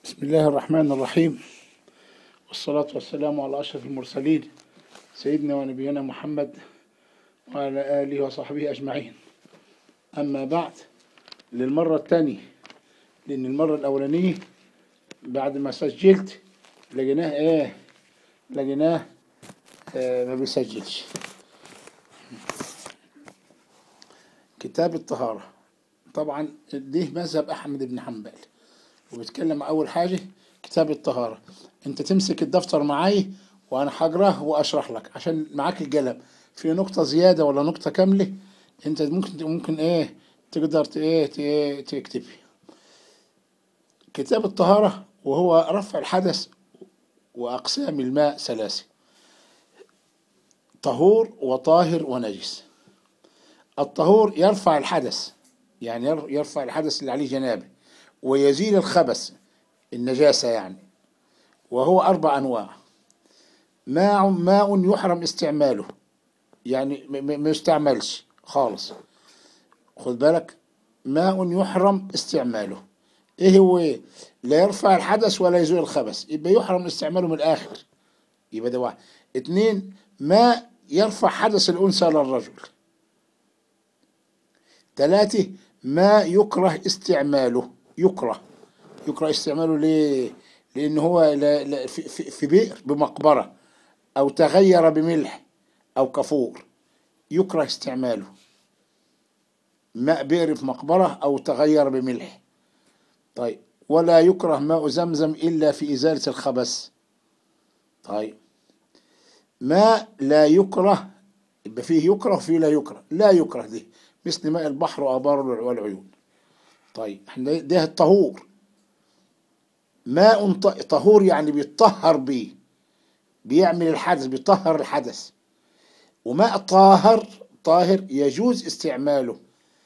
بسم الله الرحمن الرحيم والصلاة والسلام على أشرف المرسلين سيدنا ونبينا محمد وعلى آله وصحبه أجمعين أما بعد للمرة الثانية لأن المرة الأولانية بعد ما سجلت لقيناه إيه لقيناه آه ما بيسجلش كتاب الطهارة طبعا دي مذهب أحمد بن حنبل وبيتكلم أول حاجة كتاب الطهارة أنت تمسك الدفتر معاي وأنا هقراه وأشرح لك عشان معاك القلم في نقطة زيادة ولا نقطة كاملة أنت ممكن ممكن إيه تقدر ت- إيه ت- إيه تكتب كتاب الطهارة وهو رفع الحدث وأقسام الماء ثلاثة طهور وطاهر ونجس الطهور يرفع الحدث يعني ير- يرفع الحدث اللي عليه جنابه ويزيل الخبث النجاسة يعني وهو أربع أنواع ماء ماء يحرم استعماله يعني م- م- ما يستعملش خالص خد بالك ماء يحرم استعماله ايه هو ايه لا يرفع الحدث ولا يزول الخبث يبقى يحرم استعماله من الاخر يبقى ده واحد اتنين ماء يرفع حدث الانثى للرجل ثلاثة ما يكره استعماله يكره يكره استعماله ليه؟ لأن هو لا لا في, في, في بئر بمقبرة أو تغير بملح أو كفور يكره استعماله ماء بئر في مقبرة أو تغير بملح طيب ولا يكره ماء زمزم إلا في إزالة الخبث طيب ماء لا يكره يبقى فيه يكره وفيه لا يكره لا يكره دي مثل ماء البحر وآبار والعيون طيب احنا ده الطهور ماء ط- طهور يعني بيتطهر بيه بيعمل الحدث بيطهر الحدث وماء طاهر طاهر يجوز استعماله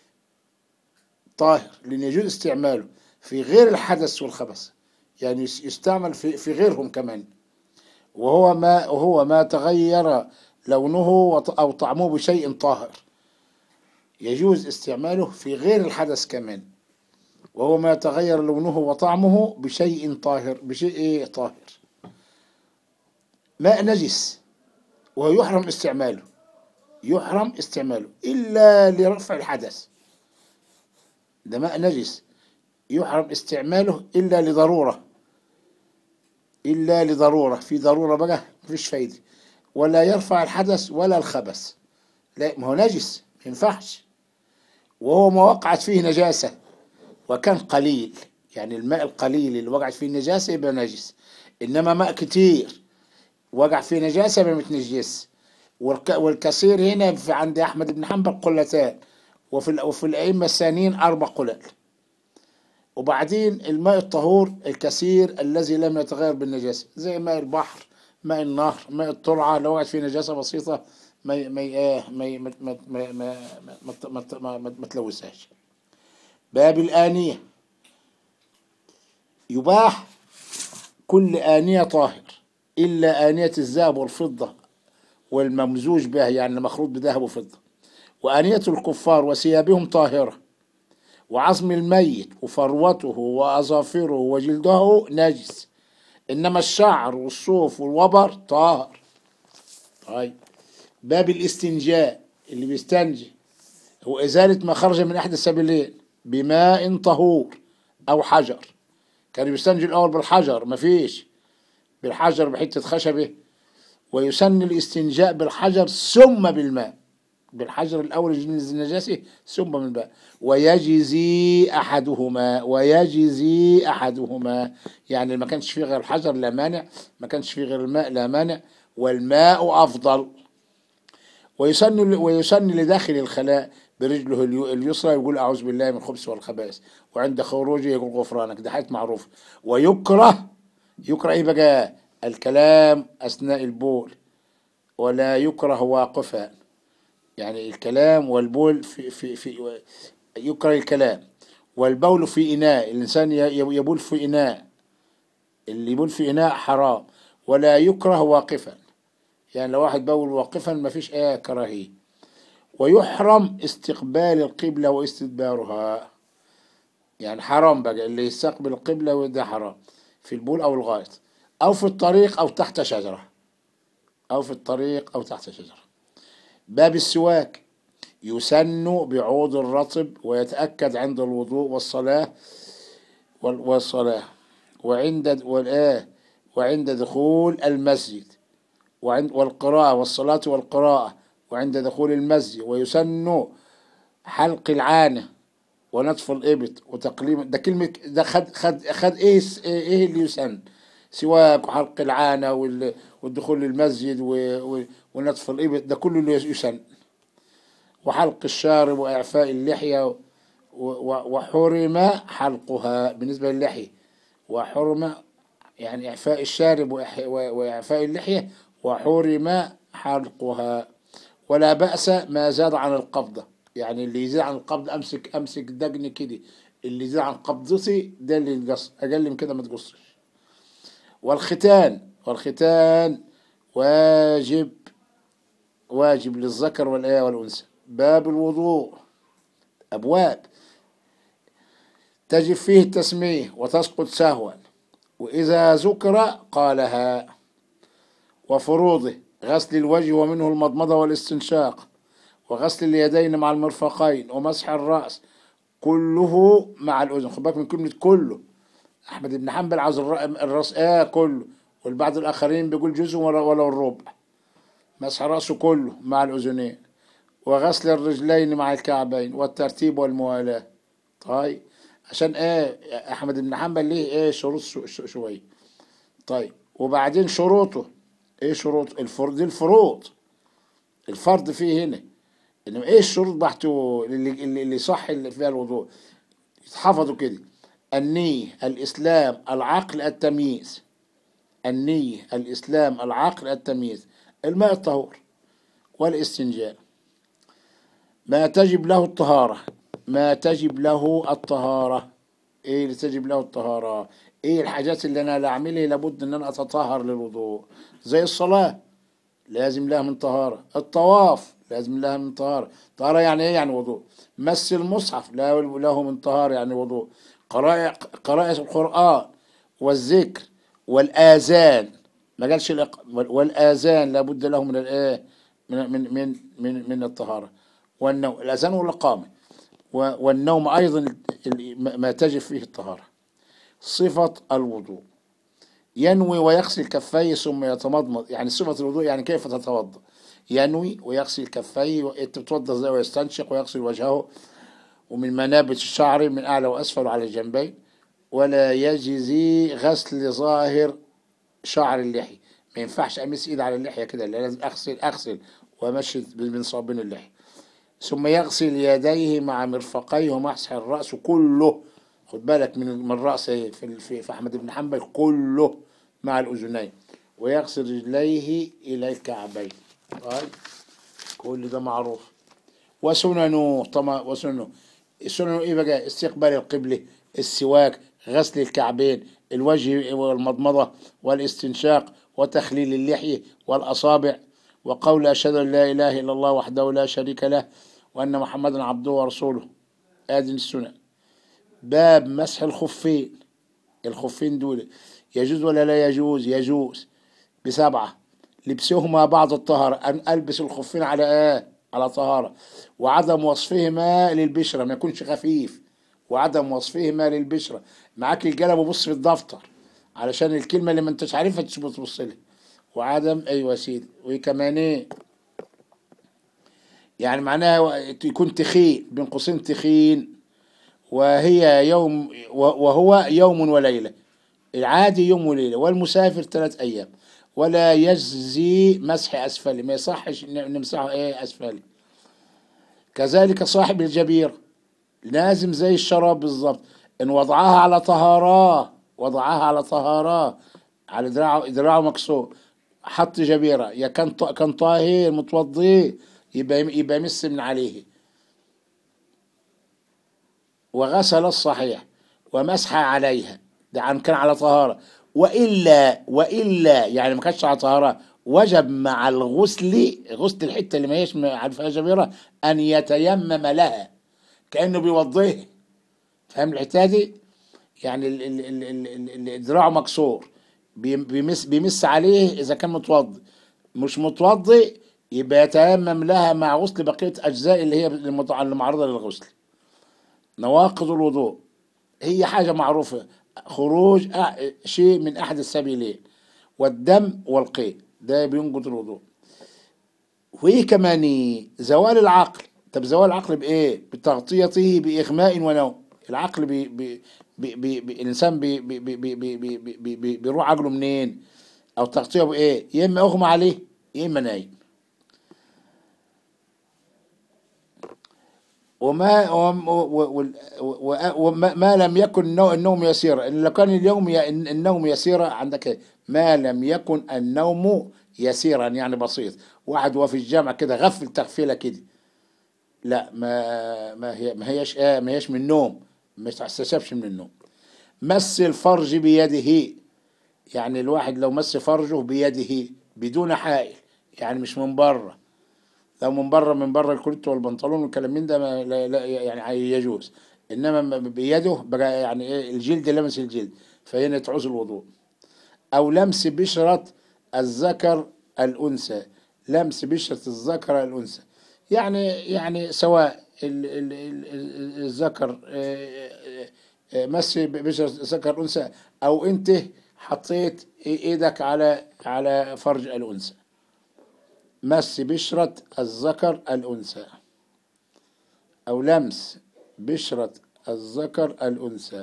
طاهر لأن يجوز استعماله في غير الحدث والخبث يعني يس- يستعمل في في غيرهم كمان وهو ما وهو ما تغير لونه وط- أو طعمه بشيء طاهر يجوز استعماله في غير الحدث كمان وهو ما تغير لونه وطعمه بشيء طاهر بشيء إيه طاهر ماء نجس وهو يحرم استعماله يحرم استعماله إلا لرفع الحدث ده ماء نجس يحرم استعماله إلا لضرورة إلا لضرورة في ضرورة بقى مفيش فايدة ولا يرفع الحدث ولا الخبث لا ما هو نجس ما ينفعش وهو ما وقعت فيه نجاسة وكان قليل يعني الماء القليل اللي وقعت فيه النجاسة يبقى نجس إنما ماء كتير وقع فيه نجاسة يبقى متنجس والك- والكثير هنا في عند أحمد بن حنبل قلتان وفي ال- وفي الأئمة الثانيين أربع قلل وبعدين الماء الطهور الكثير الذي لم يتغير بالنجاسة زي ماء البحر ماء النهر ماء الترعة لو وقعت فيه نجاسة بسيطة ما ما آه، ما ما ما ما ما ما ما ما ما ما تلوثهاش باب الآنية يباح كل آنية طاهر إلا آنية الذهب والفضة والممزوج بها يعني مخلوط بذهب وفضة وآنية الكفار وثيابهم طاهرة وعظم الميت وفروته وأظافره وجلده نجس إنما الشعر والصوف والوبر طاهر طيب باب الاستنجاء اللي بيستنجي هو إزالة ما خرج من أحد السبيلين بماء طهور أو حجر كان بيستنجي الأول بالحجر مفيش بالحجر بحتة خشبة ويسن الاستنجاء بالحجر ثم بالماء بالحجر الأول يجوز النجاسة ثم بالماء ويجزي أحدهما ويجزي أحدهما يعني ما كانش فيه غير الحجر لا مانع ما كانش فيه غير الماء لا مانع والماء أفضل ويسن ويسن لداخل الخلاء برجله اليو- اليسرى يقول أعوذ بالله من الخبث والخبائث وعند خروجه يقول غفرانك ده حاجات معروفة ويكره يكره إيه بقى الكلام أثناء البول ولا يكره واقفا يعني الكلام والبول في في في يكره الكلام والبول في إناء الإنسان ي- يبول في إناء اللي يبول في إناء حرام ولا يكره واقفا يعني لو واحد بول واقفا ما فيش أي كراهية ويحرم استقبال القبلة واستدبارها يعني حرام بقى اللي يستقبل القبلة وده حرام في البول أو الغائط أو في الطريق أو تحت شجرة أو في الطريق أو تحت شجرة باب السواك يسن بعود الرطب ويتأكد عند الوضوء والصلاة وال- والصلاة وعند والآه وعند دخول المسجد وعند والقراءة والصلاة والقراءة وعند دخول المسجد ويسن حلق العانة ونتف الإبط وتقليم ده كلمة ده خد خد خد إيه س- إيه اللي يسن سواك وحلق العانة وال- والدخول للمسجد و- و- ونتف الإبط ده كله اللي يسن وحلق الشارب وإعفاء اللحية و- و- وحرم حلقها بالنسبة للحية وحرم يعني إعفاء الشارب وإح- و- وإعفاء اللحية وحرم حلقها ولا بأس ما زاد عن القبضة يعني اللي يزيد عن القبض أمسك أمسك دقن كده اللي يزيد عن قبضتي ده اللي ينقص أقل من كده ما تقصش والختان والختان واجب واجب للذكر والآية والأنثى باب الوضوء أبواب تجب فيه التسمية وتسقط سهوا وإذا ذكر قالها وفروضه غسل الوجه ومنه المضمضة والاستنشاق وغسل اليدين مع المرفقين ومسح الرأس كله مع الأذن خد بالك من كلمة كله أحمد بن حنبل عاوز الر- الرأس آه كله والبعض الآخرين بيقول جزء ولا ولا الربع مسح رأسه كله مع الأذنين وغسل الرجلين مع الكعبين والترتيب والموالاة طيب عشان ايه احمد بن حنبل ليه ايه شروط شو- شو- شويه طيب وبعدين شروطه ايه شروط الفرض دي الفروض الفرض فيه هنا انما ايه الشروط بحته اللي اللي اللي صح اللي فيها الوضوء يتحفظوا كده النية الإسلام العقل التمييز النية الإسلام العقل التمييز الماء الطهور والاستنجاء ما تجب له الطهارة ما تجب له الطهارة ايه اللي تجب له الطهارة ايه الحاجات اللي انا لا اعملها لابد ان انا اتطهر للوضوء زي الصلاة لازم لها من طهارة الطواف لازم لها من طهارة طهارة يعني ايه يعني وضوء مس المصحف له له من طهارة يعني وضوء قراءة قراءة القرآن والذكر والآذان ما قالش الإق... والآذان لابد له من الايه من من من من, من الطهارة والنوم الأذان والإقامة و- والنوم أيضا ال- ما تجب فيه الطهارة صفة الوضوء ينوي ويغسل كفيه ثم يتمضمض يعني صفة الوضوء يعني كيف تتوضأ ينوي ويغسل كفيه تتوضأ ازاي ويستنشق ويغسل وجهه ومن منابت الشعر من أعلى وأسفل على الجنبين ولا يجزي غسل ظاهر شعر اللحية ما ينفعش أمس إيد على اللحية كده لا، لازم أغسل أغسل وأمشي من صابين اللحية ثم يغسل يديه مع مرفقيه ومسح الرأس كله خد بالك من من الرأس إيه؟ في في في أحمد بن حنبل كله مع الأذنين ويغسل رجليه إلى الكعبين طيب كل ده معروف وسننه طبعا وسننه سننه ايه بقى استقبال القبلة السواك غسل الكعبين الوجه والمضمضة والاستنشاق وتخليل اللحية والأصابع وقول أشهد أن لا إله إلا الله وحده لا شريك له وأن محمدا عبده ورسوله آدم السنن باب مسح الخفين الخفين دول يجوز ولا لا يجوز يجوز بسبعة لبسهما بعض الطهارة أن ألبس الخفين على آه على طهارة وعدم وصفهما للبشرة ما يكونش خفيف وعدم وصفهما للبشرة معاك القلم وبص في الدفتر علشان الكلمة اللي ما انتش عارفها تبص لها وعدم أيوة يا سيدي وكمان ايه يعني معناها يكون تخين بين قوسين تخين وهي يوم وهو يوم وليلة العادي يوم وليلة والمسافر ثلاث أيام ولا يجزي مسح أسفل ما يصحش ن- نمسحه إيه أسفل كذلك صاحب الجبيرة لازم زي الشراب بالظبط إن وضعها على طهارة وضعها على طهارة على دراعه دراعه مكسور حط جبيرة يا كان ط- كان طاهر متوضي يبقى يبقى يمس من عليه وغسل الصحيح ومسح عليها ده عن كان على طهارة وإلا وإلا يعني ما كانش على طهارة وجب مع الغسل غسل الحتة اللي ما هيش على فيها جبيرة أن يتيمم لها كأنه بيوضيها فاهم الحتة دي يعني ال- ال- ال- ال- ال- ال- ذراعه مكسور بيم- بيمس بيمس عليه اذا كان متوضي مش متوضي يبقى يتيمم لها مع غسل بقيه اجزاء اللي هي المتع- المعرضه للغسل نواقض الوضوء هي حاجه معروفه خروج أ- شيء من احد السبيلين والدم والقيء ده بينقض الوضوء وايه كمان زوال العقل طب زوال العقل بايه بتغطيته باغماء ونوم العقل بي بي بي بي بي الانسان بي بي بي بي بي بي بي بي بيروح عقله منين او تغطيه بايه يا اما اغمى عليه يا اما نايم وما وم- و- و- و- وما ما لم يكن النو- النوم يسيرا إن لو كان اليوم ي- النوم يسيرا عندك إيه؟ ما لم يكن النوم يسيرا يعني بسيط واحد وهو في الجامعة كده غفل تغفيلة كده لا ما ما هي ما هيش آه ما هيش من النوم ما تحسسبش من النوم مس الفرج بيده يعني الواحد لو مس فرجه بيده بدون حائل يعني مش من بره لو من بره من بره الكريت والبنطلون والكلام من ده ما لا لا يعني يجوز انما ما بيده بقى يعني ايه الجلد لمس الجلد فهنا تعوز الوضوء او لمس بشرة الذكر الانثى لمس بشرة الذكر الانثى يعني يعني سواء ال ال ال ال- الذكر آه، آه، آه، مس بشرة الذكر الانثى او انت حطيت ايدك على على فرج الانثى مس بشرة الذكر الأنثى أو لمس بشرة الذكر الأنثى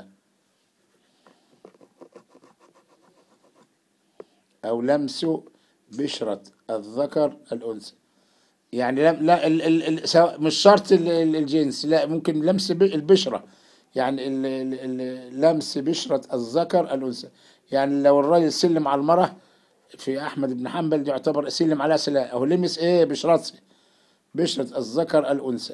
أو لمس بشرة الذكر الأنثى يعني لا, لا ال ال ال سواء- مش شرط ال- ال- الجنس لا ممكن لمس ب- البشرة يعني ال ال ال لمس بشرة الذكر الأنثى يعني لو الراجل سلم على المرأة في أحمد بن حنبل دي يعتبر سلم عليها سلاح أو لمس إيه بشرته بشرة الذكر الأنثى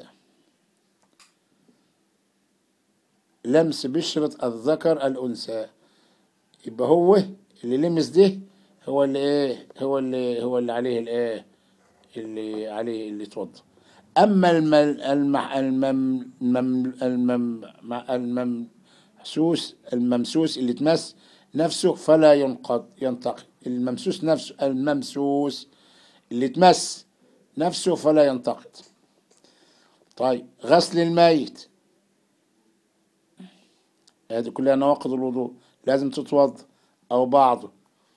لمس بشرة الذكر الأنثى يبقى هو اللي لمس ده هو اللي ايه هو اللي هو اللي عليه الايه اللي عليه اللي اتوضى اما الم الم المم المم المم الممسوس الممسوس اللي تمس نفسه فلا ينقض ينتقد الممسوس نفسه الممسوس اللي تمس نفسه فلا ينتقد طيب غسل الميت هذه كلها نواقض الوضوء لازم تتوضا او بعضه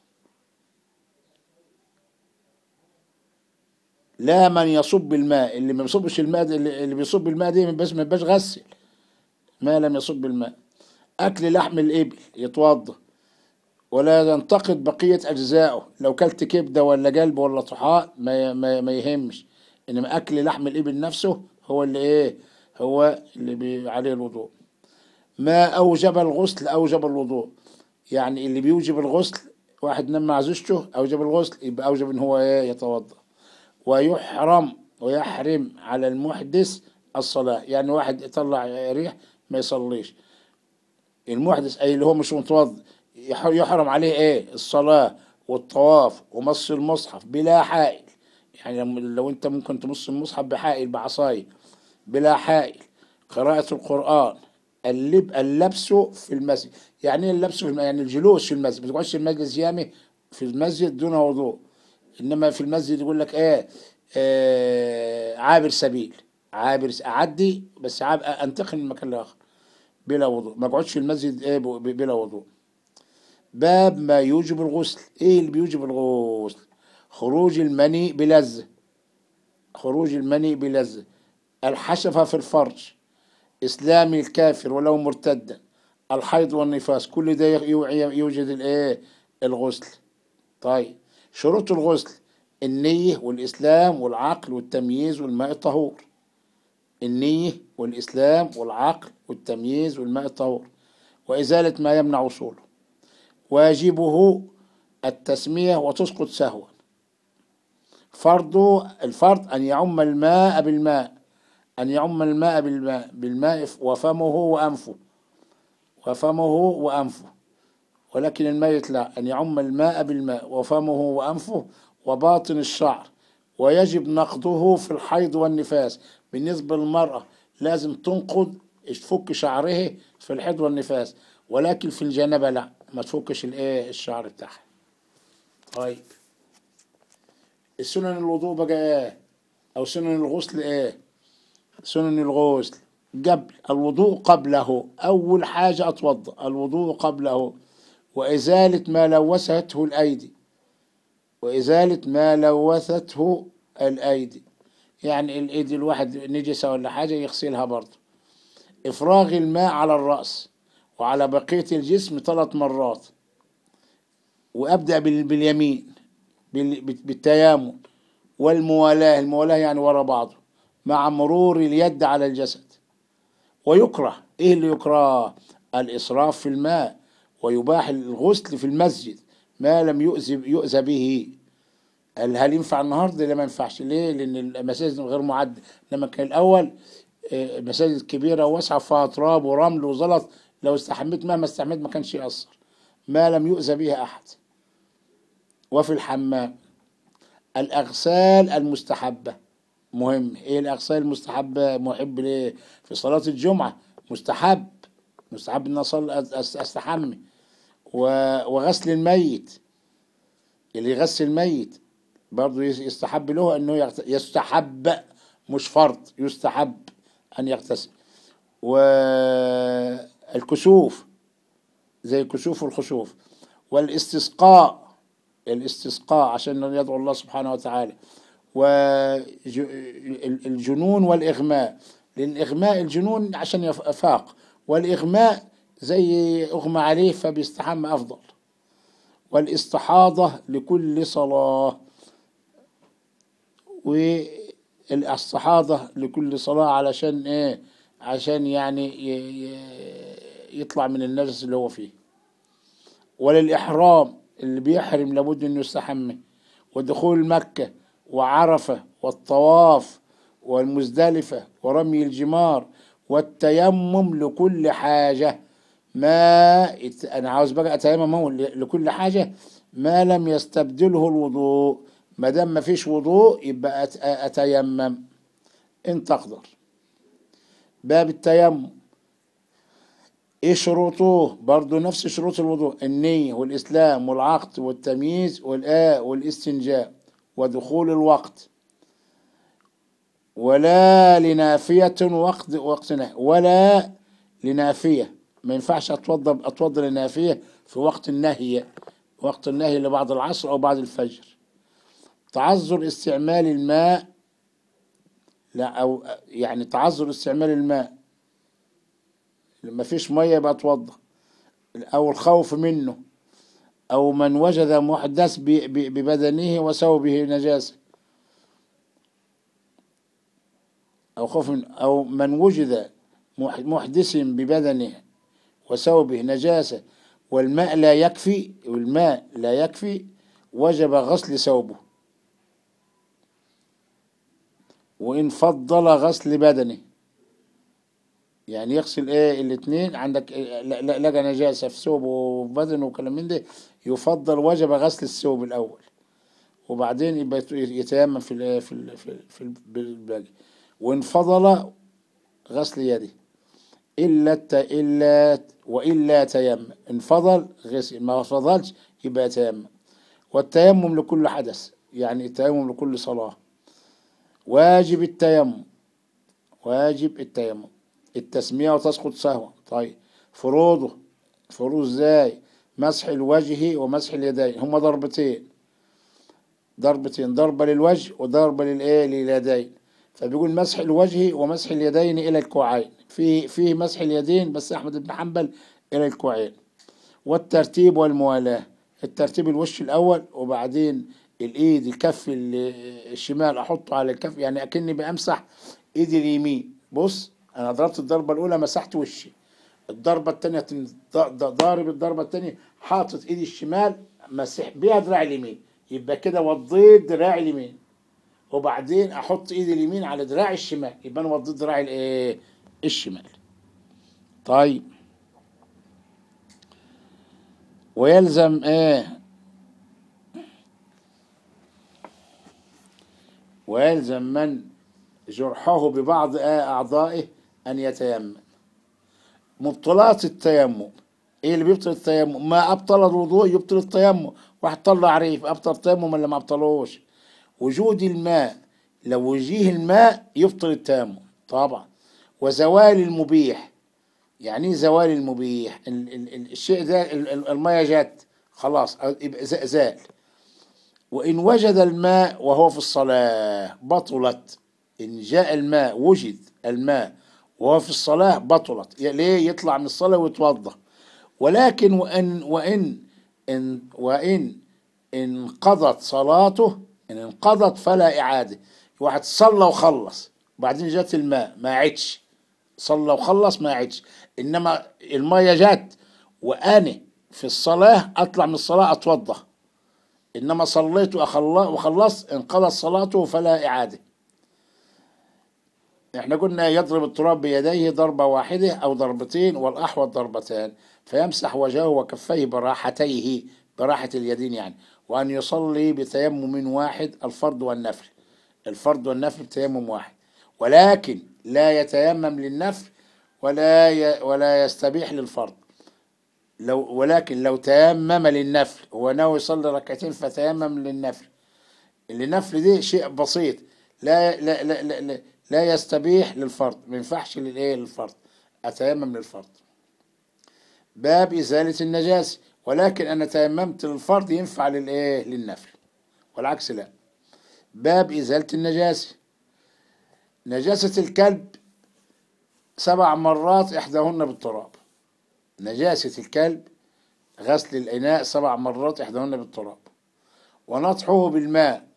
لا من يصب الماء اللي ما بيصبش الماء ده اللي اللي بيصب الماء دي بس ما يبقاش غسل ما لم يصب الماء اكل لحم الابل يتوضا ولا ينتقد بقية أجزائه لو كلت كبدة ولا قلب ولا طحال ما, ما, ما يهمش إنما أكل لحم الإبل نفسه هو اللي إيه هو اللي بي عليه الوضوء ما أوجب الغسل أوجب الوضوء يعني اللي بيوجب الغسل واحد نام مع زوجته أوجب الغسل يبقى أوجب إن هو إيه يتوضأ ويحرم ويحرم على المحدث الصلاة يعني واحد يطلع ريح ما يصليش المحدث أي اللي هو مش متوضئ يح- يحرم عليه إيه الصلاة والطواف ومص المصحف بلا حائل يعني لما- لو أنت ممكن تمص المصحف بحائل بعصاية بلا حائل قراءة القرآن اللب اللبس في المسجد يعني ايه اللبس في الم... يعني الجلوس في المسجد ما تقعدش في المجلس يامي في المسجد دون وضوء انما في المسجد يقول لك ايه, آه عابر سبيل عابر س- اعدي بس عاب انتقل من مكان لاخر بلا وضوء ما اقعدش في المسجد ايه ب- ب- بلا وضوء باب ما يوجب الغسل ايه اللي بيوجب الغسل خروج المني بلذة خروج المني بلذة الحشفة في الفرج إسلام الكافر ولو مرتدا الحيض والنفاس كل ده يو- يوجد الايه الغسل طيب شروط الغسل النية والإسلام والعقل والتمييز والماء الطهور النية والإسلام والعقل والتمييز والماء الطهور وإزالة ما يمنع وصوله واجبه التسمية وتسقط سهوا فرض الفرض أن يعم الماء بالماء أن يعم الماء بالماء بالماء وفمه وأنفه وفمه وأنفه ولكن الميت لا أن يعم الماء بالماء وفمه وأنفه وباطن الشعر ويجب نقضه في الحيض والنفاس بالنسبة للمرأة لازم تنقض تفك شعره في الحيض والنفاس ولكن في الجنابة لا ما تفكش الايه الشعر بتاعها طيب السنن الوضوء بقى ايه او سنن الغسل ايه سنن الغسل قبل الوضوء قبله اول حاجة اتوضا الوضوء قبله وازالة ما لوثته الايدي وازالة ما لوثته الايدي يعني الايد الواحد نجسة ولا حاجة يغسلها برضه افراغ الماء على الرأس وعلى بقية الجسم ثلاث مرات وابدأ بال- باليمين بال- بالتيامن والموالاة الموالاة يعني ورا بعضه مع مرور اليد على الجسد ويكره ايه اللي يكره الاسراف في الماء ويباح الغسل في المسجد ما لم يؤذي يؤذى به هل هل ينفع النهارده لا ما ينفعش ليه لان المساجد غير معد لما كان الاول آه، مساجد كبيره واسعه فيها تراب ورمل وزلط لو استحميت مهما استحميت ما كانش يأثر ما لم يؤذى به احد وفي الحمام الأغسال المستحبة مهم إيه الأغسال المستحبة محب ليه في صلاة الجمعة مستحب مستحب إن أصلي أس- أس- أستحمي و- وغسل الميت اللي يغسل الميت برضه يس- يستحب له أنه يغت- يستحب مش فرض يستحب أن يغتسل والكسوف زي الكسوف والخسوف والاستسقاء الاستسقاء عشان يدعو الله سبحانه وتعالى والجنون والإغماء للإغماء الجنون عشان يفاق والإغماء زي أغمى عليه فبيستحمى أفضل والاستحاضة لكل صلاة والاستحاضة لكل صلاة علشان إيه عشان يعني ي- ي- يطلع من النجس اللي هو فيه وللإحرام اللي بيحرم لابد إنه يستحمى ودخول مكة وعرفة والطواف والمزدلفة ورمي الجمار والتيمم لكل حاجة ما ات- أنا عاوز بقى أتيمم أهو ل- لكل حاجة ما لم يستبدله الوضوء ما دام ما فيش وضوء يبقى أت- أتيمم إن تقدر باب التيمم ايه شروطه برضه نفس شروط الوضوء النية والإسلام والعقد والتمييز والآ والاستنجاء ودخول الوقت ولا لنافية وقت وقتنا ولا لنافية ما ينفعش أتوضى أتوضى لنافية في وقت النهي وقت النهي لبعد العصر أو بعد الفجر تعذر استعمال الماء لا أو يعني تعذر استعمال الماء لما فيش مية يبقى اتوضى أو الخوف منه أو من وجد محدث ب- ب- ببدنه وثوبه نجاسة أو خوف من أو من وجد مح- محدث ببدنه وثوبه نجاسة والماء لا يكفي والماء لا يكفي وجب غسل ثوبه وإن فضل غسل بدنه يعني يغسل ايه الاتنين عندك إيه لا- لا- لقى نجاسة في ثوبه وبدنه وكلام من ده يفضل وجب غسل الثوب الأول وبعدين يبقى يت- يتيمم في ال في ال في, ال في ال- بالباقي وإن فضل غسل يده إلا الت... إلا وإلا تيمم إن فضل غسل ما فضلش يبقى يتيمم والتيمم لكل حدث يعني التيمم لكل صلاة واجب التيمم واجب التيمم التسمية وتسقط سهوا طيب فروضه فروض ازاي مسح الوجه ومسح اليدين هما ضربتين ضربتين ضربة للوجه وضربة للايه لليدين فبيقول مسح الوجه ومسح اليدين الى الكوعين في فيه مسح اليدين بس احمد بن حنبل الى الكوعين والترتيب والموالاة الترتيب الوش الاول وبعدين الايد الكف ال- الشمال احطه على الكف يعني اكني بامسح ايدي اليمين بص انا ضربت الضربه الاولى مسحت وشي الضربه الثانيه ضارب الضربه الثانيه حاطط ايدي الشمال مسح بيها دراعي اليمين يبقى كده وضيت دراعي اليمين وبعدين احط ايدي اليمين على دراعي الشمال يبقى انا وضيت دراعي الايه الشمال طيب ويلزم ايه ويلزم من جرحه ببعض أعضائه أن يتيمم مبطلات التيمم ايه اللي بيبطل التيمم ما ابطل الوضوء يبطل التيمم واحد طلع ريف ابطل التيمم ولا ما ابطلوش وجود الماء لو وجيه الماء يبطل التيمم طبعا وزوال المبيح يعني ايه زوال المبيح ال ال ال الشيء ده ال- ال- المية جت خلاص يبقى ز- زال وإن وجد الماء وهو في الصلاة بطلت إن جاء الماء وجد الماء وهو في الصلاة بطلت ي- ليه يطلع من الصلاة ويتوضأ ولكن وإن وإن إن وإن انقضت صلاته إن انقضت فلا إعادة واحد صلى وخلص وبعدين جات الماء ما عدش صلى وخلص ما عدش إنما المية جات وأنا في الصلاة أطلع من الصلاة أتوضأ إنما صليت وأخل- وخلصت انقضت صلاته فلا إعادة احنا قلنا يضرب التراب بيديه ضربة واحدة أو ضربتين والأحوط ضربتان فيمسح وجهه وكفيه براحتيه براحة اليدين يعني وأن يصلي بتيمم واحد الفرض والنفل الفرض والنفل بتيمم واحد ولكن لا يتيمم للنفل ولا ي... ولا يستبيح للفرض لو ولكن لو تيمم للنفل هو ناوي يصلي ركعتين فتيمم للنفل النفل دي شيء بسيط لا لا لا لا, لا, لا يستبيح للفرض ما ينفعش للايه للفرض اتيمم للفرض باب ازاله النجاسه ولكن انا تيممت للفرض ينفع للايه للنفل والعكس لا باب ازاله النجاسه نجاسه الكلب سبع مرات احداهن بالتراب نجاسه الكلب غسل الاناء سبع مرات احداهن بالتراب ونطحه بالماء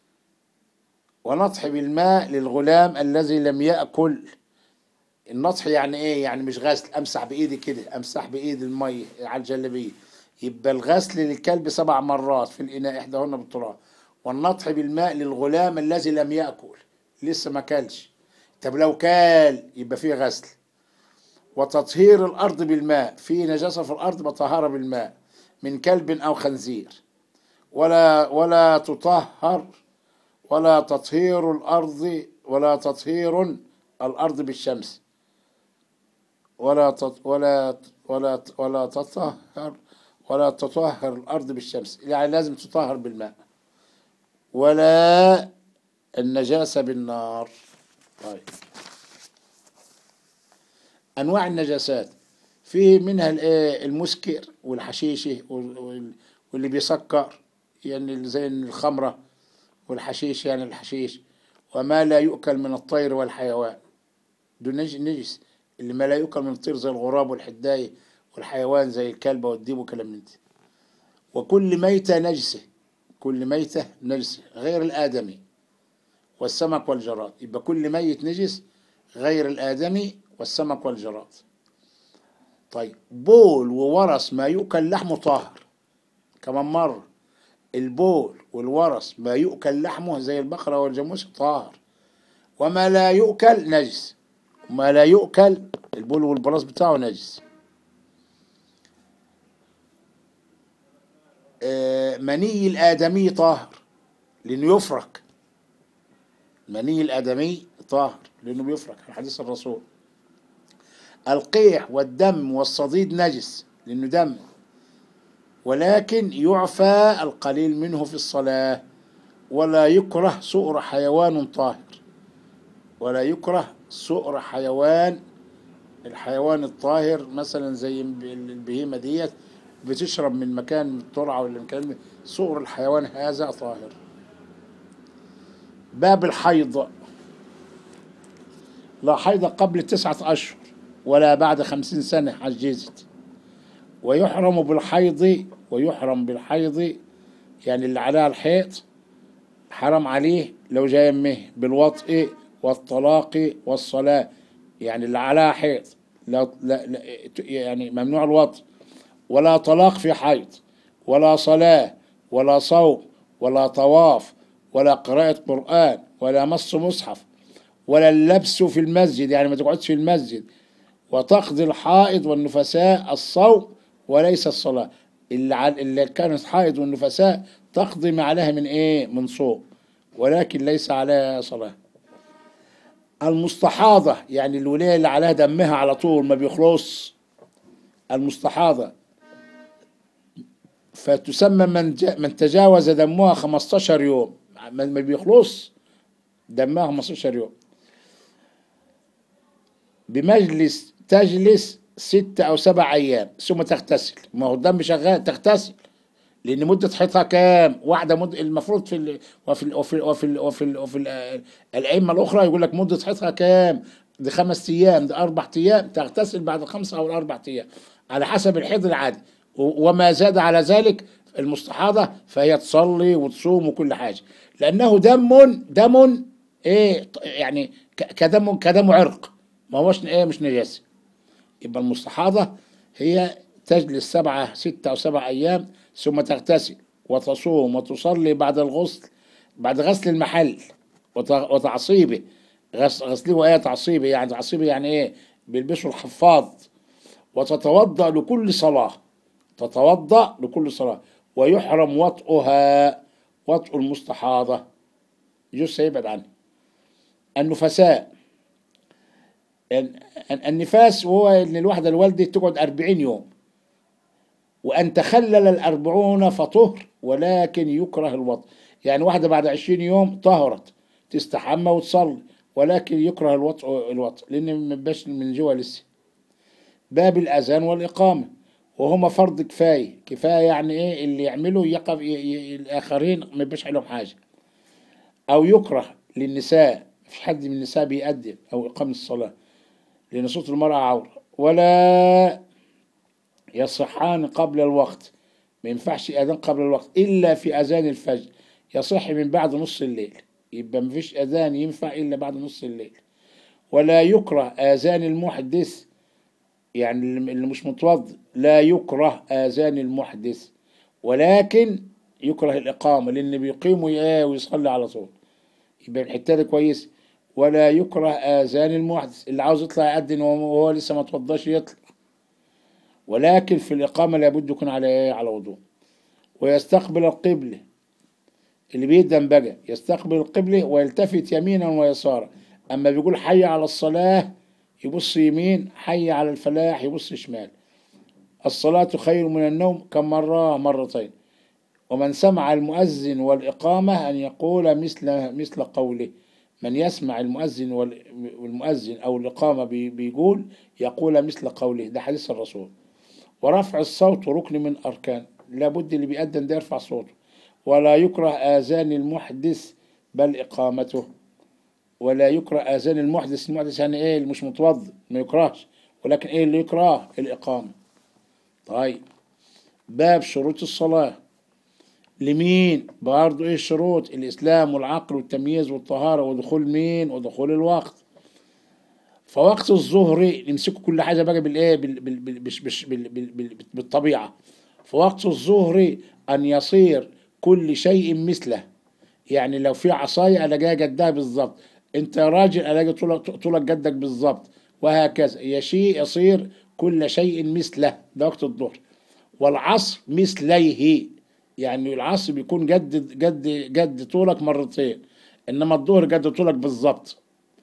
ونطح بالماء للغلام الذي لم يأكل النطح يعني ايه يعني مش غسل امسح بايدي كده امسح بايدي المية على الجلبية يبقى الغسل للكلب سبع مرات في الاناء احداهن بالتراب والنطح بالماء للغلام الذي لم يأكل لسه ما كلش طب لو كال يبقى فيه غسل وتطهير الارض بالماء في نجاسة في الارض بطهارة بالماء من كلب او خنزير ولا ولا تطهر ولا تطهير الأرض ولا تطهير الأرض بالشمس ولا تط ولا ولا ولا تطهر ولا تطهر الأرض بالشمس يعني لازم تطهر بالماء ولا النجاسة بالنار طيب أنواع النجاسات في منها الإيه؟ المسكر والحشيشة وال- وال- واللي بيسكر يعني زي الخمرة والحشيش يعني الحشيش وما لا يؤكل من الطير والحيوان دول نج- نجس اللي ما لا يؤكل من الطير زي الغراب والحداية والحيوان زي الكلب والديب وكلام من ده وكل ميتة نجسة كل ميتة نجسة غير الآدمي والسمك والجراد يبقى كل ميت نجس غير الآدمي والسمك والجراد طيب بول وورث ما يؤكل لحمه طاهر كمان مرة البول والورث ما يؤكل لحمه زي البقرة والجاموس طاهر وما لا يؤكل نجس ما لا يؤكل البول والبراس بتاعه نجس آه، مني الآدمي طاهر لأنه يفرك مني الآدمي طاهر لأنه بيفرك في حديث الرسول القيح والدم والصديد نجس لأنه دم ولكن يعفى القليل منه في الصلاة ولا يكره سؤر حيوان طاهر ولا يكره سؤر حيوان الحيوان الطاهر مثلا زي البهيمة ديت بتشرب من مكان الترعة ولا مكان سؤر الحيوان هذا طاهر باب الحيض لا حيض قبل تسعة أشهر ولا بعد خمسين سنة عجزت ويحرم بالحيض ويحرم بالحيض يعني اللي عليها الحيض حرم عليه لو جاي يمه بالوطء والطلاق والصلاة يعني اللي عليها حيض لا, لا, لا يعني ممنوع الوطء ولا طلاق في حيض ولا صلاة ولا صوم ولا طواف ولا قراءة قرآن ولا مص مصحف ولا اللبس في المسجد يعني ما تقعدش في المسجد وتقضي الحائض والنفساء الصوم وليس الصلاة اللي, عل... اللي كانت حائض والنفساء تقضي ما عليها من ايه من صوم ولكن ليس عليها صلاة المستحاضة يعني الولاية اللي عليها دمها على طول ما بيخلص المستحاضة فتسمى من جا من تجاوز دمها 15 يوم ما ما بيخلص دمها 15 يوم بمجلس تجلس ستة أو سبع أيام ثم تغتسل ما هو الدم شغال تغتسل لأن مدة حيضها كام؟ واحدة مد... المفروض في ال... وفي ال... وفي ال... وفي ال... وفي, ال... وفي ال... الأئمة الأخرى يقول لك مدة حيضها كام؟ دي خمس أيام دي أربع أيام تغتسل بعد الخمسة أو الأربع أيام على حسب الحيض العادي و... وما زاد على ذلك المستحاضة فهي تصلي وتصوم وكل حاجة لأنه دم دم إيه يعني ك... كدم كدم عرق ما هوش إيه مش نجاسة يبقى المستحاضة هي تجلس سبعة ستة أو سبع أيام ثم تغتسل وتصوم وتصلي بعد الغسل بعد غسل المحل وت- وتعصيبه غس- غسله ايه تعصيبه يعني تعصيبه يعني ايه بيلبسوا الحفاض وتتوضأ لكل صلاة تتوضأ لكل صلاة ويحرم وطئها وطئ المستحاضة يجوز يبعد عنه النفساء ال- ال- النفاس وهو ان الواحدة الوالدة تقعد أربعين يوم وأن تخلل الأربعون فطهر ولكن يكره الوطء يعني واحدة بعد عشرين يوم طهرت تستحمى وتصلي ولكن يكره الوطء الوطء لأن ما بيبقاش من جوا لسه باب الأذان والإقامة وهما فرض كفاية كفاية يعني إيه اللي يعمله يقف ي- ي- الآخرين ما يبقاش عليهم حاجة أو يكره للنساء مفيش حد من النساء بيأذن أو إقامة الصلاة لأن صوت المرأة عورة ولا يصحان قبل الوقت ما ينفعش اذان قبل الوقت الا في اذان الفجر يصح من بعد نص الليل يبقى ما فيش اذان ينفع الا بعد نص الليل ولا يكره اذان المحدث يعني اللي مش متوضئ لا يكره اذان المحدث ولكن يكره الاقامه لان بيقيم وي- ويصلي على طول يبقى الحته دي كويس ولا يكره اذان المحدث اللي عاوز يطلع يأذن وهو وهو لسه ما توضاش يطلع ولكن في الإقامة لابد يكون على إيه؟ على وضوء ويستقبل القبلة اللي بيدم بقى يستقبل القبلة ويلتفت يمينا ويسارا أما بيقول حي على الصلاة يبص يمين حي على الفلاح يبص شمال الصلاة خير من النوم كم مرة مرتين ومن سمع المؤذن والإقامة أن يقول مثل مثل قوله من يسمع المؤذن وال- والمؤذن أو الإقامة بي- بيقول يقول مثل قوله ده حديث الرسول ورفع الصوت ركن من أركان لابد اللي بيأذن ده يرفع صوته ولا يكره آذان المحدث بل إقامته ولا يكره آذان المحدث المحدث يعني إيه اللي مش متوضئ ما يكرهش ولكن إيه اللي يكره الإقامة طيب باب شروط الصلاة لمين برضه ايه الشروط الاسلام والعقل والتمييز والطهارة ودخول مين ودخول الوقت فوقت الظهر نمسكه كل حاجة بقى بالايه بال- بال- بال- بش- بش- بال- بال- بال- بالطبيعة فوقت الظهر ان يصير كل شيء مثله يعني لو في عصاية الاقيها قدها بالظبط انت راجل الاقي طولك طولك قدك بالظبط وهكذا يشيء يصير كل شيء مثله ده وقت الظهر والعصر مثليه يعني العصر بيكون قد قد قد طولك مرتين انما الظهر قد طولك بالظبط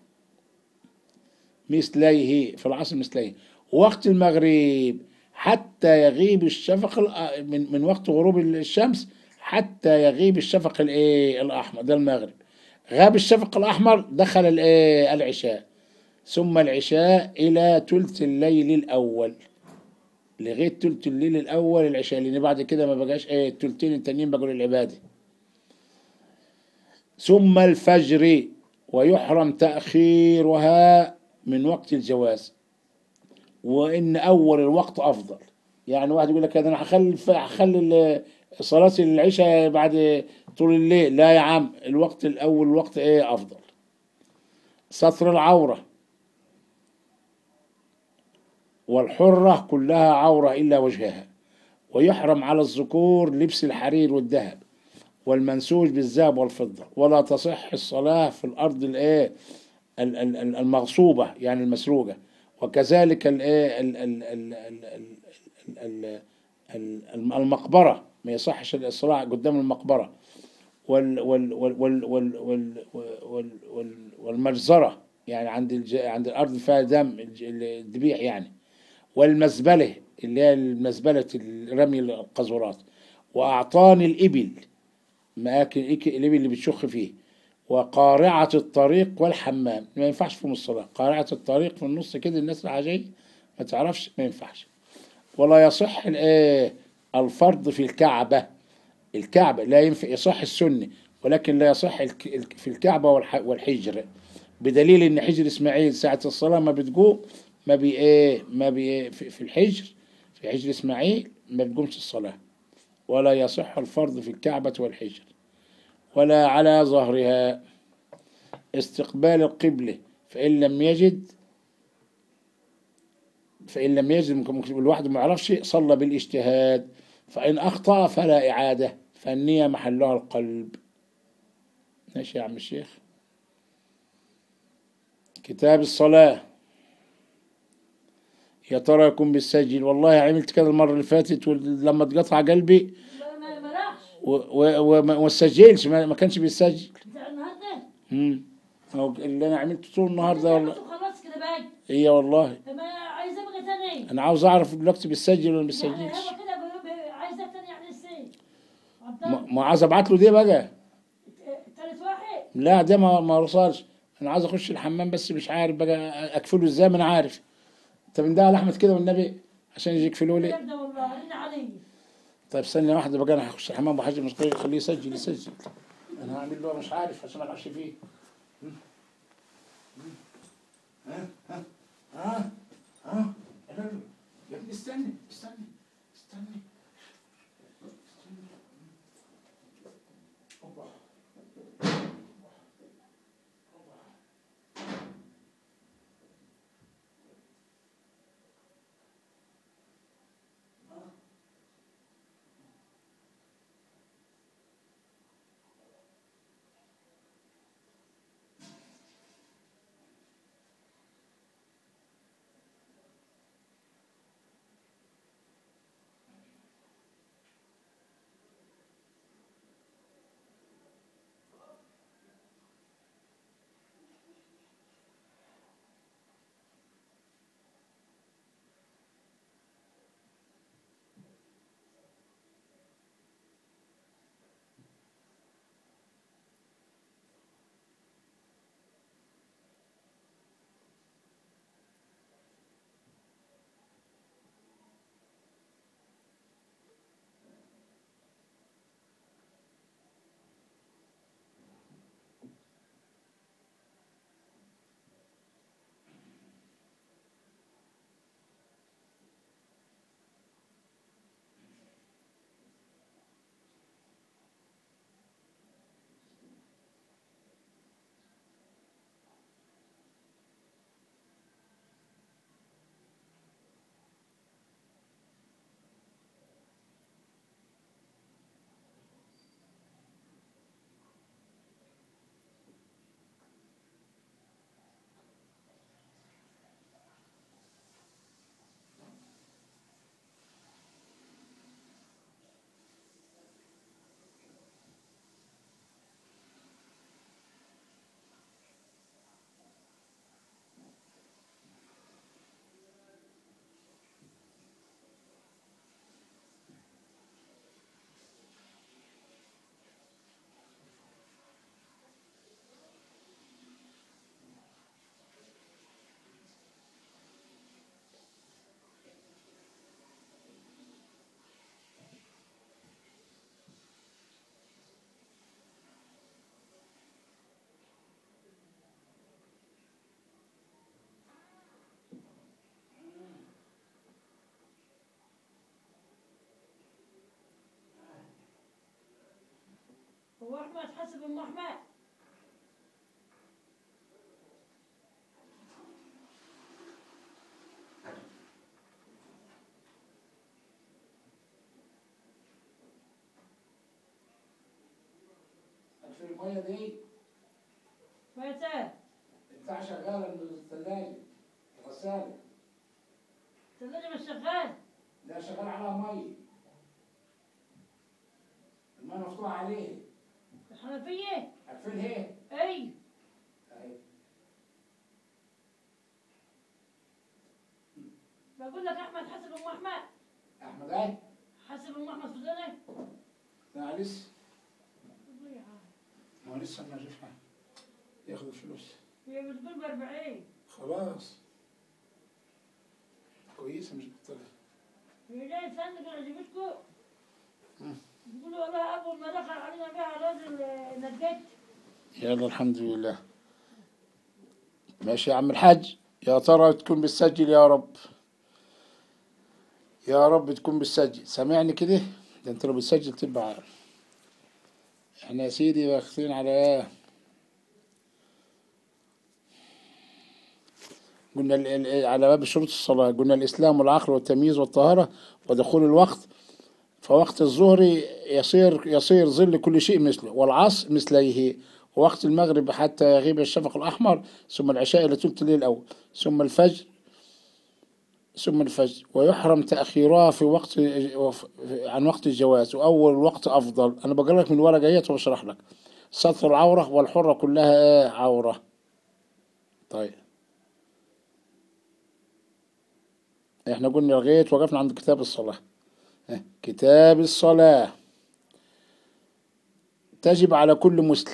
مثليه في العصر مثليه وقت المغرب حتى يغيب الشفق الأ- من من وقت غروب الشمس حتى يغيب الشفق الايه الاحمر ده المغرب غاب الشفق الاحمر دخل الايه العشاء ثم العشاء الى ثلث الليل الاول لغايه تلت الليل الاول العشاء لان بعد كده ما بقاش ايه التلتين التانيين بقوا للعباده ثم الفجر ويحرم تاخيرها من وقت الجواز وان اول الوقت افضل يعني واحد يقول لك ده انا هخلي هخلي ال- صلاه العشاء بعد طول الليل لا يا عم الوقت الاول الوقت ايه افضل ستر العوره والحرة كلها عورة إلا وجهها ويحرم على الذكور لبس الحرير والذهب والمنسوج بالذهب والفضة ولا تصح الصلاة في الأرض الإيه ال- ال- ال- المغصوبة يعني المسروقة وكذلك الإيه ال- ال- ال- ال- ال- ال- ال- ال- المقبرة ما يصحش الصلاة قدام المقبرة وال وال وال وال وال وال وال وال والمجزرة يعني عند الج... عند الأرض فيها دم الج- الذبيح يعني والمزبلة اللي هي المزبلة رمي القاذورات وأعطاني الإبل مآكل إيك- الإبل اللي بتشخ فيه وقارعة الطريق والحمام ما ينفعش فيهم الصلاة قارعة الطريق في النص كده الناس رايحة جاي ما تعرفش ما ينفعش ولا يصح الإيه الفرض في الكعبة الكعبة لا ينفع يصح السنة ولكن لا يصح الك- الك- في الكعبة والح- والحجر بدليل ان حجر اسماعيل ساعة الصلاة ما بتقوم ما بي ايه ما بي في في الحجر في حجر اسماعيل ما بتقومش الصلاة ولا يصح الفرض في الكعبة والحجر ولا على ظهرها استقبال القبلة فإن لم يجد فإن لم يجد ممكن ممكن الواحد ما يعرفش صلى بالاجتهاد فإن أخطأ فلا إعادة فالنية محلها القلب ماشي يا عم الشيخ كتاب الصلاة يا ترى يكون بالسجل والله عملت كده المرة اللي فاتت ولما اتقطع قلبي ما ما ما راحش و- و- وما وما سجلش ما ما كانش بيسجل بتاع النهارده امم هو اللي انا عملته طول النهار ده والله خلاص كده بقى هي والله ما عايزه ابغى تاني انا عاوز اعرف دلوقتي بيسجل ولا ما يعني بيسجلش هو كده ب- ب- عايزه تاني يعني ازاي عبد ما الله ما عاوز ابعت له دي بقى تالت واحد لا ده ما ما وصلش انا عاوز اخش الحمام بس مش عارف بقى اكفله ازاي ما انا عارف طب ده على احمد كده والنبي عشان يجي يكفلوا لي يبدا والله رن علي طيب ثانيه واحده بقى انا هخش الحمام وحاجه مش قادر خليه يسجل يسجل انا هعمل له مش عارف عشان ما العبش فيه ها ها ها ها يا ابني استنى استنى استنى أوبا. هو احمد حسب ام احمد في الميه دي فاتاه بتاع شغاله من الثلاجه الغساله الثلاجه مش شغال ده شغال على ميه الميه مفتوحه عليه الحنفيه عارفين ايه؟ اي اهي بقول لك احمد حسب ام احمد ده حسب ام احمد فضلي لا لسه ما هو لسه ما جاش حاجة. ياخد الفلوس هي بتقول ب 40 خلاص كويسة مش بطلع هي جاي تسالك انا جبتكم بيقولوا والله اول ما دخل علينا بها الراجل آه، نجيت يلا الحمد لله ماشي يا عم الحاج يا ترى تكون بتسجل يا رب يا رب تكون بتسجل سامعني كده ده انت لو بتسجل تبقى عارف احنا يا سيدي واخدين على ايه قلنا ال- ال- على باب شروط الصلاة قلنا الإسلام والعقل والتمييز والطهارة ودخول الوقت فوقت الظهر يصير يصير ظل كل شيء مثله والعصر مثليه ووقت المغرب حتى يغيب الشفق الأحمر ثم العشاء إلى ثلث الليل الأول ثم الفجر ثم الفجر ويحرم تأخيرها في وقت عن وقت الجواز وأول وقت أفضل أنا بقرأ لك من ورقة جاية وبشرح لك ستر العورة والحرة كلها إيه؟ عورة طيب احنا قلنا لغاية وقفنا عند كتاب الصلاة ها، كتاب الصلاة تجب على كل مسلم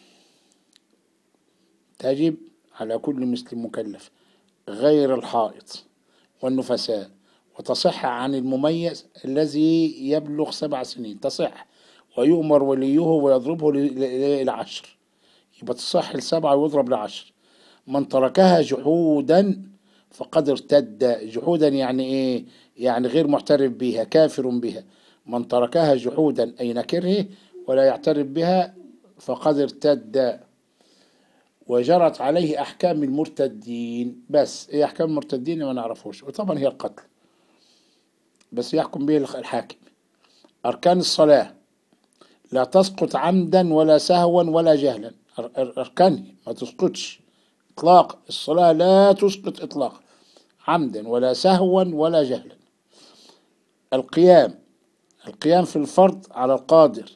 تجب على كل مسلم مكلف غير الحائط والنفساء وتصح عن المميز الذي يبلغ سبع سنين تصح ويؤمر وليه ويضربه ل- ل- لعشر يبقى تصح لسبعة ويضرب لعشر من تركها جحودا فقد ارتد جحودا يعني ايه يعني غير معترف بها كافر بها من تركها جحودا اي نكره ولا يعترف بها فقد ارتد وجرت عليه احكام المرتدين بس ايه احكام المرتدين ما نعرفوش وطبعا هي القتل بس يحكم به الحاكم اركان الصلاه لا تسقط عمدا ولا سهوا ولا جهلا أر- أر- اركانها ما تسقطش اطلاق الصلاه لا تسقط اطلاقا عمدا ولا سهوا ولا جهلا القيام القيام في الفرض على القادر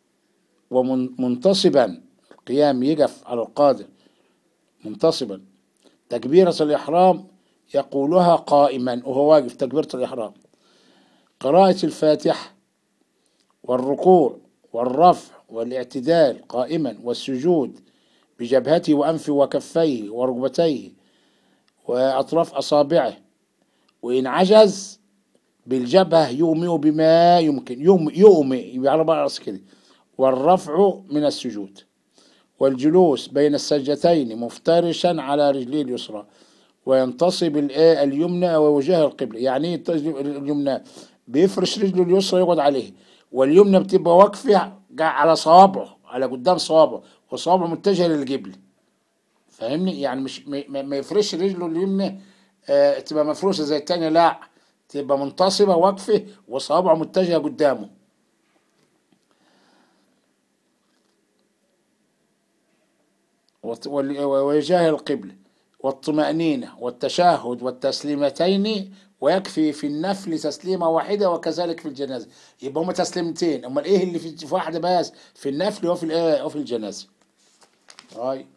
ومنتصبا القيام يقف على القادر منتصبا تكبيرة الإحرام يقولها قائما وهو واقف تكبيرة الإحرام قراءة الفاتحة والركوع والرفع والاعتدال قائما والسجود بجبهته وأنفه وكفيه وركبتيه وأطراف أصابعه وإن عجز بالجبهة يومئ بما يمكن يوم يومئ يبقى على رأس كده والرفع من السجود والجلوس بين السجدتين مفترشا على رجليه اليسرى وينتصب الآ- اليمنى ووجه القبلة يعني ايه التج- اليمنى بيفرش رجله اليسرى يقعد عليه واليمنى بتبقى واقفة جا- على صوابعه على قدام صوابعه وصوابعه متجهة للقبلة فاهمني يعني مش ما- ما ما يفرش رجله اليمنى آه تبقى مفروشة زي التانية لا تبقى منتصبة واقفة وصوابعه متجهة قدامه وت- وال- ووجاه القبلة والطمأنينة والتشهد والتسليمتين ويكفي في النفل تسليمة واحدة وكذلك في الجنازة يبقى هما تسليمتين أمال إيه اللي في في واحدة بس في النفل وفي الإيه وفي الجنازة طيب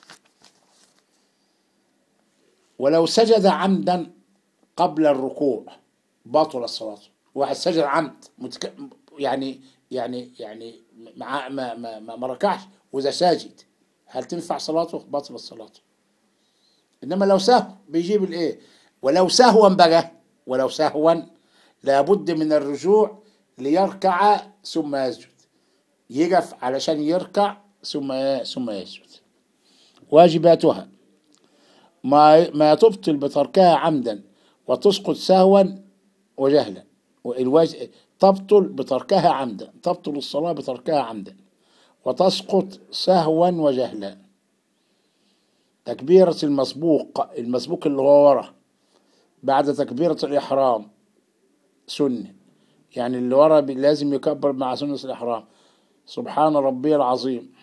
ولو سجد عمدا قبل الركوع بطل الصلاة واحد سجد عمد متك... يعني يعني يعني مع ما ما ما, ما ركعش وإذا ساجد هل تنفع صلاته؟ باطل الصلاة إنما لو سهو بيجيب الإيه؟ ولو سهوا بقى ولو سهوا لابد من الرجوع ليركع ثم يسجد يقف علشان يركع ثم ثم يسجد واجباتها ما ما تبطل بتركها عمدا وتسقط سهوا وجهلا والواج... تبطل بتركها عمدا تبطل الصلاة بتركها عمدا وتسقط سهوا وجهلا تكبيرة المسبوق المسبوق اللي هو ورا بعد تكبيرة الإحرام سنة يعني اللي ورا بي- لازم يكبر مع سنة الإحرام سبحان ربي العظيم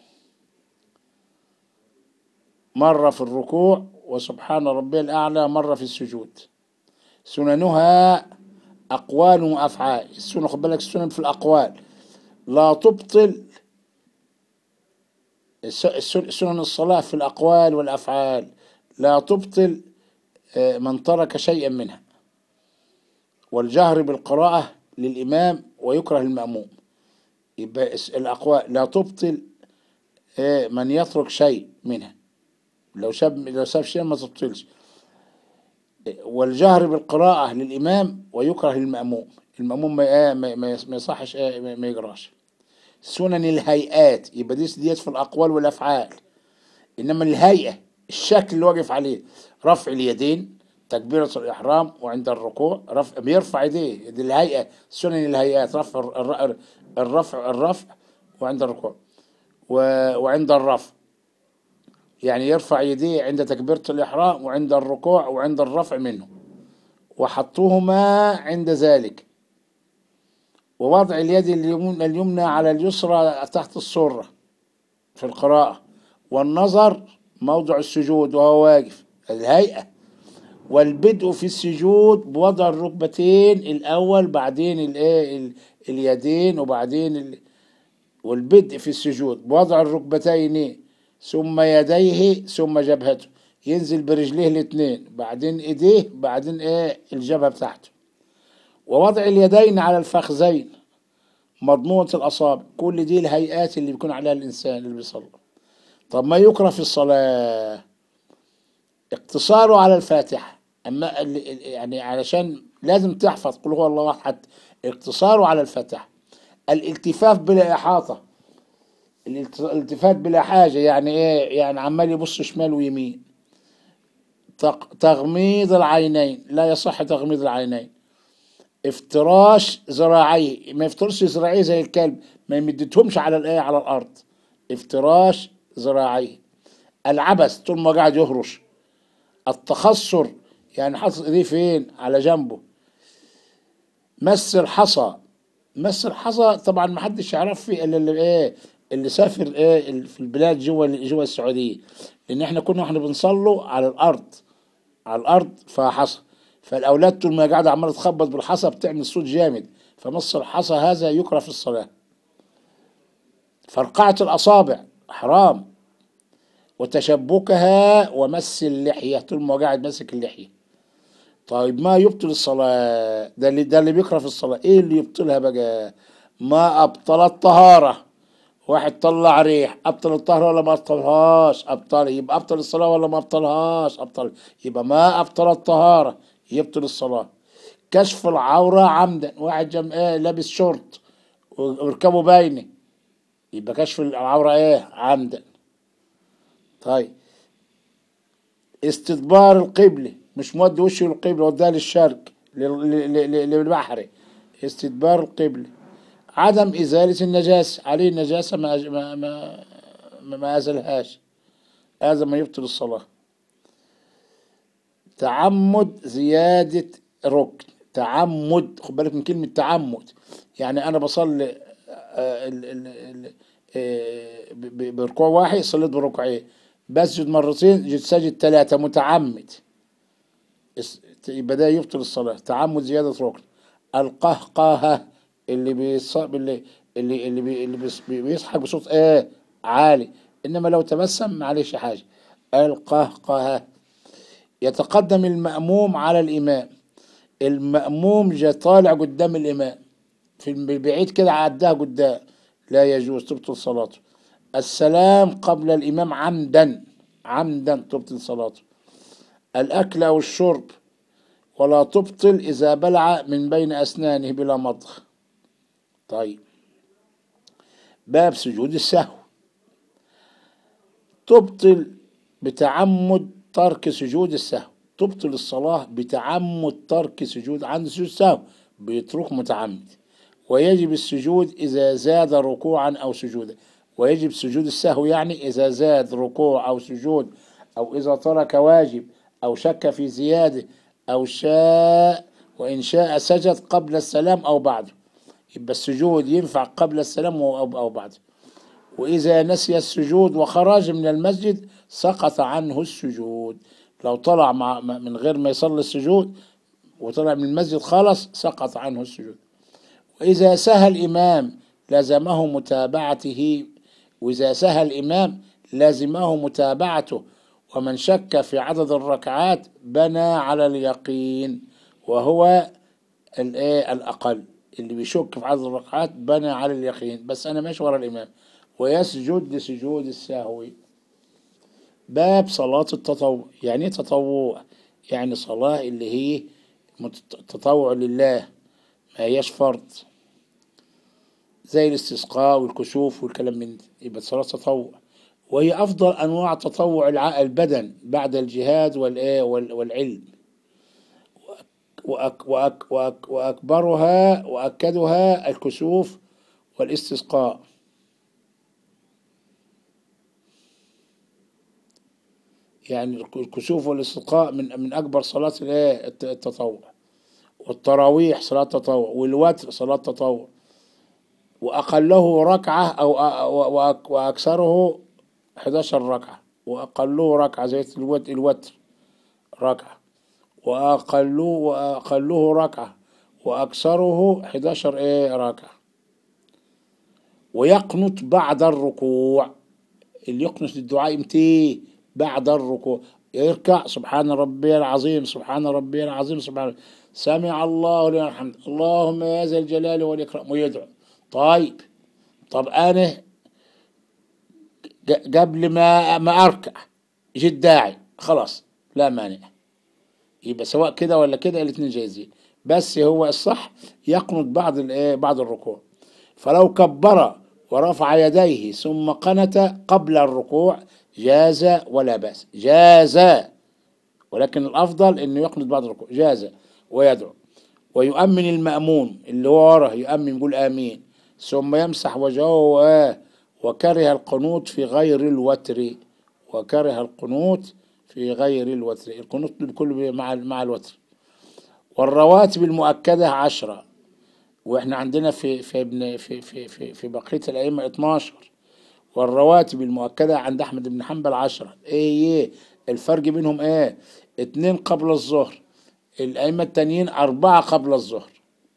مرة في الركوع وسبحان ربي الأعلى مرة في السجود سننها أقوال وأفعال السنة خد بالك السنن في الأقوال لا تبطل الس- السن- سنن الصلاة في الأقوال والأفعال لا تبطل آه، من ترك شيئا منها والجهر بالقراءة للإمام ويكره المأموم يبقى اس- الأقوال لا تبطل آه، من يترك شيء منها لو ساب لو ساب شيء ما تبطلش والجهر بالقراءة للإمام ويكره للمأموم المأموم ما آه، ما ما ما يصحش آه، ما ما يقراش سنن الهيئات يبقى دي ديت في الأقوال والأفعال إنما الهيئة الشكل اللي واقف عليه رفع اليدين تكبيرة الإحرام وعند الركوع رفع بيرفع يديه دي الهيئة سنن الهيئات رفع الر- الرفع الرفع وعند الركوع و- وعند الرفع يعني يرفع يديه عند تكبيرة الإحرام وعند الركوع وعند الرفع منه وحطوهما عند ذلك ووضع اليد اليمن- اليمنى على اليسرى تحت السرة في القراءة والنظر موضع السجود وهو واقف الهيئة والبدء في السجود بوضع الركبتين الأول بعدين الايه ال- اليدين وبعدين ال... والبدء في السجود بوضع الركبتين ثم يديه ثم جبهته ينزل برجليه الاثنين بعدين ايديه بعدين ايه الجبهة بتاعته ووضع اليدين على الفخذين مضمونة الأصابع كل دي الهيئات اللي بيكون عليها الإنسان اللي بيصلي طب ما يكره في الصلاة اقتصاره على الفاتحة أما ال- ال- يعني علشان لازم تحفظ قل هو الله أحد اقتصاره على الفاتحة الالتفاف بلا إحاطة الالت- الالتفات بلا حاجة يعني إيه يعني عمال يبص شمال ويمين تق- تغميض العينين لا يصح تغميض العينين افتراش ذراعيه ما يفترش ذراعيه زي الكلب ما يمدتهمش على الايه على الارض افتراش ذراعيه العبث طول ما قاعد يهرش التخصر يعني حاطط ايديه فين على جنبه مس الحصى مس الحصى طبعا ما حدش يعرف فيه الا اللي ايه اللي سافر ايه ال- في البلاد جوه جوه السعوديه لان احنا كنا واحنا بنصلوا على الارض على الارض فحصى فالاولاد طول ما قاعده عماله تخبط بالحصى بتعمل صوت جامد فمص الحصى هذا يكره في الصلاه فرقعه الاصابع حرام وتشبكها ومس اللحيه طول ما هو قاعد ماسك اللحيه طيب ما يبطل الصلاة ده اللي ده اللي بيكره في الصلاة ايه اللي يبطلها بقى ما ابطل الطهارة واحد طلع ريح ابطل الطهارة ولا ما ابطلهاش ابطل يبقى ابطل الصلاة ولا ما ابطلهاش ابطل يبقى ما ابطل الطهارة يبطل الصلاة كشف العورة عمدا واحد جم ايه لابس شورت وركبه باينة يبقى كشف العورة ايه عمدا طيب استدبار القبلة مش مودي وشه للقبلة وداه للشرق لل- لل- لل- للبحر استدبار القبلة عدم إزالة النجاسة عليه النجاسة ما أج- ما ما ما, ما أزلهاش هذا ما يبطل الصلاة تعمد زيادة ركن تعمد خد بالك من كلمة تعمد يعني أنا بصلي آه، ال- ال- ال- آه، ب- ب- بركوع واحد صليت بركوعين بسجد مرتين جيت ساجد ثلاثة متعمد اس- يبقى ده يبطل الصلاة تعمد زيادة ركن القهقهة اللي بيص... اللي اللي اللي, بي... اللي بيص... بيصحى بصوت ايه عالي انما لو تبسم معلش حاجة القهقهة يتقدم المأموم على الإمام المأموم جا طالع قدام الإمام في البعيد كده عدها قدام لا يجوز تبطل صلاته السلام قبل الإمام عمدا عمدا تبطل صلاته الأكل أو الشرب ولا تبطل إذا بلع من بين أسنانه بلا مضغ طيب باب سجود السهو تبطل بتعمد ترك سجود السهو تبطل الصلاة بتعمد ترك سجود عند سجود السهو بيترك متعمد ويجب السجود إذا زاد ركوعا أو سجودا ويجب سجود السهو يعني إذا زاد ركوع أو سجود أو إذا ترك واجب أو شك في زيادة أو شاء وإن شاء سجد قبل السلام أو بعده يبقى السجود ينفع قبل السلام أو أو بعده وإذا نسي السجود وخرج من المسجد سقط عنه السجود لو طلع مع من غير ما يصلي السجود وطلع من المسجد خلص سقط عنه السجود وإذا سهى الإمام لزمه متابعته وإذا سهى الإمام لازمه متابعته ومن شك في عدد الركعات بنى على اليقين وهو الايه الاقل اللي بيشك في عدد الركعات بنى على اليقين بس انا ماشي ورا الامام ويسجد لسجود السهو باب صلاة التطوع يعني ايه تطوع يعني صلاة اللي هي مت- تطوع لله ما هياش فرض زي الاستسقاء والكسوف والكلام من ده يبقى صلاة تطوع وهي أفضل أنواع تطوع الع- البدن بعد الجهاد والإيه وال- والعلم وأك وأك وأك وأكبرها وأكدها الكسوف والاستسقاء يعني الك- الكسوف والاستسقاء من من أكبر صلاة الإيه الت- التطوع والتراويح صلاة تطوع والوتر صلاة تطوع وأقله ركعة أو أ- وأك- وأكثره 11 ركعة وأقله ركعة زي الوت- الوتر ركعة وأقله وأقله ركعة وأكثره 11 إيه ركعة ويقنط بعد الركوع اللي يقنط الدعاء امتى بعد الركوع يركع سبحان ربي العظيم سبحان ربي العظيم سبحان سمع الله لمن الحمد اللهم يا ذا الجلال والإكرام ويدعو طيب طب أنا ج- قبل ما ما أركع جيت داعي خلاص لا مانع يبقى سواء كده ولا كده الاثنين جايزين بس هو الصح يقنط بعد الايه بعد الركوع فلو كبر ورفع يديه ثم قنت قبل الركوع جاز ولا بأس جاز ولكن الأفضل أنه يقنط بعد الركوع جاز ويدعو ويؤمن المأمون اللي هو وراه يؤمن يقول آمين ثم يمسح وجهه و- وكره القنوت في غير الوتر وكره القنوت في غير الوتر القنوت كله مع مع الوتر والرواتب المؤكدة عشرة واحنا عندنا في في ابن في في في, في بقية الأئمة 12 والرواتب المؤكدة عند أحمد بن حنبل عشرة إيه إيه الفرق بينهم إيه اتنين قبل الظهر الأئمة التانيين أربعة قبل الظهر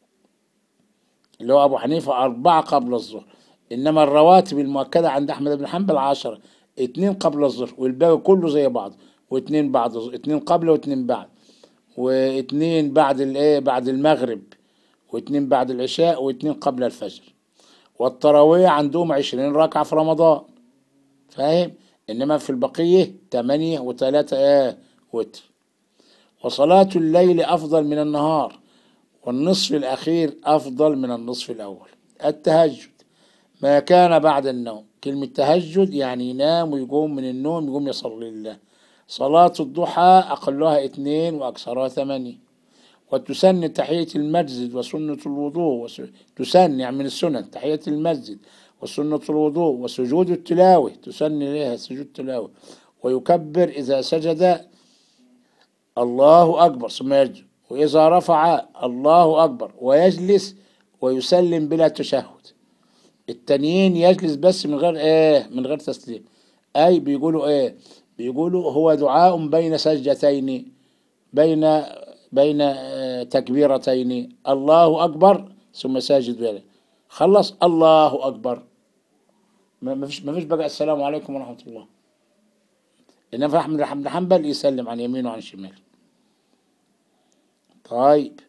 اللي هو أبو حنيفة أربعة قبل الظهر إنما الرواتب المؤكدة عند أحمد بن حنبل عشرة اتنين قبل الظهر والباقي كله زي بعض واتنين بعد اتنين قبل واتنين بعد واتنين بعد الايه بعد المغرب واتنين بعد العشاء واتنين قبل الفجر والتراويح عندهم عشرين ركعة في رمضان فاهم إنما في البقية تمانية وتلاتة آه وتر وصلاة الليل أفضل من النهار والنصف الأخير أفضل من النصف الأول التهجد ما كان بعد النوم كلمة تهجد يعني ينام ويقوم من النوم يقوم يصلي لله صلاة الضحى أقلها اثنين وأكثرها ثمانية وتسن تحية المسجد وسنة الوضوء وس... تسن يعني من السنن تحية المسجد وسنة الوضوء وسجود التلاوة تسن إليها سجود التلاوة ويكبر إذا سجد الله أكبر ثم يسجد وإذا رفع الله أكبر ويجلس ويسلم بلا تشهد التانيين يجلس بس من غير ايه من غير تسليم اي بيقولوا ايه بيقولوا هو دعاء بين سجدتين بين بين آه، تكبيرتين الله اكبر ثم ساجد بلا خلص الله اكبر ما ما فيش ما فيش بقى السلام عليكم ورحمه الله انما احمد بن حنبل يسلم عن يمينه وعن شماله طيب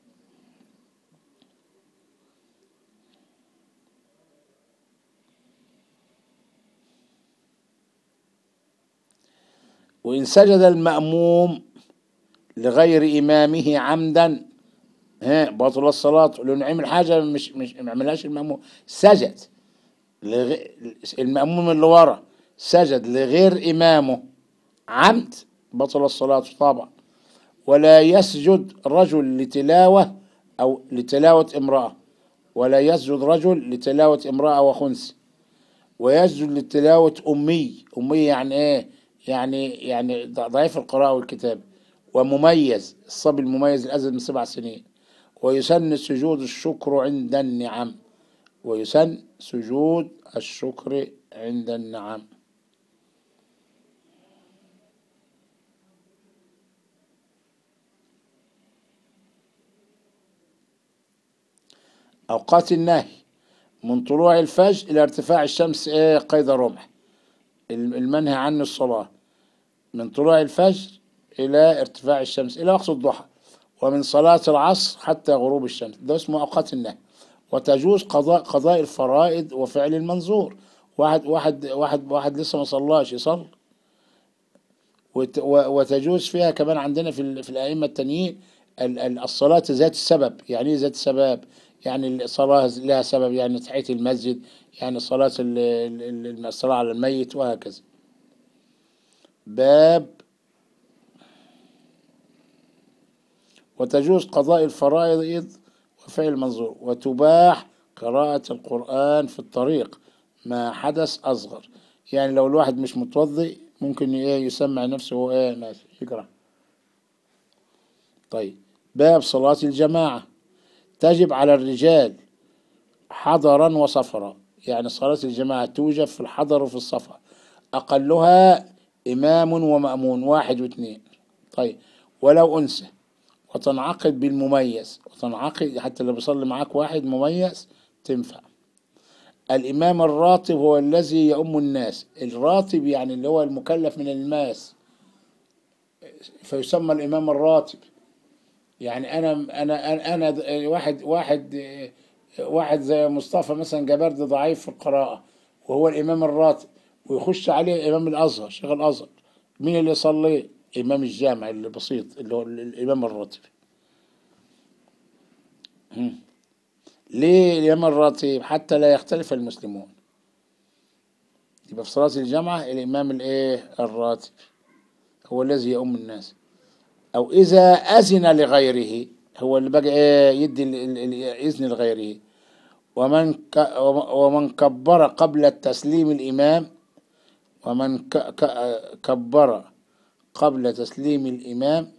وإن سجد المأموم لغير إمامه عمدا ها بطل الصلاة لأنه عمل حاجة مش مش ما عملهاش المأموم سجد لغ... المأموم اللي ورا سجد لغير إمامه عمد بطل الصلاة طبعا ولا يسجد رجل لتلاوة أو لتلاوة امرأة ولا يسجد رجل لتلاوة امرأة وخنث ويسجد لتلاوة أمي أمي يعني إيه يعني يعني ضعيف القراءة والكتاب ومميز الصبي المميز الأزل من سبع سنين ويسن سجود الشكر عند النعم ويسن سجود الشكر عند النعم أوقات النهي من طلوع الفجر إلى ارتفاع الشمس إيه قيد رمح المنهي عنه الصلاة من طلوع الفجر إلى ارتفاع الشمس إلى وقت الضحى ومن صلاة العصر حتى غروب الشمس ده اسمه أوقات النهي وتجوز قضاء قضاء الفرائض وفعل المنظور واحد واحد واحد واحد لسه ما صلاش يصلي وت- و- وتجوز فيها كمان عندنا في ال- في الأئمة التانيين ال- ال- الصلاة ذات السبب يعني ايه ذات السبب يعني الصلاة لها سبب يعني تحية المسجد يعني صلاة ال- ال- ال- الصلاة على الميت وهكذا باب وتجوز قضاء الفرائض وفعل المنظور وتباح قراءة القرآن في الطريق ما حدث أصغر يعني لو الواحد مش متوضي ممكن ايه يسمع نفسه وهو ايه ماشي يقرأ طيب باب صلاة الجماعة تجب على الرجال حضرا وسفرا يعني صلاة الجماعة توجب في الحضر وفي السفر أقلها إمام ومأمون واحد واثنين طيب ولو أنثى وتنعقد بالمميز وتنعقد حتى لو بيصلي معاك واحد مميز تنفع الإمام الراتب هو الذي يؤم الناس الراتب يعني اللي هو المكلف من الماس فيسمى الإمام الراتب يعني أنا أنا أنا, أنا واحد واحد واحد زي مصطفى مثلا جبرد ضعيف في القراءة وهو الإمام الراتب ويخش عليه إمام الأزهر شيخ الأزهر مين اللي يصلي؟ إمام الجامع اللي بسيط اللي هو الإمام الراتب هم. ليه الإمام الراتب حتى لا يختلف المسلمون يبقى في صلاة الجمعة الإمام الإيه الراتب هو الذي يؤم الناس أو إذا أذن لغيره هو اللي بقى إيه يدي ال- ال- الإذن لغيره ومن ك ومن كبر قبل التسليم الإمام ومن ك ك كبر قبل تسليم الإمام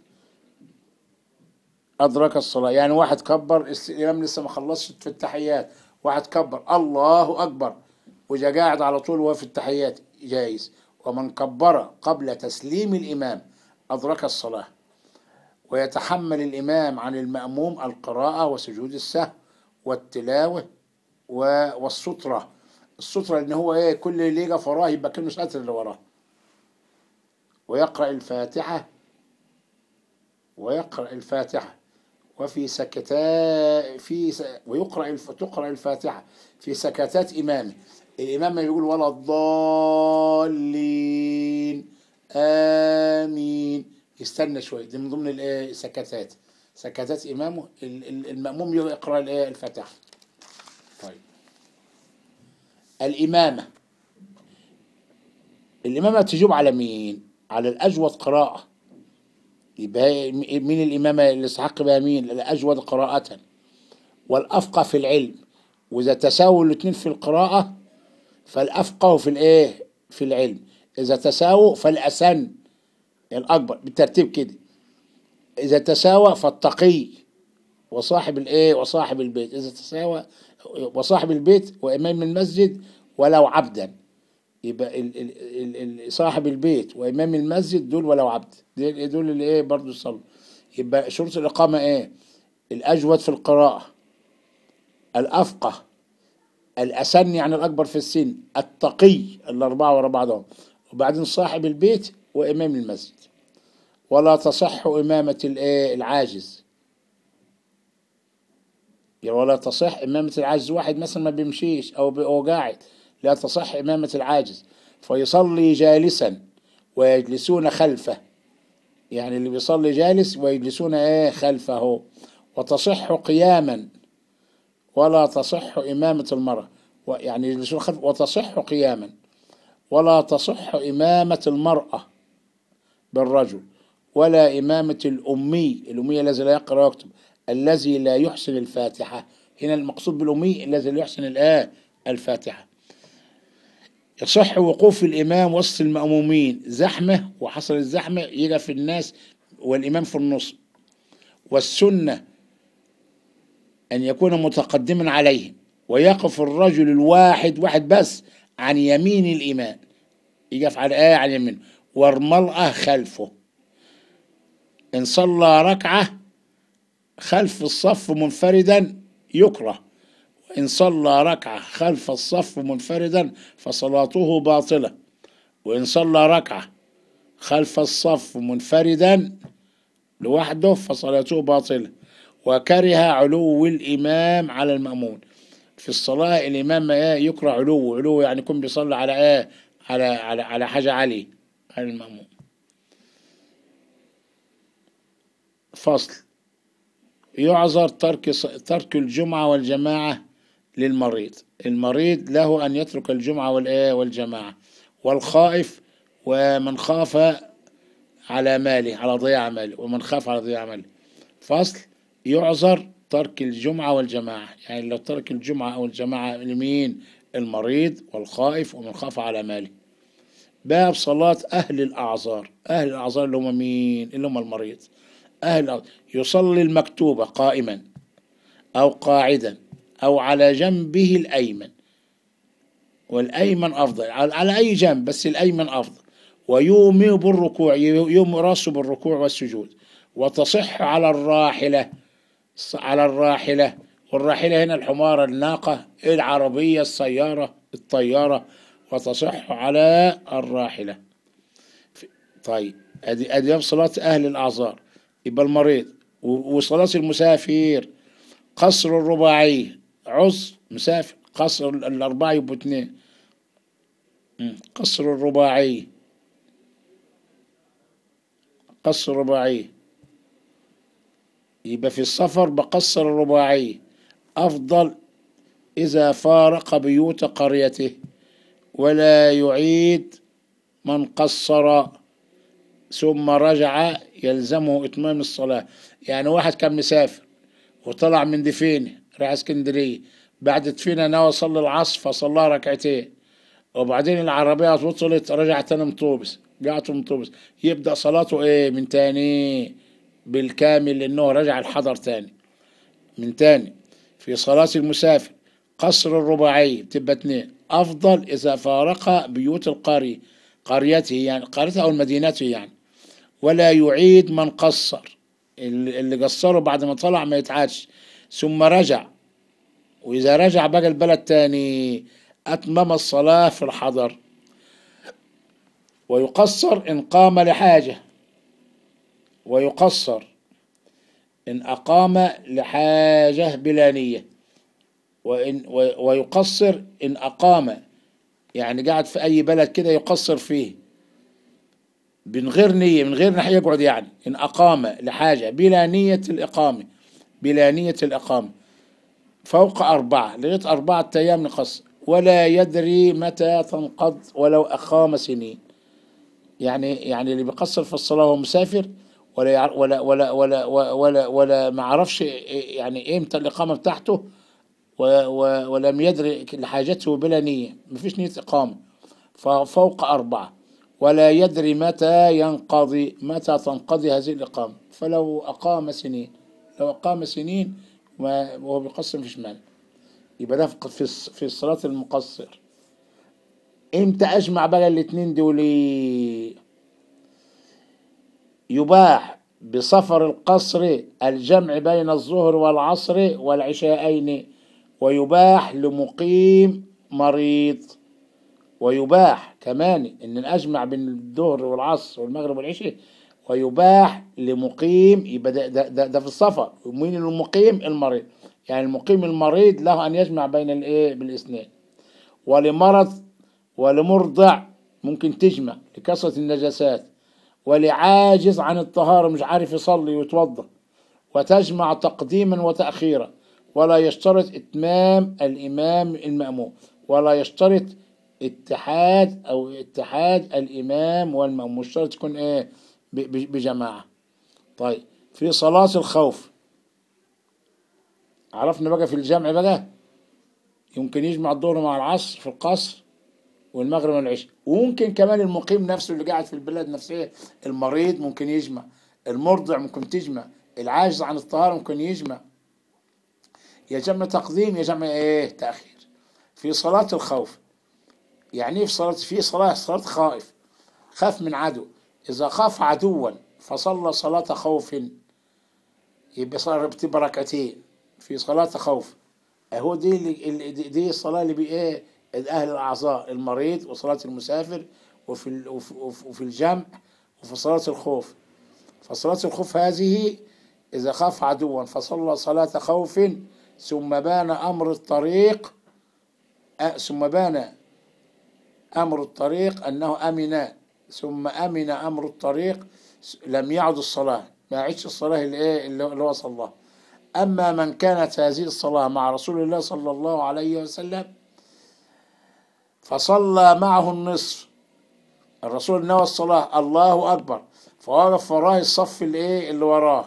أدرك الصلاة يعني واحد كبر الس- الإمام لسه ما خلصش في التحيات واحد كبر الله أكبر وجا قاعد على طول وهو في التحيات جايز ومن كبر قبل تسليم الإمام أدرك الصلاة ويتحمل الإمام عن المأموم القراءة وسجود السهو والتلاوة و- والسترة السترة إن هو إيه كل اللي يجي وراه يبقى كأنه ساتر اللي وراه ويقرأ الفاتحة ويقرأ الفاتحة وفي سكتا في س... ويقرأ الف... تقرأ الفاتحة في سكتات إمامه الإمام ما يقول ولا الضالين آمين يستنى شوي دي من ضمن الإيه؟ السكتات سكتات إمامه ال- ال- المأموم يقرأ الإيه؟ الفاتحة طيب الإمامة الإمامة تجوب على مين؟ على الأجود قراءة يبقى مين الإمامة اللي استحق بها مين؟ الأجود قراءة والأفقه في العلم وإذا تساووا الاثنين في القراءة فالأفقه في الإيه؟ في العلم إذا تساووا فالأسن الأكبر بالترتيب كده إذا تساوى فالتقي وصاحب الإيه؟ وصاحب البيت إذا تساوى وصاحب البيت وإمام المسجد ولو عبدا يبقى ال ال ال ال صاحب البيت وإمام المسجد دول ولو عبد دول دول اللي إيه برضه يصلوا يبقى شروط الإقامة إيه؟ الأجود في القراءة الأفقه الأسن يعني الأكبر في السن التقي الأربعة ورا بعضهم وبعدين صاحب البيت وإمام المسجد ولا تصح إمامة الإيه العاجز يعني ولا تصح إمامة العاجز واحد مثلا ما بيمشيش أو بي- أو قاعد لا تصح إمامة العاجز فيصلي جالسا ويجلسون خلفه يعني اللي بيصلي جالس ويجلسون ايه خلفه وتصح قياما ولا تصح إمامة المرأة و- يعني يجلسون خلف وتصح قياما ولا تصح إمامة المرأة بالرجل ولا إمامة الأمي الأمي الذي لا يقرأ ويكتب الذي لا يحسن الفاتحة هنا المقصود بالأمي الذي لا يحسن الآية الفاتحة يصح وقوف الإمام وسط المأمومين زحمة وحصل الزحمة يجي في الناس والإمام في النص والسنة أن يكون متقدما عليهم ويقف الرجل الواحد واحد بس عن يمين الإمام يقف على الآية عن يمينه والمرأة خلفه إن صلى ركعة خلف الصف منفردا يكره إن صلى ركعة خلف الصف منفردا فصلاته باطلة وإن صلى ركعة خلف الصف منفردا لوحده فصلاته باطلة وكره علو الإمام على المأمون في الصلاة الإمام إيه يكره علو علو يعني يكون بيصلي على إيه على على على حاجة عالية على المأمون فصل يعذر ترك ترك الجمعة والجماعة للمريض المريض له أن يترك الجمعة والإيه والجماعة والخائف ومن خاف على ماله على ضياع ماله ومن خاف على ضياع ماله فصل يعذر ترك الجمعة والجماعة يعني لو ترك الجمعة أو الجماعة لمين المريض والخائف ومن خاف على ماله باب صلاة أهل الأعذار أهل الأعذار اللي هم مين اللي هم المريض أهل يصلي المكتوبة قائما أو قاعدا أو على جنبه الأيمن والأيمن أفضل على أي جنب بس الأيمن أفضل ويومي بالركوع يوم راسه بالركوع والسجود وتصح على الراحلة على الراحلة والراحلة هنا الحمارة الناقة العربية السيارة الطيارة وتصح على الراحلة طيب ادي ادي صلاة اهل الاعذار يبقى المريض وصلاة المسافر قصر الرباعية عذر مسافر قصر الأربعة يبقوا اتنين قصر الرباعية قصر الرباعية يبقى في السفر بقصر الرباعية أفضل إذا فارق بيوت قريته ولا يعيد من قصر ثم رجع يلزمه إتمام الصلاة يعني واحد كان مسافر وطلع من دفينة راح اسكندرية بعد دفينة ناوي يصلي العصر فصلى ركعتين وبعدين العربية وصلت رجع تاني مطوبس قعدت مطوبس يبدأ صلاته ايه من تاني بالكامل لأنه رجع الحضر تاني من تاني في صلاة المسافر قصر الرباعي تبقى اتنين أفضل إذا فارق بيوت القرية قريته يعني قريته أو مدينته يعني ولا يعيد من قصر اللي قصره بعد ما طلع ما يتعادش ثم رجع وإذا رجع بقى البلد تاني أتمم الصلاة في الحضر ويقصر إن قام لحاجة ويقصر إن أقام لحاجة بلا نية وإن ويقصر إن أقام يعني قاعد في أي بلد كده يقصر فيه من غير نية من غير نحن يقعد يعني إن أقام لحاجة بلا نية الإقامة بلا نية الإقامة فوق أربعة لغاية أربعة أيام نقص ولا يدري متى تنقض ولو أقام سنين يعني يعني اللي بيقصر في الصلاة وهو مسافر ولا ولا ولا ولا ولا ولا ما عرفش يعني امتى الإقامة بتاعته ولم يدري لحاجته بلا نية ما فيش نية إقامة ففوق أربعة ولا يدري متى ينقضي متى تنقضي هذه الإقامة فلو أقام سنين لو أقام سنين وهو بيقسم في شمال يبقى ده في في الصلاة المقصر امتى أجمع بقى الاتنين دول يباح بسفر القصر الجمع بين الظهر والعصر والعشاءين ويباح لمقيم مريض ويباح كمان ان اجمع بين الظهر والعصر والمغرب والعشاء ويباح لمقيم يبقى ده, ده, ده, ده في السفر مين المقيم المريض يعني المقيم المريض له ان يجمع بين الايه بالاثنين ولمرض ولمرضع ممكن تجمع لكثرة النجاسات ولعاجز عن الطهارة مش عارف يصلي ويتوضا وتجمع تقديما وتأخيرا ولا يشترط إتمام الإمام المأموم ولا يشترط اتحاد أو اتحاد الإمام والمأموم مش شرط تكون إيه بجماعة طيب في صلاة الخوف عرفنا بقى في الجمع بقى يمكن يجمع الظهر مع العصر في القصر والمغرب والعشاء وممكن كمان المقيم نفسه اللي قاعد في البلاد نفسها المريض ممكن يجمع المرضع ممكن تجمع العاجز عن الطهارة ممكن يجمع يا جمع تقديم يا جمع ايه تأخير في صلاة الخوف يعني ايه في صلاة في صلاة صلاة خائف خاف من عدو إذا خاف عدوا فصلى صلاة خوف يبقى صار بتبقى ركعتين في صلاة خوف اهو دي اللي دي الصلاة اللي بي ايه أهل الأعضاء المريض وصلاة المسافر وفي وفي, وفي الجمع وفي صلاة الخوف فصلاة الخوف هذه إذا خاف عدوا فصلى صلاة خوف ثم بان أمر الطريق أ- ثم بان أمر الطريق أنه أمن ثم أمن أمر الطريق س- لم يعد الصلاة ما يعيدش الصلاة اللي إيه اللي اللي هو صلاها أما من كانت هذه الصلاة مع رسول الله صلى الله عليه وسلم فصلى معه النصف الرسول نوى الصلاة الله أكبر فوقف وراه الصف اللي إيه اللي وراه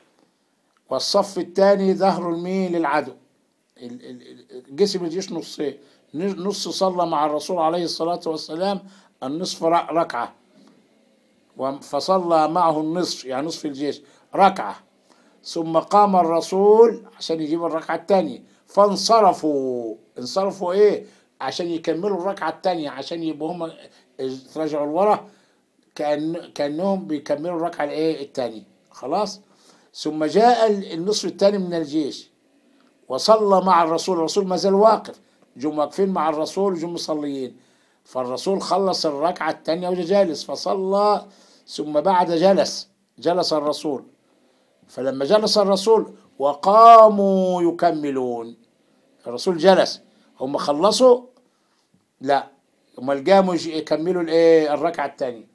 والصف الثاني ظهر المين للعدو ال- ال- ال- جسم الجيش نصين نص صلى مع الرسول عليه الصلاة والسلام النصف ر- ركعة وم- فصلى معه النصف يعني نصف الجيش ركعة ثم قام الرسول عشان يجيب الركعة الثانية فانصرفوا انصرفوا ايه عشان يكملوا الركعة الثانية عشان يبقوا هم تراجعوا لورا كأن كأنهم بيكملوا الركعة الايه الثانية خلاص ثم جاء ال- النصف الثاني من الجيش وصلى مع الرسول الرسول ما زال واقف جم واقفين مع الرسول وجم مصليين فالرسول خلص الركعة الثانية وجا جالس فصلى ثم بعد جلس جلس الرسول فلما جلس الرسول وقاموا يكملون الرسول جلس هم خلصوا لا هم قاموا يج- يكملوا الايه الركعة الثانية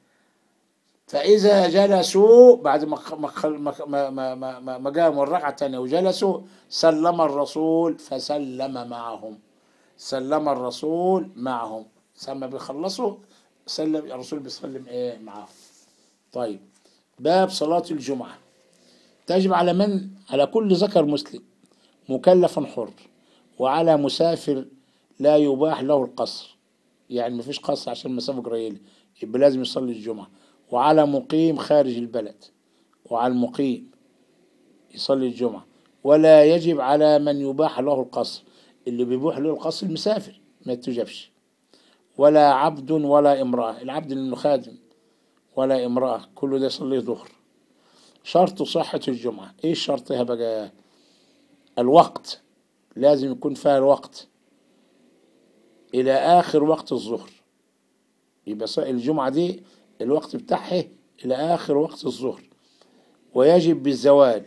فإذا جلسوا بعد ما ما ما ما ما, ما, ما قاموا الركعة الثانية وجلسوا سلم الرسول فسلم معهم سلم الرسول معهم ثم بيخلصوا سلم الرسول بيسلم ايه معهم طيب باب صلاة الجمعة تجب على من على كل ذكر مسلم مكلف حر وعلى مسافر لا يباح له القصر يعني مفيش قصر عشان مسافة قريبة يبقى لازم يصلي الجمعة وعلى مقيم خارج البلد وعلى المقيم يصلي الجمعة ولا يجب على من يباح له القصر اللي بيبوح له القصر المسافر ما تجبش ولا عبد ولا امرأة العبد انه خادم ولا امرأة كله ده يصلي ظهر شرط صحة الجمعة ايه شرطها بقى الوقت لازم يكون فيها الوقت الى اخر وقت الظهر يبقى ص- الجمعة دي الوقت بتاعها الى اخر وقت الظهر ويجب بالزوال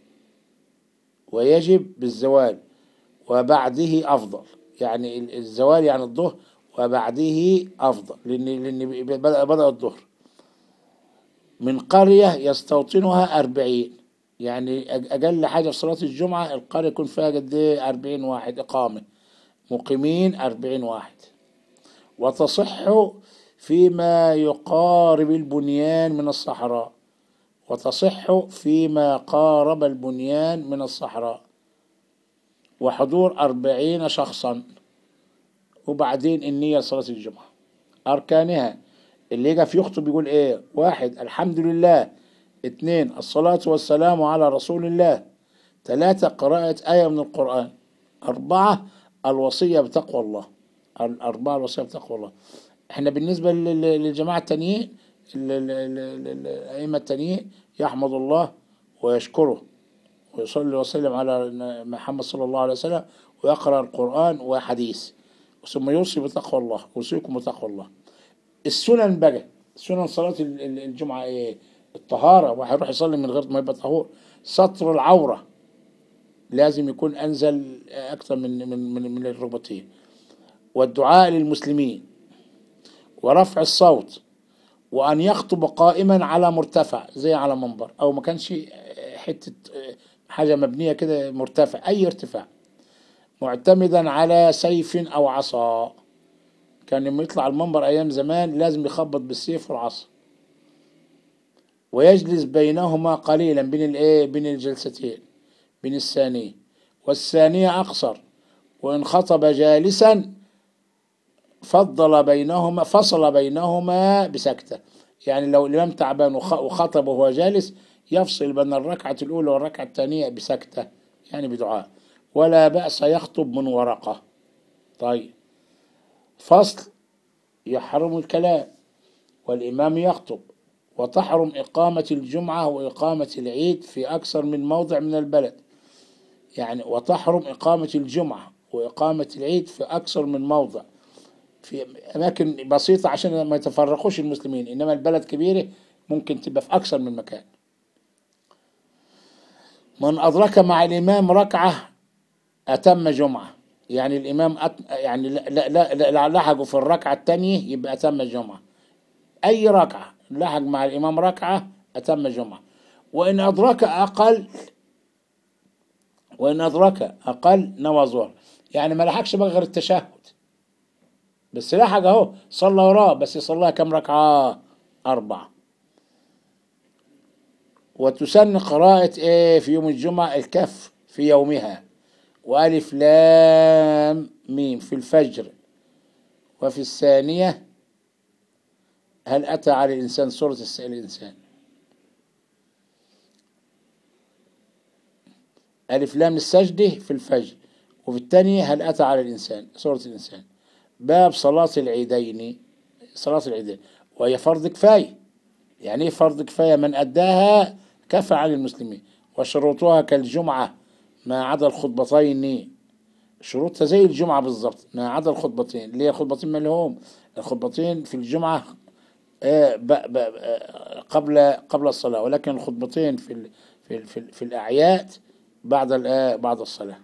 ويجب بالزوال وبعده افضل يعني ال- الزوال يعني الظهر وبعده افضل لان لان بدا بدا الظهر من قرية يستوطنها أربعين يعني أج- أقل حاجة في صلاة الجمعة القرية يكون فيها قد إيه أربعين واحد إقامة مقيمين أربعين واحد وتصح فيما يقارب البنيان من الصحراء وتصح فيما قارب البنيان من الصحراء وحضور أربعين شخصا وبعدين النية لصلاة الجمعة أركانها اللي يجي في يخطب يقول إيه واحد الحمد لله اثنين الصلاة والسلام على رسول الله ثلاثة قراءة آية من القرآن أربعة الوصية بتقوى الله الأربعة الوصية بتقوى الله احنا بالنسبة لل- للجماعة التانيين ال- ال- ال- ال- الأئمة التانيين يحمد الله ويشكره ويصلي ويسلم على محمد صلى الله عليه وسلم ويقرأ القرآن وحديث ثم يوصي بتقوى الله يوصيكم بتقوى الله السنن بقى سنن صلاة ال- ال- الجمعة ايه الطهارة واحد يروح يصلي من غير ما يبقى طهور ستر العورة لازم يكون أنزل أكثر من من من, من الركبتين والدعاء للمسلمين ورفع الصوت وأن يخطب قائما على مرتفع زي على منبر أو ما كانش حتة حاجة مبنية كده مرتفع أي ارتفاع معتمدا على سيف أو عصا كان لما يطلع المنبر أيام زمان لازم يخبط بالسيف والعصا ويجلس بينهما قليلا بين الايه بين الجلستين بين الثانية والثانية أقصر وإن خطب جالسا فضل بينهما فصل بينهما بسكتة يعني لو الإمام تعبان وخ- وخطب وهو جالس يفصل بين الركعة الأولى والركعة الثانية بسكتة يعني بدعاء ولا بأس يخطب من ورقة طيب فصل يحرم الكلام والإمام يخطب وتحرم إقامة الجمعة وإقامة العيد في أكثر من موضع من البلد يعني وتحرم إقامة الجمعة وإقامة العيد في أكثر من موضع في أماكن بسيطة عشان ما يتفرقوش المسلمين إنما البلد كبيرة ممكن تبقى في أكثر من مكان من أدرك مع الإمام ركعة أتم جمعة يعني الإمام أت... يعني لا لا لا لا لحقوا في الركعة الثانية يبقى أتم الجمعة أي ركعة لحق مع الإمام ركعة أتم جمعة وإن أدرك أقل وإن أدرك أقل نوى ظهر يعني ما لحقش بقى غير التشهد بس لحق أهو صلى وراه بس يصليها كم ركعة أربعة وتسن قراءة إيه في يوم الجمعة الكف في يومها وألف لام ميم في الفجر وفي الثانية هل أتى على الإنسان سورة الس- الإنسان ألف لام السجدة في الفجر وفي الثانية هل أتى على الإنسان سورة الإنسان باب صلاة العيدين صلاة العيدين وهي فرض كفاية يعني ايه فرض كفاية من أداها كفى عن المسلمين وشروطها كالجمعة ما عدا الخطبتين شروطها زي الجمعة بالظبط ما عدا الخطبتين اللي هي الخطبتين ما اللي هم الخطبتين في الجمعة آه، ب- ب- آه، قبل قبل الصلاة ولكن الخطبتين في ال- في ال- في, ال- في الأعياد بعد ال- آه، بعد الصلاة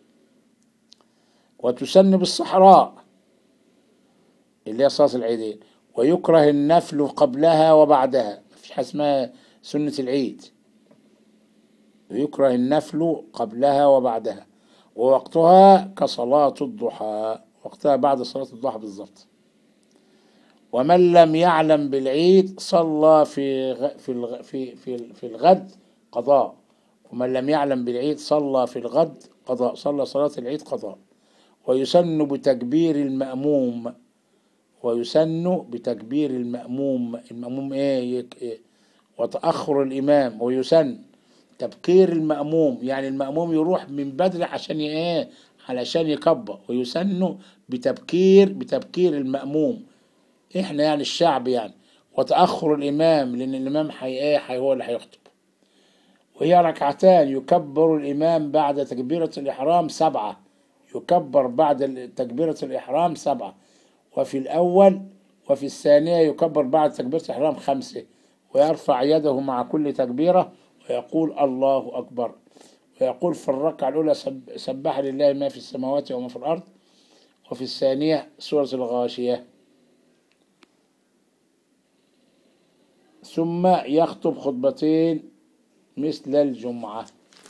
وتسن بالصحراء اللي هي صلاة العيدين ويكره النفل قبلها وبعدها مفيش حاجة اسمها سنة العيد ويكره النفل قبلها وبعدها ووقتها كصلاة الضحى وقتها بعد صلاة الضحى بالضبط ومن لم يعلم بالعيد صلى في غ... في الغ... في في في الغد قضاء ومن لم يعلم بالعيد صلى في الغد قضاء صلى صلاة العيد قضاء ويسن بتكبير المأموم ويسن بتكبير المأموم المأموم ايه, يك... إيه؟ وتأخر الإمام ويسن تبكير المأموم يعني المأموم يروح من بدري عشان ي- ايه علشان يكبر ويسن بتبكير بتبكير المأموم احنا يعني الشعب يعني وتأخر الإمام لأن الإمام حي ايه حي هو اللي هيخطب وهي ركعتان يكبر الإمام بعد تكبيرة الإحرام سبعة يكبر بعد تكبيرة الإحرام سبعة وفي الأول وفي الثانية يكبر بعد تكبيرة الإحرام خمسة ويرفع يده مع كل تكبيرة ويقول الله أكبر ويقول في الركعة الأولى سب- سبح لله ما في السماوات وما في الأرض وفي الثانية سورة الغاشية ثم يخطب خطبتين مثل الجمعة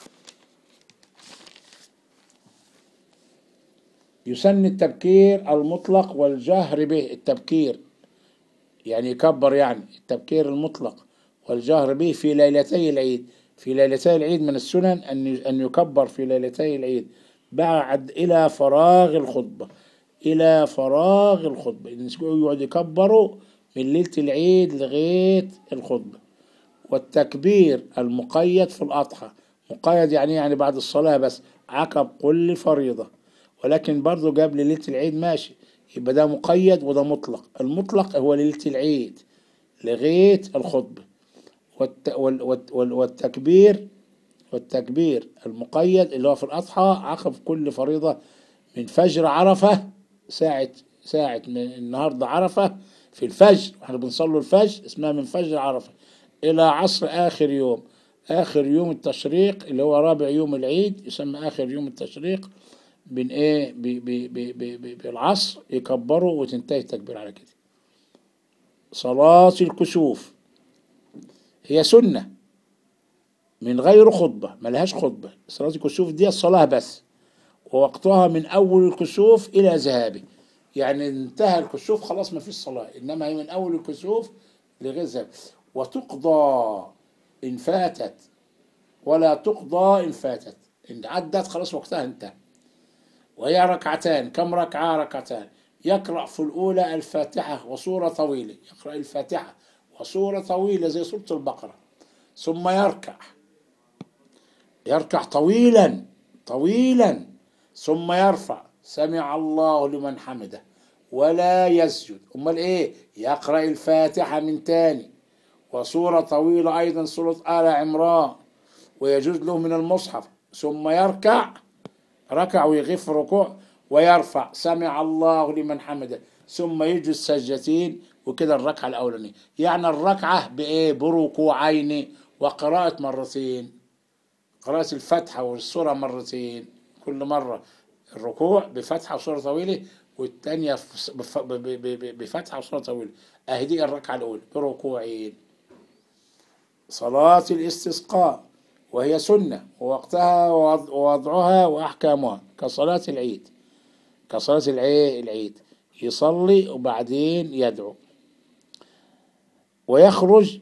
يسن التبكير المطلق والجهر به التبكير يعني يكبر يعني التبكير المطلق والجهر به في ليلتي العيد في ليلتي العيد من السنن أن أن يكبر في ليلتي العيد بعد إلى فراغ الخطبة إلى فراغ الخطبة يقعد يكبروا من ليلة العيد لغاية الخطبة والتكبير المقيد في الأضحى مقيد يعني يعني بعد الصلاة بس عقب كل فريضة ولكن برضه جاب ليلة العيد ماشي يبقى ده مقيد وده مطلق المطلق هو ليلة العيد لغاية الخطبة والت وال وال وال والتكبير والتكبير المقيد اللي هو في الأضحى عقب كل فريضة من فجر عرفة ساعة ساعة من النهاردة عرفة في الفجر احنا بنصلوا الفجر اسمها من فجر عرفة إلى عصر آخر يوم آخر يوم التشريق اللي هو رابع يوم العيد يسمى آخر يوم التشريق بين إيه ب- ب- ب- ب- ب- بالعصر يكبروا وتنتهي التكبير على كده صلاة الكسوف هي سنة من غير خطبة ملهاش خطبة صلاة الكسوف دي الصلاة بس ووقتها من أول الكسوف إلى ذهابه يعني انتهى الكسوف خلاص ما فيش صلاة إنما هي من أول الكسوف لغاية ذهاب وتقضى إن فاتت ولا تقضى إن فاتت إن عدت خلاص وقتها انتهى وهي ركعتان كم ركعة ركعتان يقرأ في الأولى الفاتحة وسورة طويلة يقرأ الفاتحة وسورة طويلة زي سورة البقرة ثم يركع يركع طويلا طويلا ثم يرفع سمع الله لمن حمده ولا يسجد امال ايه يقرا الفاتحه من تاني وسوره طويله ايضا سوره ال عمران ويجوز له من المصحف ثم يركع ركع ويغف ركوع ويرفع سمع الله لمن حمده ثم يجلس سجدتين وكده الركعه الاولانيه يعني الركعه بايه بركوعين وقراءه مرتين قراءة الفاتحة والسورة مرتين كل مرة الركوع بفتحة وسورة طويلة والتانية بف- بف- ب- ب- ب- بفتحة وسورة طويلة أهدي الركعة الأولى بركوعين صلاة الاستسقاء وهي سنة ووقتها ووض- ووضعها وأحكامها كصلاة العيد كصلاة العي- العيد يصلي وبعدين يدعو ويخرج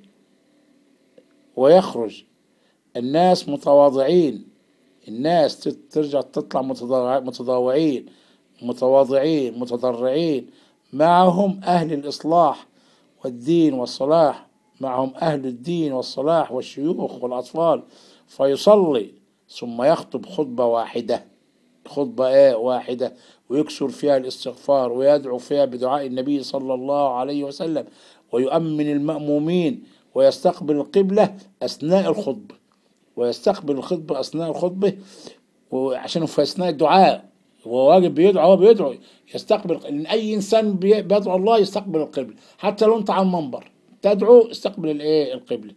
ويخرج الناس متواضعين الناس تت- ترجع تطلع متضاع- متضاوعين متواضعين متضرعين معهم أهل الإصلاح والدين والصلاح معهم أهل الدين والصلاح والشيوخ والأطفال فيصلي ثم يخطب خطبة واحدة خطبة إيه واحدة ويكسر فيها الاستغفار ويدعو فيها بدعاء النبي صلى الله عليه وسلم ويؤمن المأمومين ويستقبل القبلة أثناء الخطبة ويستقبل الخطبة أثناء الخطبة وعشان في أثناء الدعاء هو واجب بيدعو هو بيدعو يستقبل لأن أي إنسان بي- بيدعو الله يستقبل القبلة حتى لو أنت على المنبر تدعو استقبل الإيه القبلة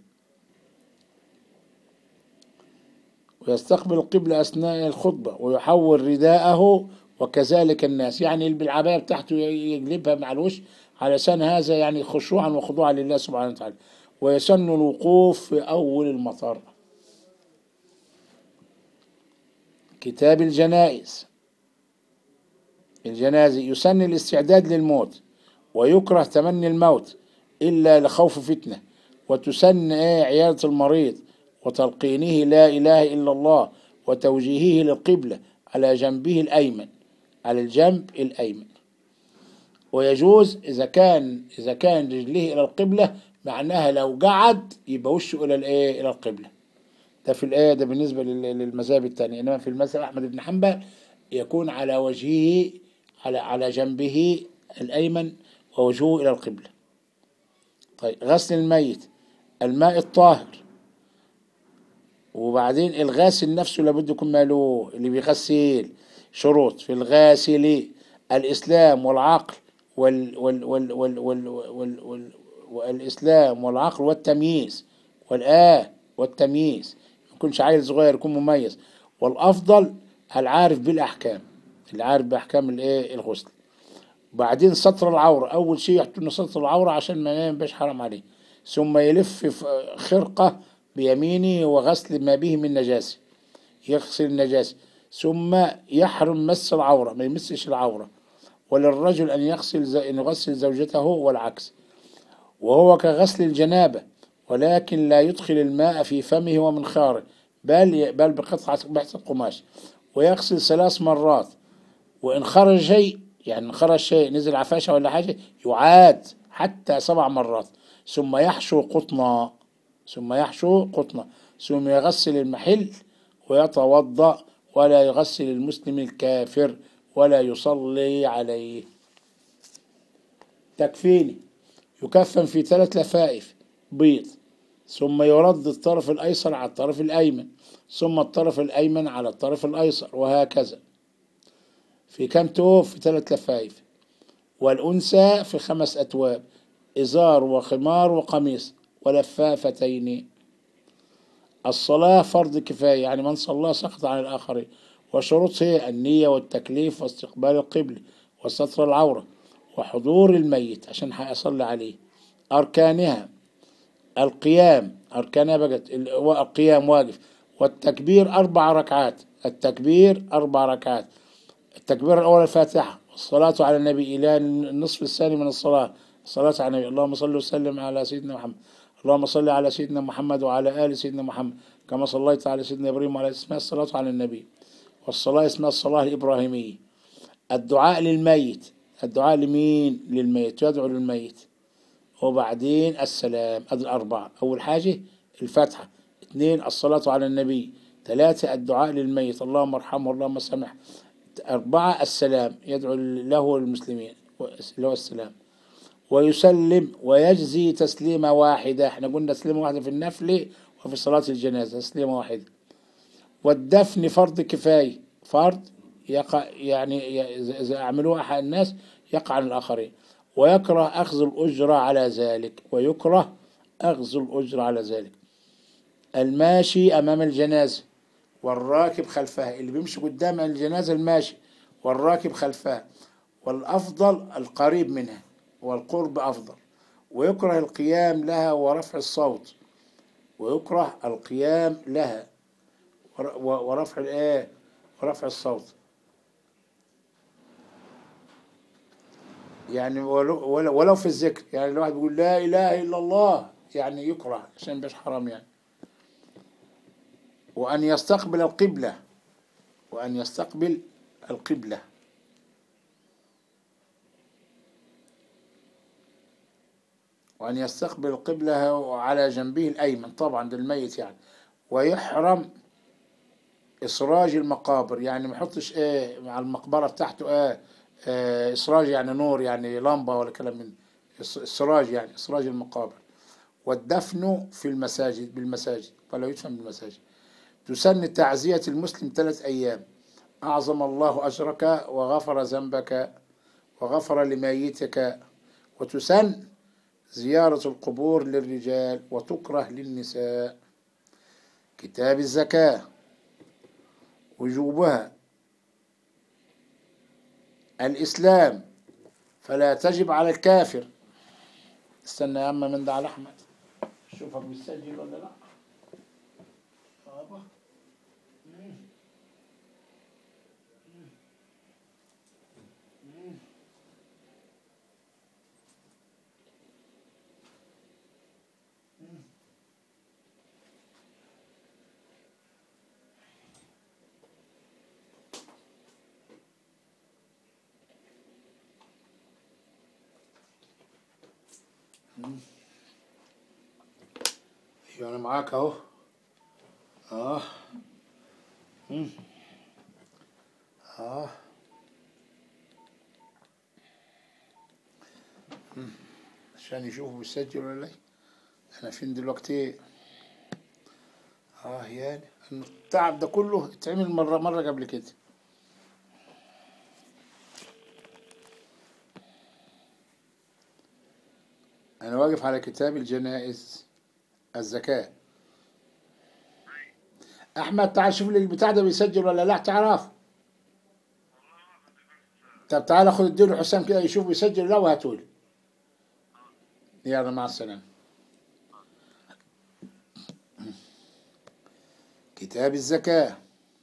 ويستقبل القبلة أثناء الخطبة ويحول رداءه وكذلك الناس يعني اللي بالعباية بتاعته يقلبها مع الوش علشان هذا يعني خشوعا وخضوعا لله سبحانه وتعالى ويسن الوقوف في أول المطار كتاب الجنائز الجنازة يسن الاستعداد للموت ويكره تمني الموت إلا لخوف فتنة وتسن إيه عيادة المريض وتلقينه لا إله إلا الله وتوجيهه للقبلة على جنبه الأيمن على الجنب الأيمن ويجوز إذا كان إذا كان رجليه إلى القبلة معناها لو قعد يبقى وشه إلى الإيه إلى القبلة ده في الآية ده بالنسبة لل- للمذاهب الثانية إنما في المذهب أحمد بن حنبل يكون على وجهه على على جنبه الأيمن ووجهه إلى القبلة طيب غسل الميت الماء الطاهر وبعدين الغاسل نفسه لابد يكون ماله اللي بيغسل شروط في الغاسل الإسلام والعقل وال وال وال وال وال وال وال والإسلام والعقل والتمييز والآه والتمييز ما يكونش عيل صغير يكون مميز والأفضل العارف بالأحكام اللي عارف بأحكام الإيه الغسل بعدين ستر العورة أول شيء يحط له ستر العورة عشان ما يبقاش حرام عليه ثم يلف في خرقة بيمينه وغسل ما به من نجاسة يغسل النجاسة ثم يحرم مس العورة ما يمسش العورة وللرجل أن يغسل ز- أن يغسل زوجته والعكس وهو كغسل الجنابة ولكن لا يدخل الماء في فمه ومنخاره بل بل بقطعة بحث القماش ويغسل ثلاث مرات وإن خرج شيء يعني إن خرج شيء نزل عفاشة ولا حاجة يعاد حتى سبع مرات ثم يحشو قطنا ثم يحشو قطنا ثم يغسل المحل ويتوضأ ولا يغسل المسلم الكافر ولا يصلي عليه تكفيني يكفن في ثلاث لفائف بيض ثم يرد الطرف الأيسر على الطرف الأيمن ثم الطرف الأيمن على الطرف الأيسر وهكذا في كم توب في ثلاث لفائف والأنثى في خمس أتواب إزار وخمار وقميص ولفافتين الصلاة فرض كفاية يعني من صلى سقط عن الآخرين وشروط هي النية والتكليف واستقبال القبل وستر العورة وحضور الميت عشان هيصلي عليه أركانها القيام أركانها بقت ال- القيام واقف والتكبير أربع ركعات التكبير أربع ركعات التكبير الأول الفاتحة والصلاة على النبي إلى النصف الثاني من الصلاة الصلاة على النبي اللهم صل وسلم على سيدنا محمد اللهم صل على سيدنا محمد وعلى آل سيدنا محمد كما صليت على سيدنا إبراهيم وعلى اسمها الصلاة على النبي والصلاة اسمها الصلاة الإبراهيمية الدعاء للميت الدعاء لمين للميت يدعو للميت وبعدين السلام ادي الأربعة أول حاجة الفاتحة اثنين الصلاة على النبي ثلاثة الدعاء للميت اللهم ارحمه اللهم سامحه أربعة السلام يدعو له والمسلمين اللي هو السلام ويسلم ويجزي تسليمة واحدة احنا قلنا تسليمة واحدة في النفل وفي صلاة الجنازة تسليمة واحدة والدفن فرض كفاية فرض يقع يعني ي- إذا إذا عملوها أحد الناس يقع عن الآخرين ويكره أخذ الأجرة على ذلك ويكره أخذ الأجرة على ذلك الماشي أمام الجنازة والراكب خلفها اللي بيمشي قدام الجنازة الماشي والراكب خلفها والأفضل القريب منها والقرب أفضل ويكره القيام لها ورفع الصوت ويكره القيام لها ور- و- ورفع الايه ورفع الصوت يعني ولو, ولو ولو في الذكر يعني الواحد بيقول لا اله الا الله يعني يكره عشان مش حرام يعني وان يستقبل القبله وان يستقبل القبله وأن يستقبل القبلة على جنبه الأيمن طبعا ده الميت يعني ويحرم إسراج المقابر يعني ما يحطش إيه مع المقبرة بتاعته إيه, إيه إسراج يعني نور يعني لمبة ولا كلام من إس- إسراج يعني إسراج المقابر والدفن في المساجد بالمساجد ولا يدفن بالمساجد تسن تعزية المسلم ثلاث أيام أعظم الله أجرك وغفر ذنبك وغفر لميتك وتسن زيارة القبور للرجال وتكره للنساء كتاب الزكاة وجوبها الإسلام فلا تجب على الكافر استنى يا أما من ده على أحمد شوفك بتسجل ولا لا بابا. ايوه انا معاك اهو اه مم. اه مم. عشان يشوفوا بيسجل ولا لا انا فين دلوقتي اه يعني التعب ده كله اتعمل مرة مرة قبل كده انا واقف على كتاب الجنائز الزكاة احمد تعال شوف لي البتاع ده بيسجل ولا لا تعرف طب تعال خد اديله حسام كده يشوف بيسجل لا وهاتولي يلا مع السلامة كتاب الزكاة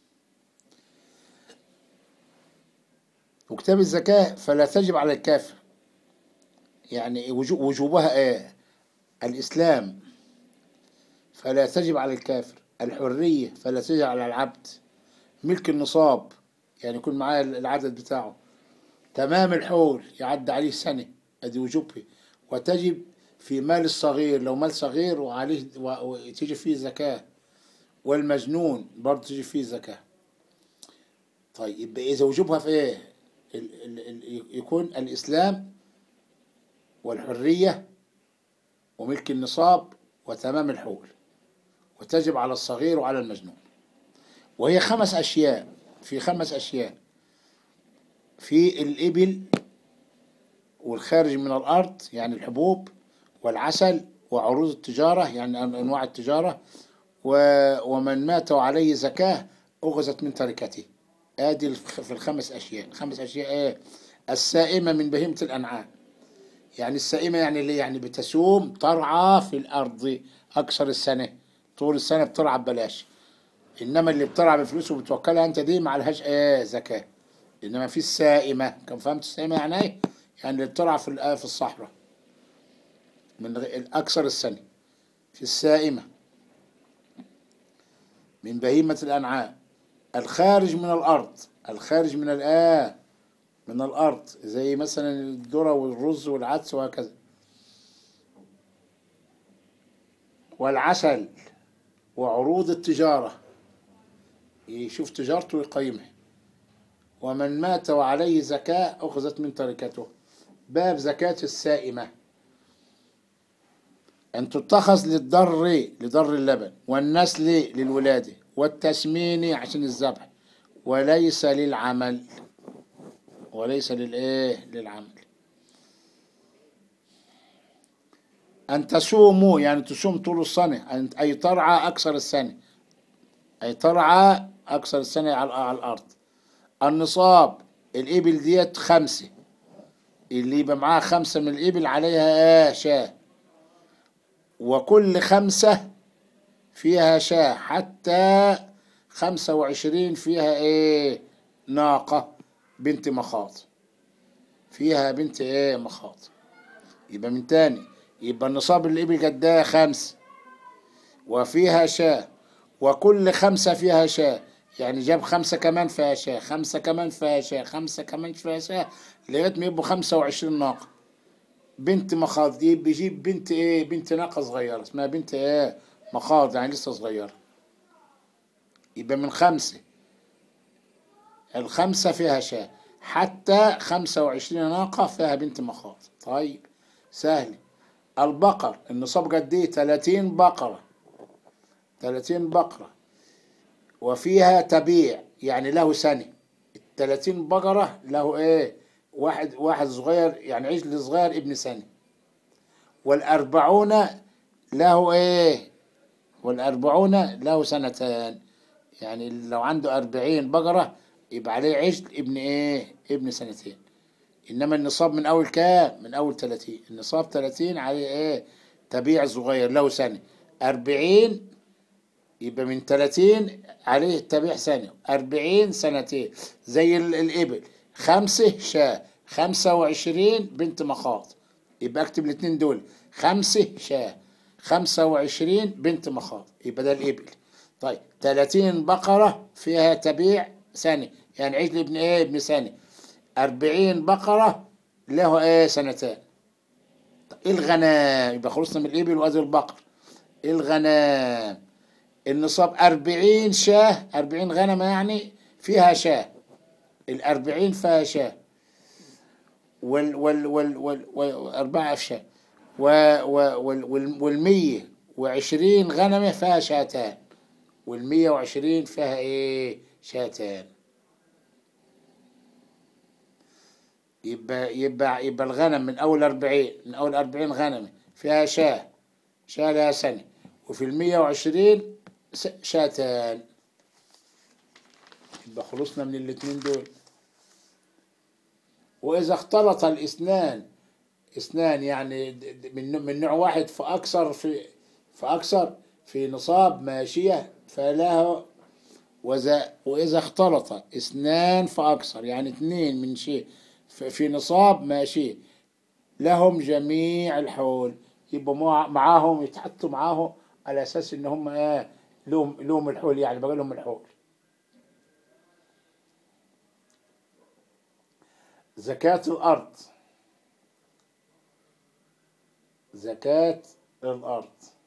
وكتاب الزكاة فلا تجب على الكافر يعني وجو- وجوبها ايه الإسلام فلا تجب على الكافر الحرية فلا تجب على العبد ملك النصاب يعني يكون معاه العدد بتاعه تمام الحول يعدي عليه سنة ادي وجوبه وتجب في مال الصغير لو مال صغير وعليه و- وتيجي فيه زكاة والمجنون برضه تيجي فيه زكاة طيب يبقى إذا وجوبها في إيه؟ ال- ال- ال- يكون الإسلام والحرية وملك النصاب وتمام الحول وتجب على الصغير وعلى المجنون وهي خمس أشياء في خمس أشياء في الإبل والخارج من الأرض يعني الحبوب والعسل وعروض التجارة يعني أن- أنواع التجارة و- ومن مات وعليه زكاة أخذت من تركته آدي الخ- في الخمس أشياء خمس أشياء إيه السائمة من بهيمة الأنعام يعني السائمة يعني اللي يعني بتسوم ترعى في الأرض أكثر السنة طول السنة بترعى ببلاش إنما اللي بترعى بفلوس وبتوكلها أنت دي ما عليهاش إيه زكاة إنما في السائمة كم فهمت السائمة يعني إيه؟ يعني اللي بترعى في الآ- في الصحراء من غ- أكثر السنة في السائمة من بهيمة الأنعام الخارج من الأرض الخارج من الآه من الأرض زي مثلا الذرة والرز والعدس وهكذا والعسل وعروض التجارة يشوف تجارته ويقيمها ومن مات وعليه زكاة أخذت من تركته باب زكاة السائمة أن تتخذ للضر لضر اللبن والنسل للولادة والتسمين عشان الذبح وليس للعمل وليس للإيه للعمل أن تصوموا يعني تصوم طول السنة أن- أي ترعى أكثر السنة أي ترعى أكثر السنة على على الأرض النصاب الإبل ديت خمسة اللي يبقى معاه خمسة من الإبل عليها آه شاه وكل خمسة فيها شاه حتى خمسة وعشرين فيها إيه ناقة بنت مخاض فيها بنت إيه مخاض يبقى من تاني يبقى النصاب الإبل قدها خمس وفيها شاة وكل خمسة فيها شاة يعني جاب خمسة كمان فيها شاة خمسة كمان فيها شاة خمسة كمان فيها شاة لغاية ما يبقوا خمسة وعشرين ناقة بنت مخاض دي بيجيب بنت ايه بنت ناقة صغيرة اسمها بنت ايه مخاض يعني لسه صغيرة يبقى من خمسة الخمسة فيها شاة حتى خمسة وعشرين ناقة فيها بنت مخاض طيب سهل البقر النصاب قد ايه 30 بقرة 30 بقرة وفيها تبيع يعني له سنة ال 30 بقرة له ايه واحد واحد صغير يعني عجل صغير ابن سنة والأربعون له ايه والأربعون له سنتان يعني لو عنده أربعين بقرة يبقى عليه عجل ابن ايه ابن سنتين انما النصاب من اول كام من اول 30 النصاب 30 عليه ايه تبيع صغير له سنه 40 يبقى من 30 عليه تبيع سنه 40 سنتين زي ال- الابل خمسه شاه 25 بنت مخاض يبقى اكتب الاثنين دول خمسه شاه 25 بنت مخاض يبقى ده الابل طيب 30 بقره فيها تبيع سنه يعني عجل ابن ايه ابن سنه أربعين بقرة له إيه سنتان طب إيه الغنام يبقى خلصنا من الإبل وأدي البقر إيه الغنام النصاب أربعين شاه أربعين غنمة يعني فيها شاه الأربعين فيها شاه وال وال وال وال وأربعة شاه و و وال وال والمية وعشرين غنمة فيها شاتان والمية وعشرين فيها إيه شاتان يبقى يبقى يبقى الغنم من أول أربعين من أول أربعين غنمة فيها شاة شاة لها سنة وفي المية وعشرين س- شاتان يبقى خلصنا من الاتنين دول وإذا اختلط الإثنان اثنان يعني د- د- من من نوع واحد فأكثر في فأكثر في نصاب ماشية فله وإذا وإذا اختلط اثنان فأكثر يعني اثنين من شيء في في نصاب ماشي لهم جميع الحول يبقوا مع- معاهم يتحطوا معاهم على أساس إن هم إيه لهم لهم الحول يعني بقى لهم الحول زكاة الأرض زكاة الأرض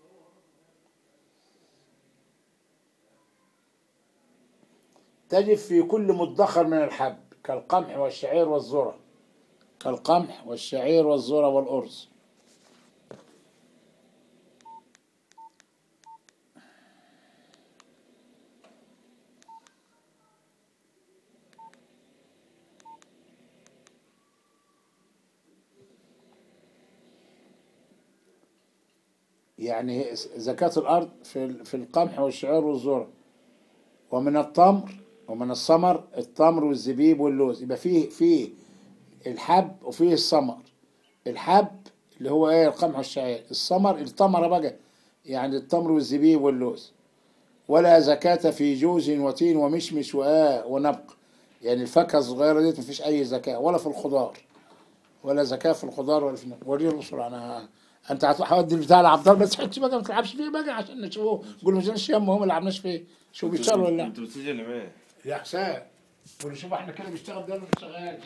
تجب في كل مدخر من الحب كالقمح والشعير والذرة كالقمح والشعير والذرة والأرز يعني زكاة الأرض في في القمح والشعير والذرة ومن التمر ومن الثمر التمر والزبيب واللوز يبقى فيه فيه الحب وفيه الثمر الحب اللي هو ايه القمح والشعير الثمر الثمرة بقى يعني التمر والزبيب واللوز ولا زكاة في جوز وتين ومشمش وآه ونبق يعني الفاكهة الصغيرة دي مفيش أي زكاة ولا في الخضار ولا زكاة في الخضار ولا في وريني البسرعة أنا أنت هتودي البتاع لعبد الله بس حتى بقى ما تلعبش فيه بقى عشان نشوفه قول مش الشام هم ما لعبناش فيه شو بيشتغل ولا لا انت بتسجل معاه يا حسام قول شوف احنا كده بيشتغل ده ولا ما بيشتغلش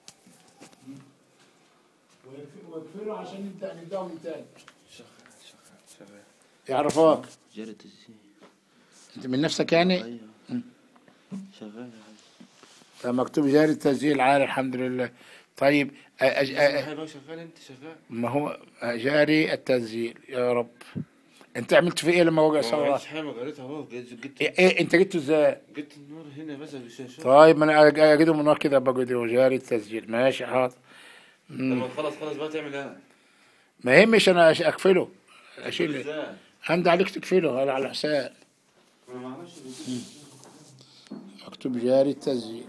ويقفلوا عشان نبدا نبداوا من تاني شغال شغال شغال يعرفوك جرى تسجيل انت من نفسك يعني ايوه شغال فمكتوب جاري التسجيل عالي الحمد لله طيب أ- أ- أ- هاي بقى شغال انت شغال ما هو جاري التسجيل يا رب انت عملت في ايه لما وقع ما ثورات عملتش حاجه قريتها اهو جبت جبت ايه, إيه انت جبته ازاي جبت النور هنا بس بالشاشه طيب ما انا اجده من ورا كده بقول جاري التسجيل ماشي حاضر لما تخلص خلاص بقى تعمل ايه؟ ما يهمش انا أش- اقفله اشيل ازاي؟ عندي عليك تقفله هذا على حساب انا ما اعرفش اكتب جاري التسجيل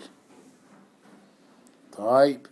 طيب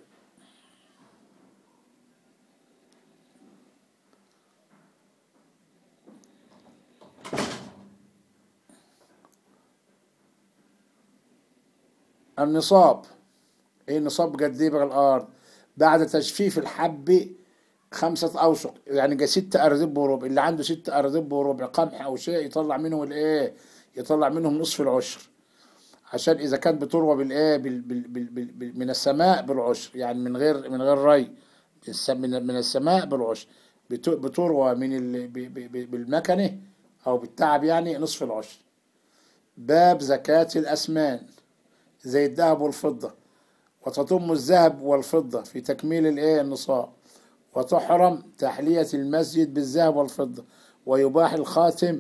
النصاب ايه نصاب قد ايه بقى الارض بعد تجفيف الحب خمسة أوسق يعني جا ست أرذب وربع اللي عنده ست أرذب وربع قمح أو شيء يطلع منهم الإيه يطلع منهم نصف العشر عشان إذا كانت بتروى بالإيه بال بال بال بال بال من السماء بالعشر يعني من غير من غير ري الس- من من السماء بالعشر بت- بتروى من ال ب- ب- ب- بالمكنة أو بالتعب يعني نصف العشر باب زكاة الأسمان زي الذهب والفضة وتضم الذهب والفضة في تكميل الإيه النصاب وتحرم تحلية المسجد بالذهب والفضة ويباح الخاتم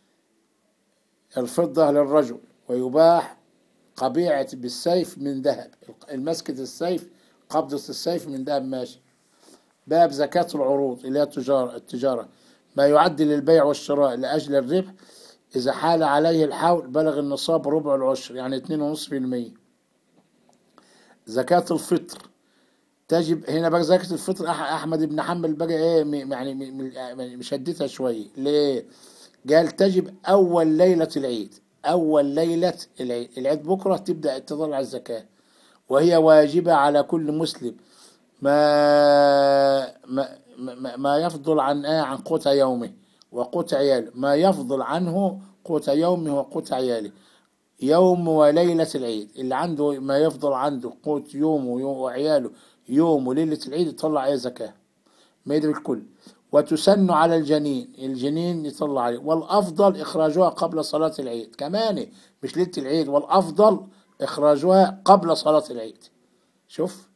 الفضة للرجل ويباح قبيعة بالسيف من ذهب المسكت السيف قبضة السيف من ذهب ماشي باب زكاة العروض اللي هي التجارة التجارة ما يعد للبيع والشراء لأجل الربح إذا حال عليه الحول بلغ النصاب ربع العشر يعني اتنين ونصف في المية زكاة الفطر تجب هنا بقى زكاة الفطر أح- أحمد بن حنبل بقى إيه م- يعني م- م- يعني مشدتها شوية ليه؟ قال تجب أول ليلة العيد أول ليلة العيد العيد بكرة تبدأ تطلع الزكاة وهي واجبة على كل مسلم ما ما ما, ما يفضل عن آه عن قوت يومه وقوت عياله ما يفضل عنه قوت يومه وقوت عياله يوم وليلة العيد اللي عنده ما يفضل عنده قوت يومه ويوم- وعياله يوم وليلة العيد يطلع أي زكاة ما يدري الكل وتسن على الجنين الجنين يطلع عليه والأفضل إخراجها قبل صلاة العيد كمان مش ليلة العيد والأفضل إخراجها قبل صلاة العيد شوف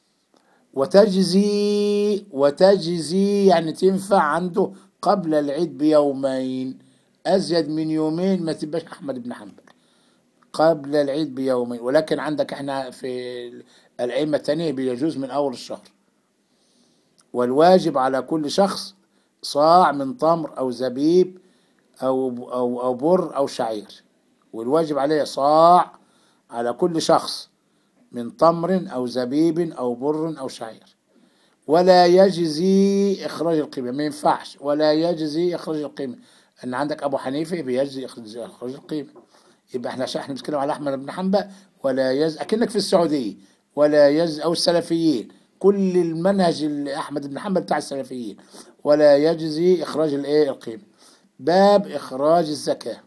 وتجزي وتجزي يعني تنفع عنده قبل العيد بيومين أزيد من يومين ما تبقاش أحمد بن حنبل قبل العيد بيومين ولكن عندك احنا في الأئمة التانية بيجوز من أول الشهر والواجب على كل شخص صاع من تمر أو زبيب أو أو أو بر أو شعير والواجب عليه صاع على كل شخص من تمر أو زبيب أو بر أو شعير ولا يجزي إخراج القيمة ما ينفعش ولا يجزي إخراج القيمة أن عندك أبو حنيفة بيجزي إخراج إخراج القيمة يبقى احنا عشان احنا بنتكلم على أحمد بن حنبل ولا يجزي أكنك في السعودية ولا يجزي أو السلفيين كل المنهج اللي أحمد بن حنبل بتاع السلفيين ولا يجزي إخراج الإيه القيمة باب إخراج الزكاة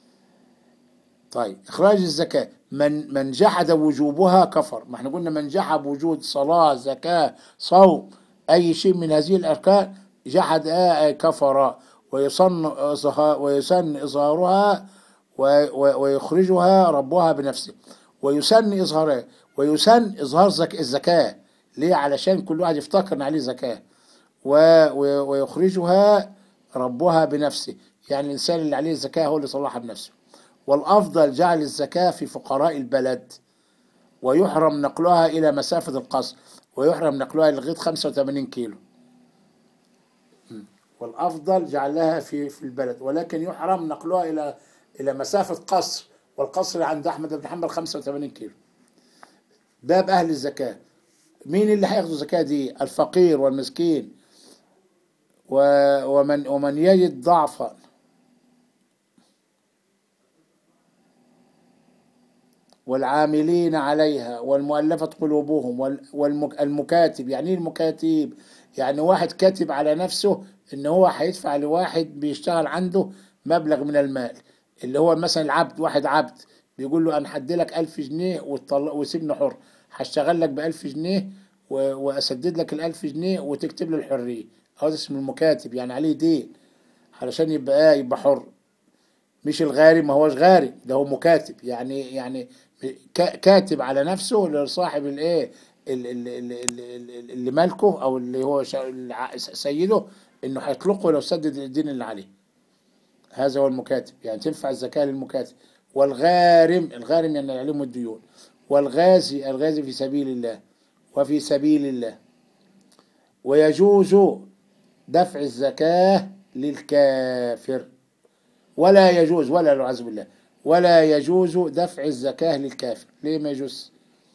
طيب إخراج الزكاة من من جحد وجوبها كفر ما احنا قلنا من جحد وجود صلاة زكاة صوم أي شيء من هذه الأركان جحد آه كفر ويصن إظها- ويسن إظهارها و- و- ويخرجها ربها بنفسه ويسن إظهارها ويسن إظهار زك الزكاة ليه علشان كل واحد يفتكر إن عليه زكاة و- و- ويخرجها ربها بنفسه يعني الإنسان اللي عليه الزكاة هو اللي يطلعها بنفسه والأفضل جعل الزكاة في فقراء البلد ويحرم نقلها إلى مسافة القصر ويحرم نقلها لغاية 85 كيلو م. والأفضل جعلها في في البلد ولكن يحرم نقلها إلى إلى مسافة قصر والقصر عند أحمد بن حنبل 85 كيلو باب أهل الزكاة مين اللي هياخدوا الزكاة دي الفقير والمسكين و- ومن ومن يجد ضعفا والعاملين عليها والمؤلفة قلوبهم والمكاتب يعني ايه المكاتب يعني واحد كاتب على نفسه ان هو هيدفع لواحد بيشتغل عنده مبلغ من المال اللي هو مثلا العبد واحد عبد بيقول له انا هدي لك 1000 جنيه وتطلق وسيبني حر هشتغل لك ب 1000 جنيه و- واسدد لك ال 1000 جنيه وتكتب له الحريه هذا اسمه المكاتب يعني عليه دين علشان يبقى ايه يبقى حر مش الغارم ما هوش غارم ده هو مكاتب يعني يعني كا- كاتب على نفسه لصاحب الايه ال- ال- ال- ال- ال- اللي مالكه او اللي هو شا- الع- سيده انه هيطلقه لو سدد الدين اللي عليه هذا هو المكاتب يعني تنفع الزكاة للمكاتب والغارم الغارم يعني اللي عليهم الديون والغازي الغازي في سبيل الله وفي سبيل الله ويجوز دفع الزكاة للكافر ولا يجوز ولا والعياذ بالله ولا يجوز دفع الزكاة للكافر ليه ما يجوز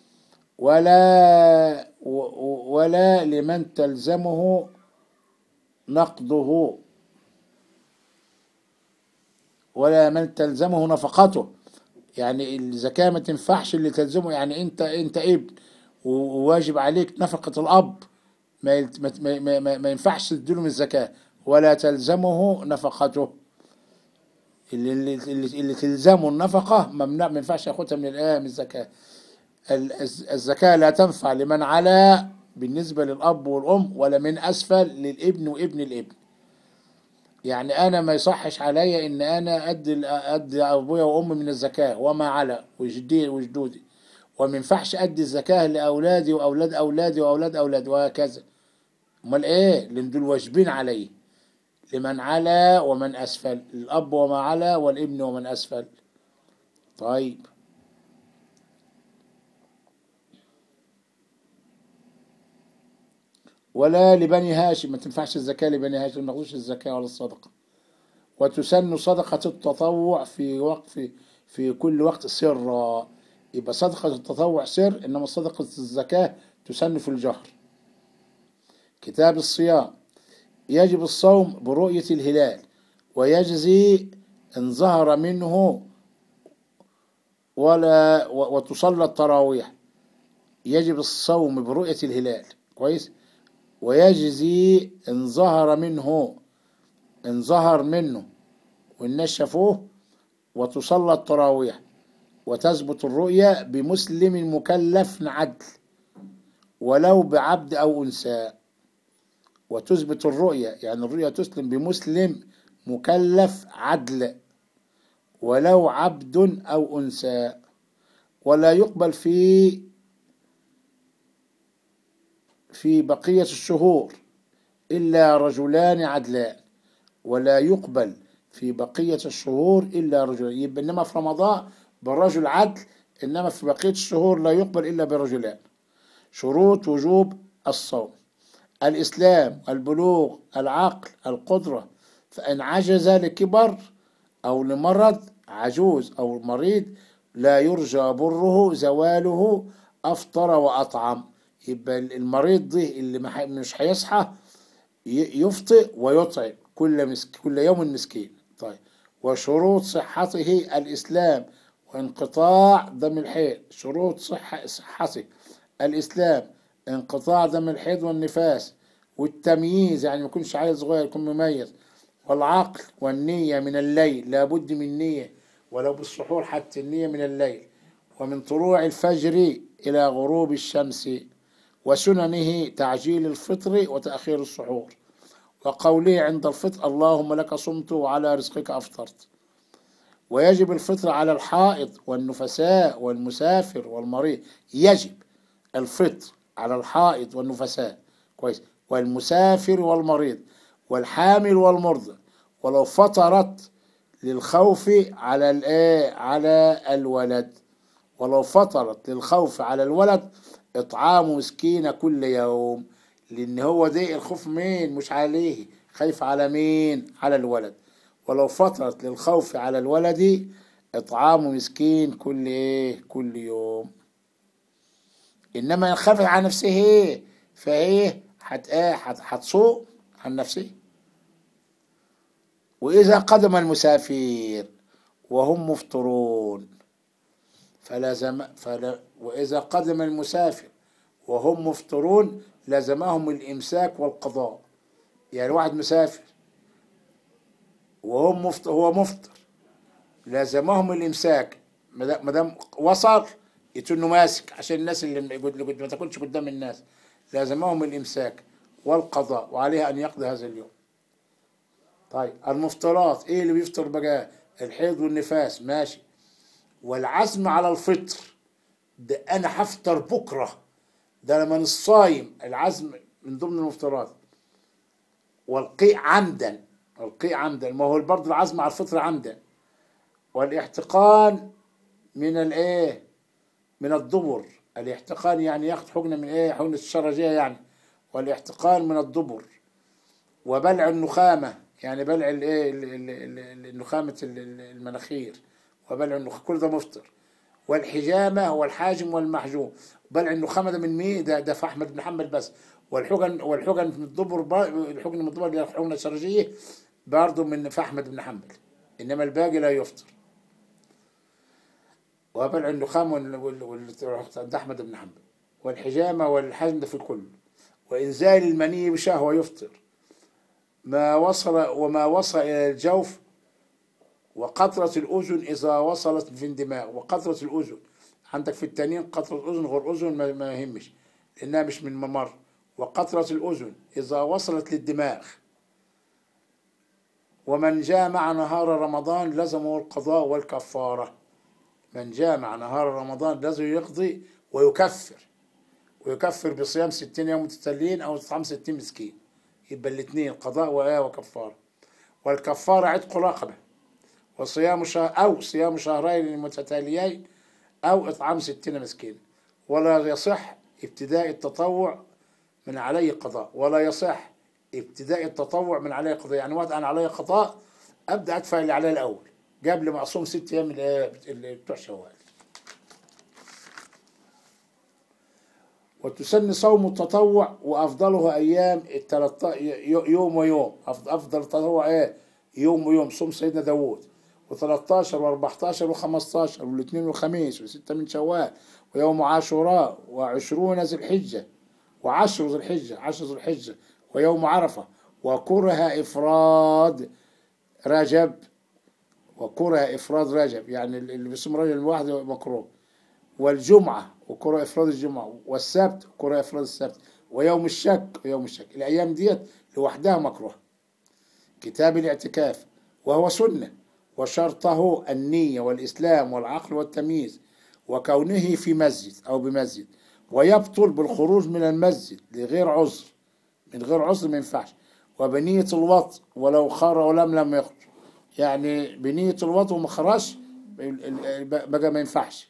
ولا و- و- ولا لمن تلزمه نقضه ولا من تلزمه نفقته يعني الزكاة ما تنفعش اللي تلزمه يعني انت انت ابن و- وواجب عليك نفقة الأب ما يلت- ما ما- ما, ما, ما ينفعش تديله من الزكاة ولا تلزمه نفقته اللي, اللي, اللي, اللي تلزمه النفقة ممنوع ما ينفعش ياخدها من الآية من الزكاة ال- الز- الزكاة لا تنفع لمن على بالنسبة للأب والأم ولا من أسفل للابن وابن الابن يعني أنا ما يصحش عليا إن أنا أدي أدي أبويا وأمي من الزكاة وما على وجدي وجدودي وما ينفعش أدي الزكاة لأولادي وأولاد أولادي وأولاد أولادي وهكذا أمال إيه؟ لأن دول واجبين علي لمن على ومن أسفل الأب وما على والابن ومن أسفل طيب ولا لبني هاشم ما تنفعش الزكاة لبني هاشم ما ياخدوش الزكاة ولا الصدقة وتسن صدقة التطوع في وقت في, في كل وقت سرا يبقى صدقة التطوع سر إنما صدقة الزكاة تسن في الجهر كتاب الصيام يجب الصوم برؤية الهلال ويجزي إن ظهر منه ولا و- وتصلى التراويح يجب الصوم برؤية الهلال كويس ويجزي إن ظهر منه إن ظهر منه والناس شافوه وتصلى التراويح وتثبت الرؤيا بمسلم مكلف عدل ولو بعبد أو أنثى وتثبت الرؤيا يعني الرؤيا تسلم بمسلم مكلف عدل ولو عبد أو أنثى ولا يقبل في في بقية الشهور إلا رجلان عدلان ولا يقبل في بقية الشهور إلا رجلان يبقى إنما في رمضان بالرجل عدل إنما في بقية الشهور لا يقبل إلا برجلان شروط وجوب الصوم الإسلام البلوغ العقل القدرة فإن عجز لكبر أو لمرض عجوز أو مريض لا يرجى بره زواله أفطر وأطعم يبقى المريض ده اللي ما ح- مش هيصحى ي- يفطر ويطعم كل مسك كل يوم مسكين طيب وشروط صحته الإسلام وانقطاع دم الحيض شروط صحة صحته الإسلام انقطاع دم الحيض والنفاس والتمييز يعني ما يكونش عيل صغير يكون مميز والعقل والنية من الليل لابد من نية ولو بالسحور حتى النية من الليل ومن طلوع الفجر إلى غروب الشمس وسننه تعجيل الفطر وتأخير السحور وقوله عند الفطر اللهم لك صمت وعلى رزقك أفطرت ويجب الفطر على الحائض والنفساء والمسافر والمريض يجب الفطر على الحائض والنفساء كويس والمسافر والمريض والحامل والمرضع ولو فطرت للخوف على الايه على الولد ولو فطرت للخوف على الولد اطعام مسكين كل يوم لان هو ده الخوف مين مش عليه خايف على مين على الولد ولو فطرت للخوف على الولد اطعام مسكين كل ايه كل يوم انما ان خافت على نفسه ايه فايه هت ايه هت- هتصوم عن نفسه واذا قدم المسافر وهم مفطرون فلازم فلا واذا قدم المسافر وهم مفطرون لزمهم الامساك والقضاء يعني واحد مسافر وهم مفطر هو مفطر لازمهم الامساك ما دام وصل يتنه ماسك عشان الناس اللي اللي ما تاكلش قدام الناس لازمهم الامساك والقضاء وعليها ان يقضي هذا اليوم طيب المفطرات ايه اللي بيفطر بقى الحيض والنفاس ماشي والعزم على الفطر ده انا هفطر بكره ده لما الصايم العزم من ضمن المفطرات والقيء عمدا القيء عمدا ما هو برضه العزم على الفطر عمدا والاحتقان من الايه من الدبر الاحتقان يعني ياخد حقنه من ايه حقنه الشرجيه يعني والاحتقان من الدبر وبلع النخامه يعني بلع الايه ال- ال- ال- ال- النخامه ال- ال- المناخير وبلع النخاع كل ده مفطر والحجامة والحاجم والمحجوم بلع النخامة ده من مين ده ده في أحمد بن حنبل بس والحجن والحجن من الدبر با- الحجن من الدبر اللي هي الحجنة الشرجية برضه من في أحمد بن حنبل إنما الباقي لا يفطر وبلع النخام وال- وال- وال- عند أحمد بن حنبل والحجامة والحجم ده في الكل وإنزال المني بشهوة يفطر ما وصل وما وصل إلى الجوف وقطرة الأذن إذا وصلت في الدماغ وقطرة الأذن عندك في التانيين قطرة أذن غير أذن ما, ما يهمش لأنها مش من ممر وقطرة الأذن إذا وصلت للدماغ ومن جامع نهار رمضان لزمه القضاء والكفارة من جامع نهار رمضان لازم يقضي ويكفر ويكفر بصيام ستين يوم متتاليين أو إطعام ستين مسكين يبقى الاثنين قضاء وآية وكفارة والكفارة عتق رقبة وصيام شهر أو صيام شهرين متتاليين أو إطعام ستين مسكين ولا يصح ابتداء التطوع من عليه قضاء ولا يصح ابتداء التطوع من عليه قضاء يعني وقت أنا علي قضاء أبدأ أدفع اللي عليه الأول قبل ما أصوم ست أيام اللي اللي بتوع شوال وتسن صوم التطوع وأفضله أيام التلت... يوم ويوم أفضل, أفضل تطوع إيه يوم ويوم صوم سيدنا داوود و13 و14 و15 والاثنين والخميس وستة من شوال ويوم عاشوراء وعشرون ذي الحجة وعشر ذي الحجة عشر ذي الحجة ويوم عرفة وكره إفراد رجب وكره إفراد رجب يعني اللي بيصوم رجب لوحده مكروه والجمعة وكره إفراد الجمعة والسبت وكره إفراد السبت ويوم الشك ويوم الشك الأيام ديت لوحدها مكروه كتاب الاعتكاف وهو سنة وشرطه النية والإسلام والعقل والتمييز وكونه في مسجد أو بمسجد ويبطل بالخروج من المسجد لغير عذر من غير عذر ما ينفعش وبنية الوطء ولو خر ولم لم يخرج يعني بنية الوطء وما خرجش بقى ما ينفعش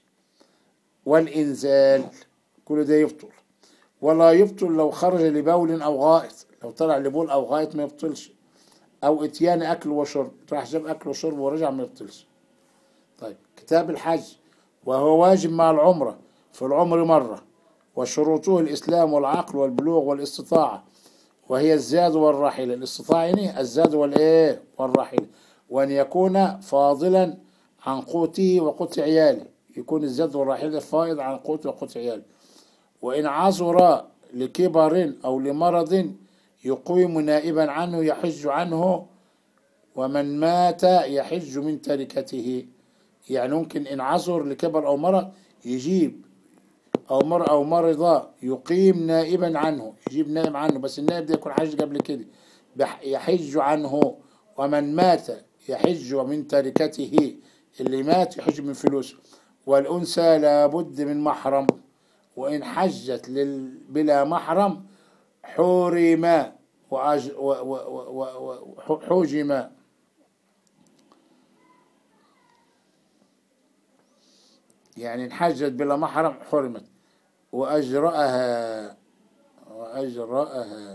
والإنزال كل ده يبطل ولا يبطل لو خرج لبول أو غائط لو طلع لبول أو غائط ما يبطلش أو إتيان أكل وشرب راح جاب أكل وشرب ورجع ما يبطلش طيب كتاب الحج وهو واجب مع العمرة في العمر مرة وشروطه الإسلام والعقل والبلوغ والاستطاعة وهي الزاد والراحلة الاستطاعة يعني الزاد والإيه والراحلة وأن يكون فاضلا عن قوته وقوت عياله يكون الزاد والراحلة فائض عن قوته وقوت عياله وإن عذر لكبر أو لمرض يقيم نائبا عنه يحج عنه ومن مات يحج من تركته يعني ممكن إن عذر لكبر أو مرض يجيب أو مر أو مرض يقيم نائبا عنه يجيب نائب عنه بس النائب ده يكون حج قبل كده يحج عنه ومن مات يحج من تركته اللي مات يحج من فلوسه والأنثى لابد من محرم وإن حجت لل... بلا محرم حرم وأج... و... و... و... و... حجم يعني إن حجت بلا محرم حرمت وأجرأها وأجرأها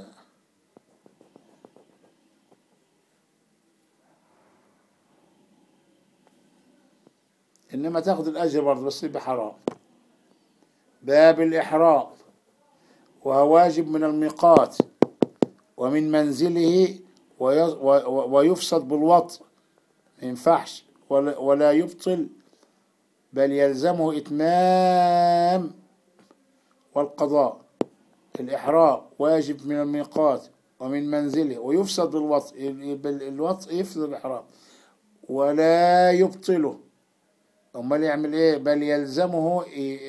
إنما تاخذ الأجر برضه بس يبقى حرام باب الإحرام وهو واجب من الميقات ومن منزله ويفسد بالوطء ما ينفعش ولا يبطل بل يلزمه إتمام والقضاء الإحرام واجب من الميقات ومن منزله ويفسد بالوطء الوطء يفسد الإحرام ولا يبطله أمال يعمل إيه بل يلزمه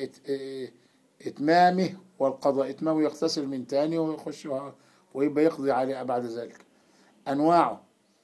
إتمامه والقضاء إتمامه يغتسل من تاني ويخش ويبقى يقضي عليه بعد ذلك أنواعه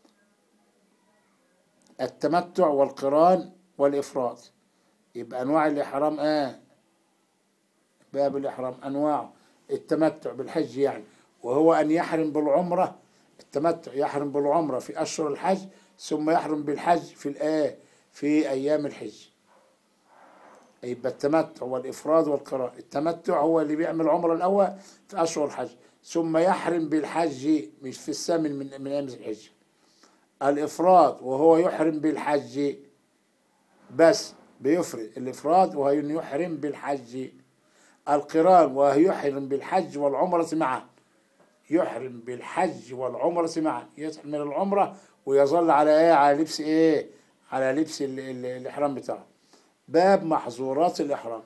التمتع والقران والإفراد يبقى أنواع الإحرام آه باب الإحرام أنواعه التمتع بالحج يعني وهو أن يحرم بالعمرة التمتع يحرم بالعمرة في أشهر الحج ثم يحرم بالحج في الآية في أيام الحج يبقى التمتع والإفراد والقراء التمتع هو اللي بيعمل عمرة الأول في أشهر الحج ثم يحرم بالحج مش في الثامن من من أيام الحج الإفراد وهو يحرم بالحج بس بيفرد الإفراد وهو إنه يحرم بالحج القران وهو يحرم بالحج والعمرة معا يحرم بالحج والعمرة معا يحرم العمرة ويظل على ايه على لبس ايه على لبس ال- ال- الإحرام بتاعه باب محظورات الإحرام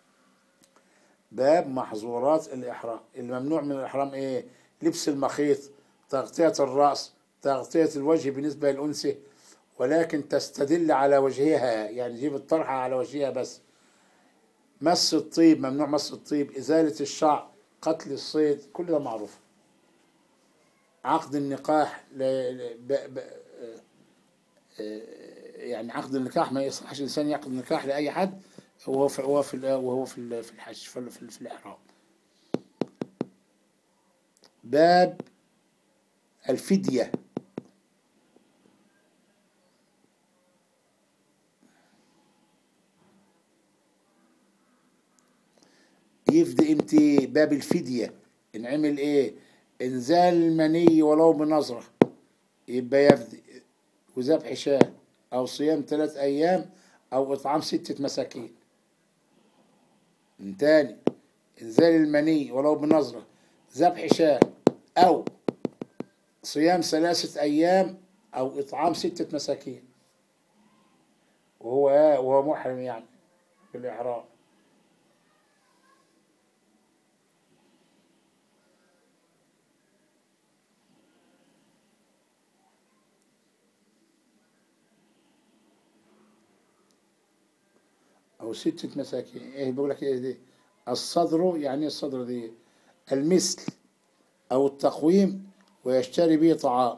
باب محظورات الإحرام الممنوع من الإحرام إيه لبس المخيط تغطية الرأس تغطية الوجه بالنسبة للأنثى ولكن تستدل على وجهها يعني جيب الطرحة على وجهها بس مس الطيب ممنوع مس الطيب إزالة الشعر قتل الصيد كل ده معروف عقد النقاح ل... ل- ب... ب... آه، يعني عقد النكاح ما يصحش الإنسان يعقد نكاح لأي حد وهو في وهو في وهو في ال- في الحج في, ال- في, ال- في الإحرام باب الفدية يفدي امتى باب الفدية انعمل ايه انزال المني ولو بنظرة يبقى يفدي وذبح شاة او صيام ثلاث ايام او اطعام ستة مساكين من تاني انزال المني ولو بنظرة ذبح شاة او صيام ثلاثة ايام او اطعام ستة مساكين وهو ايه وهو محرم يعني بالاحرام أو ستة مساكين إيه بيقول لك إيه دي الصدر يعني إيه الصدر دي المثل أو التقويم ويشتري به طعام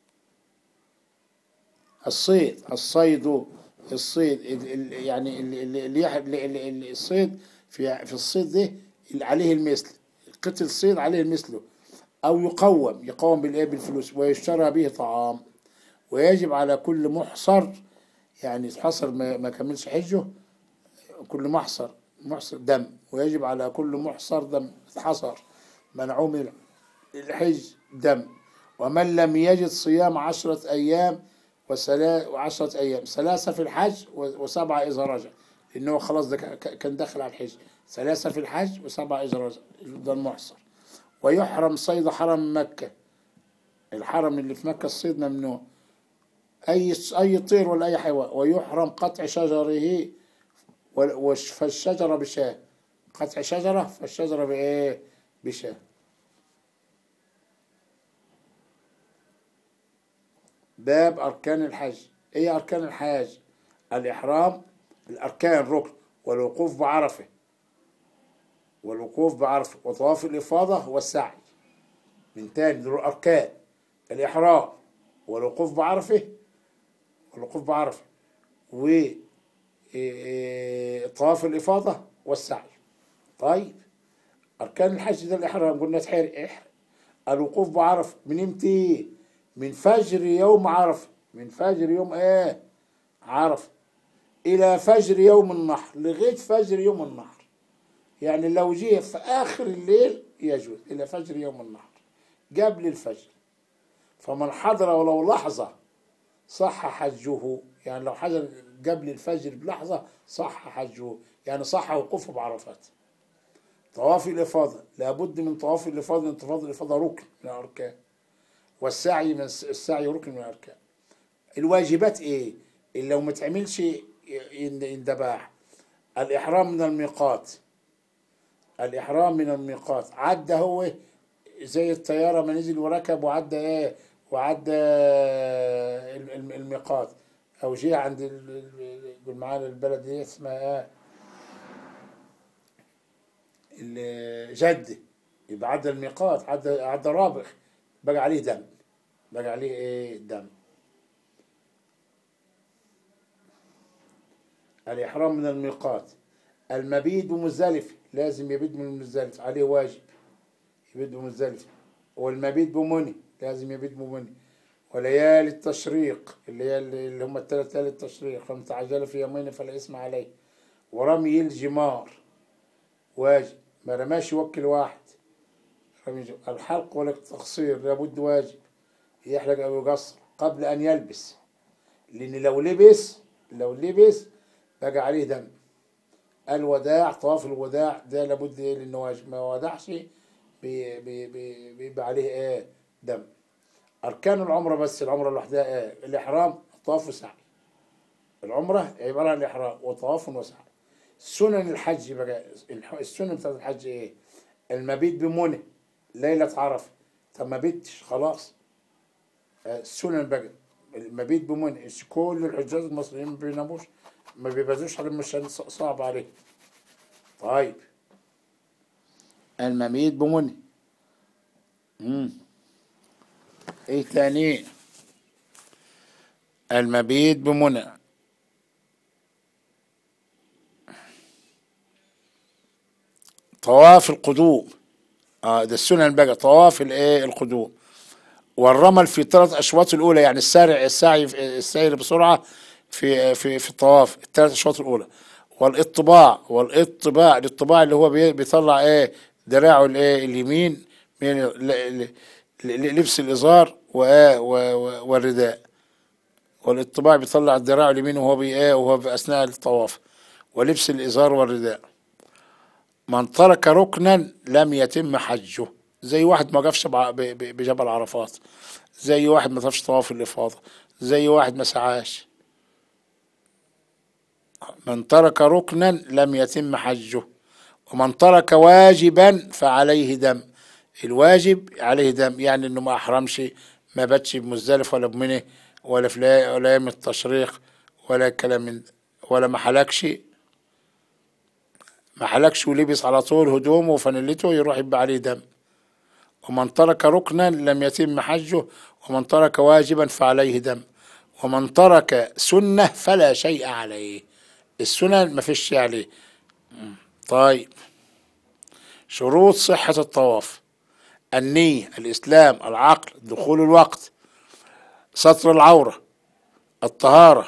الصيد الصيد الصيد ال- ال- يعني ال- ال- اللي يح- ال- ال- ال- الصيد في في الصيد ده اللي عليه المثل قتل الصيد عليه مثله أو يقوم يقوم بالإيه بالفلوس ويشترى به طعام ويجب على كل محصر يعني يتحصر ما ما كملش حجه كل محصر محصر دم ويجب على كل محصر دم اتحصر منعوه من الحج دم ومن لم يجد صيام عشرة أيام وسلا وعشرة أيام ثلاثة في الحج و- وسبعة إذا رجع لأنه خلاص ده ك- ك- كان داخل على الحج ثلاثة في الحج وسبعة إذا رجع ده المحصر ويحرم صيد حرم مكة الحرم اللي في مكة الصيد ممنوع أي أي طير ولا أي حيوان ويحرم قطع شجره وال- وش- فالشجرة بشاه قطع شجرة فالشجرة بإيه بشاه باب أركان الحج إيه أركان الحج الإحرام الأركان ركن والوقوف بعرفة والوقوف بعرفة وطواف الإفاضة والسعي من تاني دول أركان الإحرام والوقوف بعرفة والوقوف بعرفة و إيه إيه طواف الإفاضة والسعي طيب أركان الحج ده الإحرام قلنا تحر إحرام الوقوف بعرفة من امتى من فجر يوم عرفة من فجر يوم ايه عرفة إلى فجر يوم النحر لغاية فجر يوم النحر يعني لو جه في آخر الليل يجوز إلى فجر يوم النحر قبل الفجر فمن حضر ولو لحظة صح حجه يعني لو حضر قبل الفجر بلحظة صح حجه يعني صح وقوفه بعرفات طواف الإفاضة لابد من طواف الإفاضة لأن طواف الإفاضة ركن من الأركان والسعي من السعي ركن من الأركان الواجبات إيه؟ اللي لو ما تعملش ين- يندباح الإحرام من الميقات الإحرام من الميقات عدى هو زي الطيارة ما نزل وركب وعدى إيه وعدى الم- الم- الميقات أو جه عند ال- ال- يقول معانا البلد دي اسمها إيه ال- جدة يبقى عدى الميقات عدى عدى رابغ بقى عليه دم بقى عليه ايه دم الإحرام من الميقات المبيت بمزدلفة لازم يبيت من مزدلفة عليه واجب يبيت بمزدلفة والمبيت بمني لازم يبيت بمني وليالي التشريق اللي هي اللي هم الثلاث ليالي التشريق فمن تعجل في يومين فلا اسم عليه ورمي الجمار واجب ما رماش يوكل واحد رمي الجمار. الحلق والتقصير لابد واجب يحلق او يقصر قبل ان يلبس لان لو لبس لو لبس بقى عليه دم الوداع طواف الوداع ده لابد ايه لانه واجب ما ودعش بي- بي- بي- بيبقى عليه ايه دم اركان العمره بس العمره لوحدها ايه الاحرام طواف وسعي العمره عباره عن الاحرام وطواف وسعي سنن الحج بقى الح- السنن بتاعت الحج ايه المبيت بمنى ليله عرفه طب ما بيتش خلاص آه، السنن بقى المبيت بمنى كل الحجاج المصريين ما بيناموش ما بيبازوش على مش صعب عليه طيب المميت بمنى مم. ايه تاني المبيت بمنى طواف القدوم اه ده السنن بقى طواف الايه القدوم والرمل في ثلاث اشواط الاولى يعني السارع السعي السير بسرعه في في في الطواف الثلاث اشواط الاولى والاطباع والاطباع الاطباع اللي هو بي- بيطلع ايه دراعه الايه اليمين من ل- ل- ل- لبس الازار و- و- و- والرداء والاطباع بيطلع الدراع اليمين وهو بي ايه وهو في اثناء الطواف ولبس الازار والرداء من ترك ركنا لم يتم حجه زي واحد ما وقفش بع- ب- ب- بجبل عرفات زي واحد ما طافش طواف الافاضه زي واحد ما سعاش من ترك ركنا لم يتم حجه ومن ترك واجبا فعليه دم الواجب عليه دم يعني انه ما احرمش ما باتش بمزدلف ولا بمنى ولا في لا- ولا ايام التشريق ولا كلام من ده. ولا ما حلقش ما حلقش ولبس على طول هدومه وفانيلته يروح يبقى عليه دم ومن ترك ركنا لم يتم حجه ومن ترك واجبا فعليه دم ومن ترك سنة فلا شيء عليه السنن ما فيش شيء عليه مم. طيب شروط صحة الطواف النية الإسلام العقل دخول الوقت ستر العورة الطهارة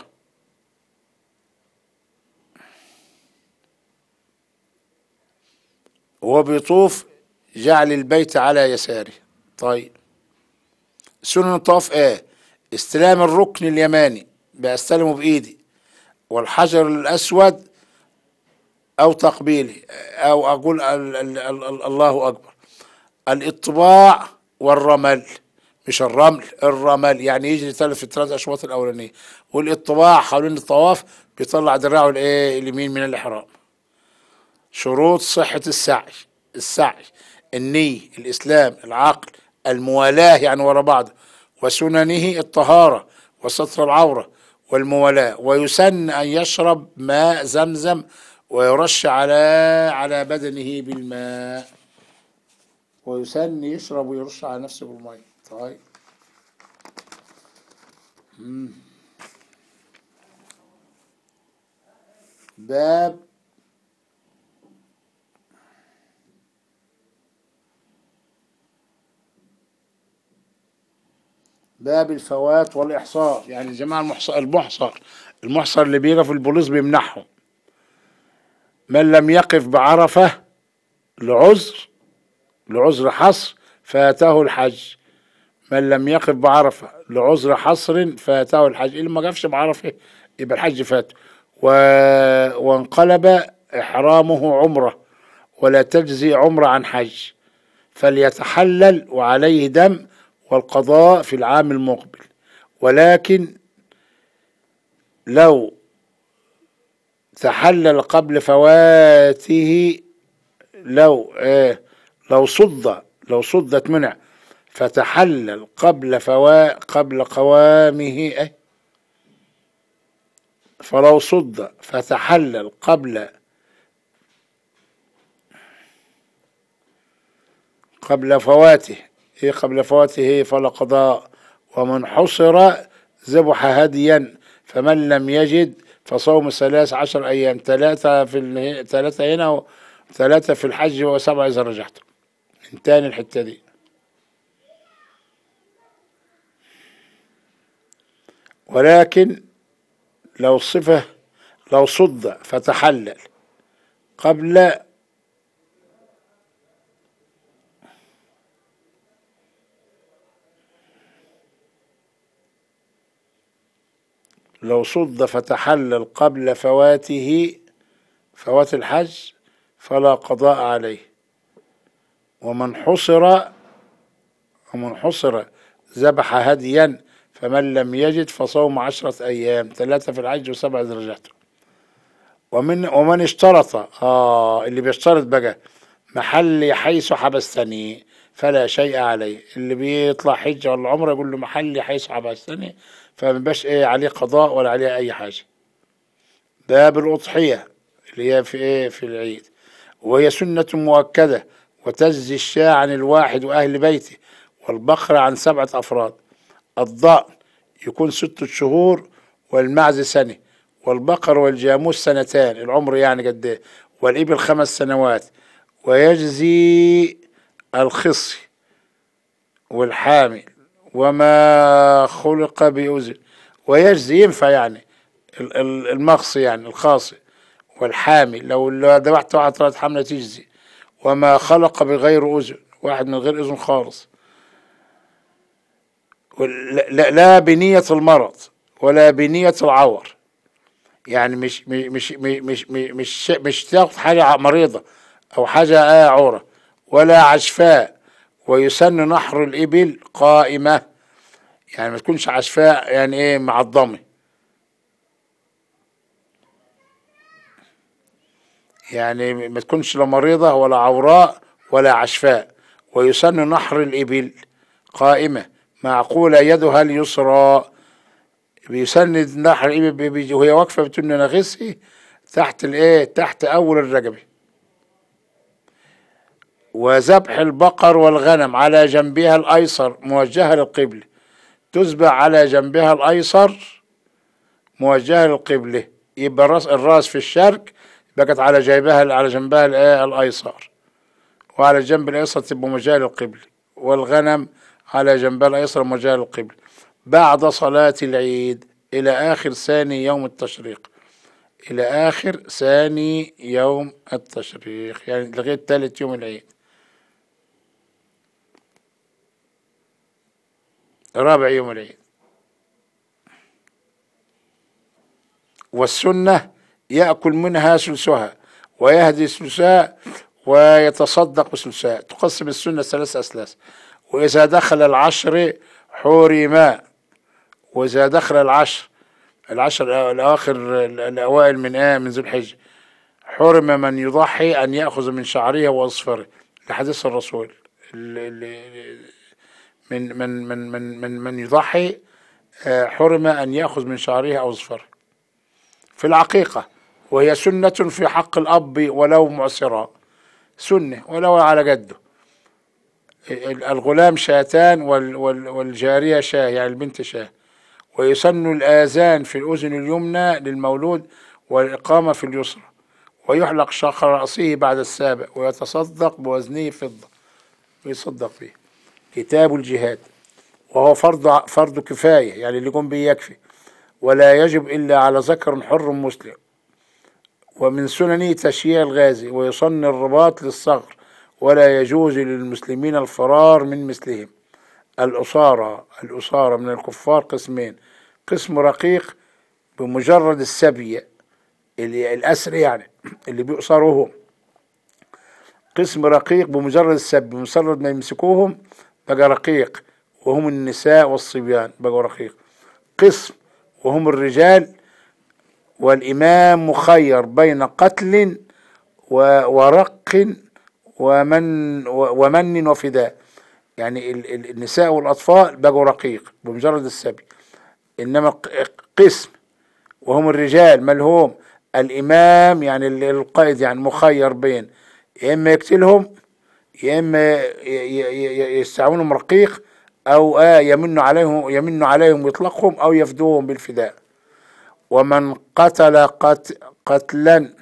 وهو بيطوف جعل البيت على يساره طيب سنن الطواف ايه استلام الركن اليماني بستلمه بايدي والحجر الاسود او تقبيله او اقول ال ال ال ال الله اكبر الاطباع والرمل مش الرمل الرمل يعني يجري ثلاث في الثلاث اشواط الاولانيه والاطباع حوالين الطواف بيطلع دراعه الايه اليمين من الاحرام شروط صحة السعي السعي النية الإسلام العقل الموالاة يعني ورا بعض وسننه الطهارة وستر العورة والموالاة ويسن أن يشرب ماء زمزم ويرش على على بدنه بالماء ويسن يشرب ويرش على نفسه بالماء طيب مم. باب باب الفوات والإحصار يعني يا جماعة المحصر المحصر المحصر اللي بيقف البوليس بيمنحهم من لم يقف بعرفة لعذر لعذر حصر فاته الحج من لم يقف بعرفة لعذر حصر فاته الحج اللي ما قفش بعرفة يبقى الحج فاته و... وانقلب إحرامه عمرة ولا تجزي عمرة عن حج فليتحلل وعليه دم والقضاء في العام المقبل ولكن لو تحلل قبل فواته لو آه لو صد لو صدت منع فتحلل قبل فوا قبل قوامه آه فلو صد فتحلل قبل قبل فواته إيه قبل فواته فلا قضاء ومن حصر ذبح هديا فمن لم يجد فصوم ثلاث عشر أيام ثلاثة في ال- ثلاثة هنا وثلاثة في الحج وسبعة إذا رجعت من تاني الحتة دي ولكن لو صفة لو صد فتحلل قبل لو صد فتحلل قبل فواته فوات الحج فلا قضاء عليه ومن حصر ومن حصر ذبح هديا فمن لم يجد فصوم عشرة أيام ثلاثة في الحج وسبعة إذا رجعت ومن ومن اشترط آه اللي بيشترط بقى محلي حيث حبستني فلا شيء عليه اللي بيطلع حجة ولا عمره يقول له محلي حيث حبستني فما بيبقاش ايه عليه قضاء ولا عليه أي حاجة باب الأضحية اللي هي في ايه في العيد وهي سنة مؤكدة وتجزي الشاة عن الواحد وأهل بيته والبقرة عن سبعة أفراد الضأن يكون ستة شهور والمعز سنة والبقر والجاموس سنتان العمر يعني قد ايه والإبل خمس سنوات ويجزي الخصي والحامل وما خلق بأذن ويجزي ينفع يعني ال- ال- المخصي يعني الخاصي والحامل لو لو ذبحت واحد طلعت حملة تجزي وما خلق بغير أذن واحد من غير أذن خالص وال- لا, لا بنية المرض ولا بنية العور يعني مش مش مش مش مش مش, مش تاخد حاجة مريضة أو حاجة آه عورة ولا عشفاء ويسن نحر الإبل قائمة يعني ما تكونش عشفاء يعني إيه معضمة يعني ما تكونش لا مريضة ولا عوراء ولا عشفاء ويسن نحر الإبل قائمة معقولة يدها اليسرى بيسند نحر الإبل بي- وهي واقفة بتقول نغسي تحت الإيه تحت أول الرقبة وذبح البقر والغنم على جنبها الأيسر موجهة للقبلة تذبح على جنبها الأيسر موجهة للقبلة يبقى الراس الراس في الشرق بقت على جيبها على جنبها الإيه الأيسر وعلى الجنب الأيسر تبقى موجهة للقبلة والغنم على جنبها الأيسر موجهة للقبلة بعد صلاة العيد إلى آخر ثاني يوم التشريق إلى آخر ثاني يوم التشريق يعني لغاية ثالث يوم العيد رابع يوم العيد والسنة يأكل منها ثلثها ويهدي ثلثها ويتصدق بثلثها تقسم السنة ثلاث أسلاس وإذا دخل العشر حرم وإذا دخل العشر العشر الأواخر الأوائل من آه من ذو الحجة حرم من يضحي أن يأخذ من شعره وأظفره لحديث الرسول ال- ال- من من من من من, من يضحي آه، حرم أن يأخذ من شعره أو أظفره في العقيقة وهي سنة في حق الأب ولو معسرا سنة ولو على جده ال- الغلام شاتان وال وال والجارية شاه يعني البنت شاه ويسن الآذان في الأذن اليمنى للمولود والإقامة في اليسرى ويحلق شعر رأسه بعد السابع ويتصدق بوزنه فضة ويصدق به كتاب الجهاد وهو فرض فرض كفاية يعني اللي يقوم به يكفي ولا يجب إلا على ذكر حر مسلم ومن سننه تشييع الغازي ويصن الرباط للصغر ولا يجوز للمسلمين الفرار من مثلهم الأسارة الأسارة من الكفار قسمين قسم رقيق بمجرد السبي اللي الأسر يعني اللي بيؤسروهم قسم رقيق بمجرد السب بمجرد ما يمسكوهم بقى رقيق وهم النساء والصبيان بقوا رقيق قسم وهم الرجال والإمام مخير بين قتل و- ورق ومن و- ومن وفداء يعني ال- ال- النساء والأطفال بقوا رقيق بمجرد السبي إنما ق- قسم وهم الرجال ملهوم الإمام يعني ال- القائد يعني مخير بين يا إما يقتلهم يا إما ي- ي- ي- يستعملهم رقيق أو آه يمن عليهم يمن عليهم ويطلقهم أو يفدوهم بالفداء ومن قتل قت قتلا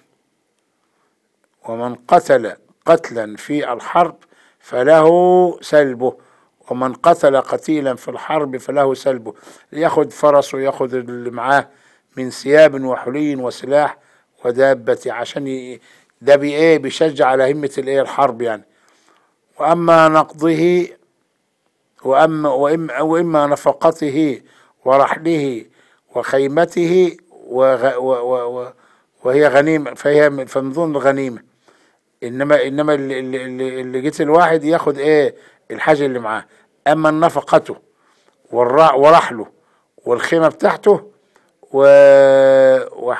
ومن قتل قتلا في الحرب فله سلبه ومن قتل قتيلا في الحرب فله سلبه ياخد فرسه ياخد اللي معاه من ثياب وحلي وسلاح ودابة عشان ي- ده بي ايه بيشجع على همة الايه الحرب يعني واما نقضه واما واما, وإما نفقته ورحله وخيمته وغ و و و وهي غنيمة فهي فمن ضمن الغنيمة إنما إنما اللي, اللي, اللي اللي جيت الواحد ياخد إيه الحاجة اللي معاه أما نفقته والرع ورحله والخيمة بتاعته و... و...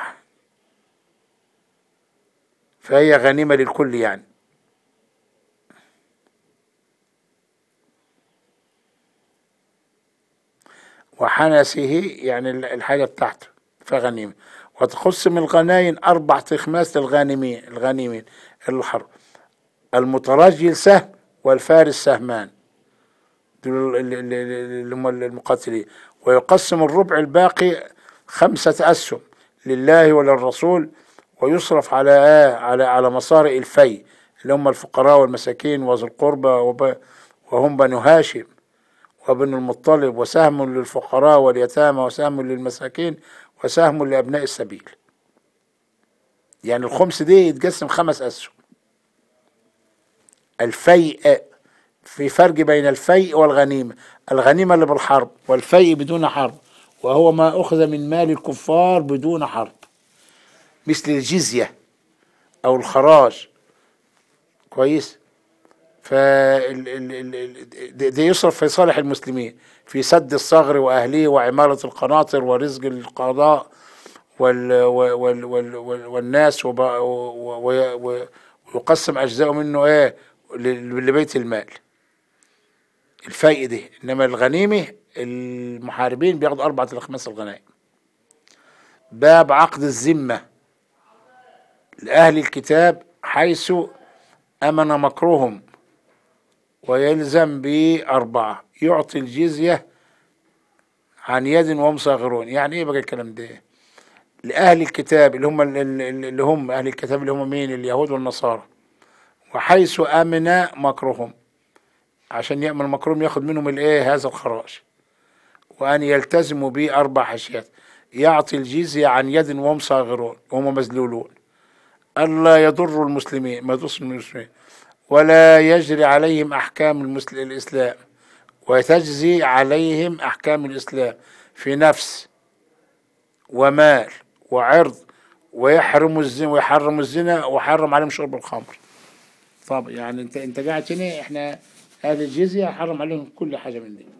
فهي غنيمة للكل يعني وحنسه يعني ال- الحاجة بتاعته فغنيمة وتقسم الغنايم أربع تخماس للغانمين الغانمين الحرب المترجل سهم والفارس سهمان دول ال- ال- ال- اللي هم المقاتلين ويقسم الربع الباقي خمسة أسهم لله وللرسول ويصرف على آه على على مصارئ الفي اللي هم الفقراء والمساكين وذو القربى وب- وهم بنو هاشم وابن المطلب وسهم للفقراء واليتامى وسهم للمساكين وسهم لأبناء السبيل يعني الخمس دي يتقسم خمس أسهم الفيء في فرق بين الفيء والغنيمة الغنيمة اللي بالحرب والفيء بدون حرب وهو ما أخذ من مال الكفار بدون حرب مثل الجزية أو الخراج كويس فده يصرف في صالح المسلمين في سد الثغر وأهله وعمارة القناطر ورزق القضاء وال وال وال وال والناس وب- و- و- و- ويقسم أجزاء منه إيه ل- لبيت المال الفيء ده إنما الغنيمة المحاربين بياخدوا أربعة الخماس الغنائم باب عقد الذمة لأهل الكتاب حيث أمن مكرهم ويلزم بأربعة يعطي الجزية عن يد وهم صاغرون يعني ايه بقى الكلام ده لأهل الكتاب اللي هم اللي هم أهل الكتاب اللي هم مين اليهود والنصارى وحيث أمن مكرهم عشان يأمن مكرهم ياخد منهم الايه هذا الخراج وأن يلتزموا بأربع حشيات يعطي الجزية عن يد وهم صاغرون وهم مذلولون ألا يضر المسلمين ما يضر المسلمين ولا يجري عليهم أحكام المسل... الإسلام وتجزي عليهم أحكام الإسلام في نفس ومال وعرض ويحرم الزنا ويحرم الزنا ويحرم عليهم شرب الخمر طب يعني انت انت قاعد هنا احنا اهل الجزيه حرم عليهم كل حاجه من دي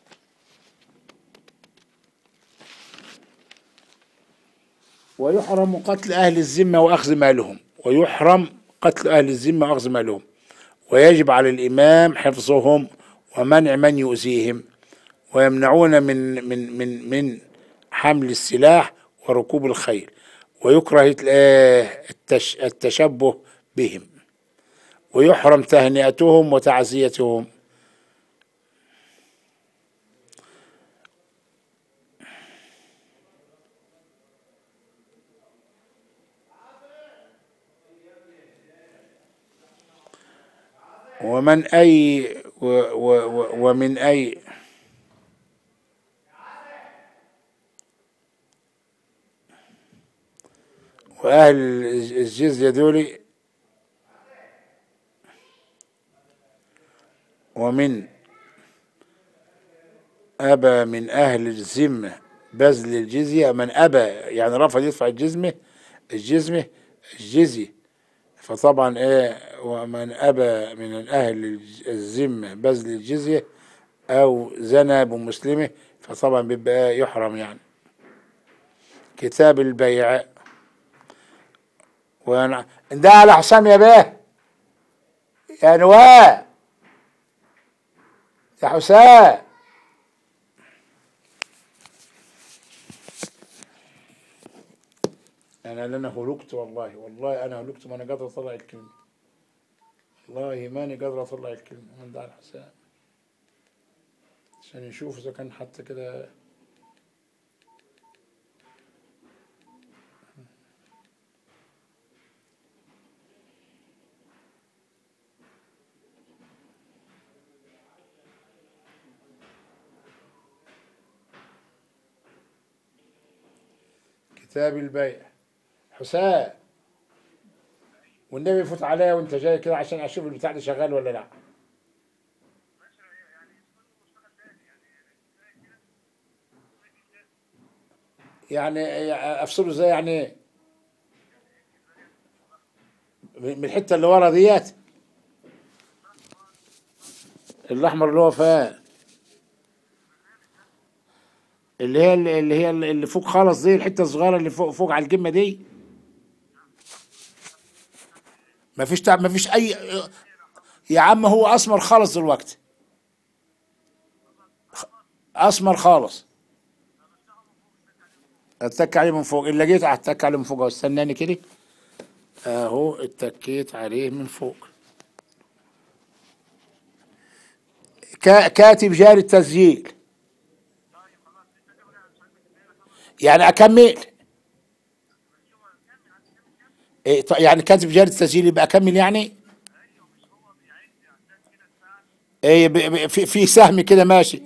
ويحرم قتل اهل الذمه واخذ مالهم ويحرم قتل اهل الذمه واخذ مالهم ويجب على الامام حفظهم ومنع من يؤذيهم ويمنعون من من من من حمل السلاح وركوب الخيل ويكره التش التشبه بهم ويحرم تهنئتهم وتعزيتهم ومن أي و و و ومن أي وأهل الجزية دول ومن أبى من أهل الذمة بذل الجزية من أبى يعني رفض يدفع الجزمة الجزمة الجزية فطبعا إيه ومن أبى من أهل الذمة بذل الجزية أو زنى بمسلمه فطبعا بيبقى يحرم يعني كتاب البيع وانا ده على حسام يا بيه يا نواء يا حسام انا انا هلكت والله والله انا هلكت ما انا قادر اطلع الكلمه والله ماني قادر اطلع الكلمه من ده على حسام عشان يشوف اذا كان حتى كده كتاب البيع حسام والنبي فوت عليا وانت جاي كده عشان اشوف البتاع ده شغال ولا لا يعني افصله ازاي يعني ايه من الحته اللي ورا ديت الاحمر اللي هو فيها اللي هي اللي هي اللي فوق خالص دي الحته الصغيره اللي فوق فوق على الجمه دي ما فيش تعب ما فيش اي يا عم هو اسمر خالص دلوقتي اسمر خالص اتك عليه من فوق اللي لقيت اتك عليه من فوق اهو استناني كده اهو اتكيت عليه من فوق كا- كاتب جاري التسجيل يعني اكمل إيه ط- يعني كاتب جاري التسجيل يبقى اكمل يعني ايه ب- ب- في في سهم كده ماشي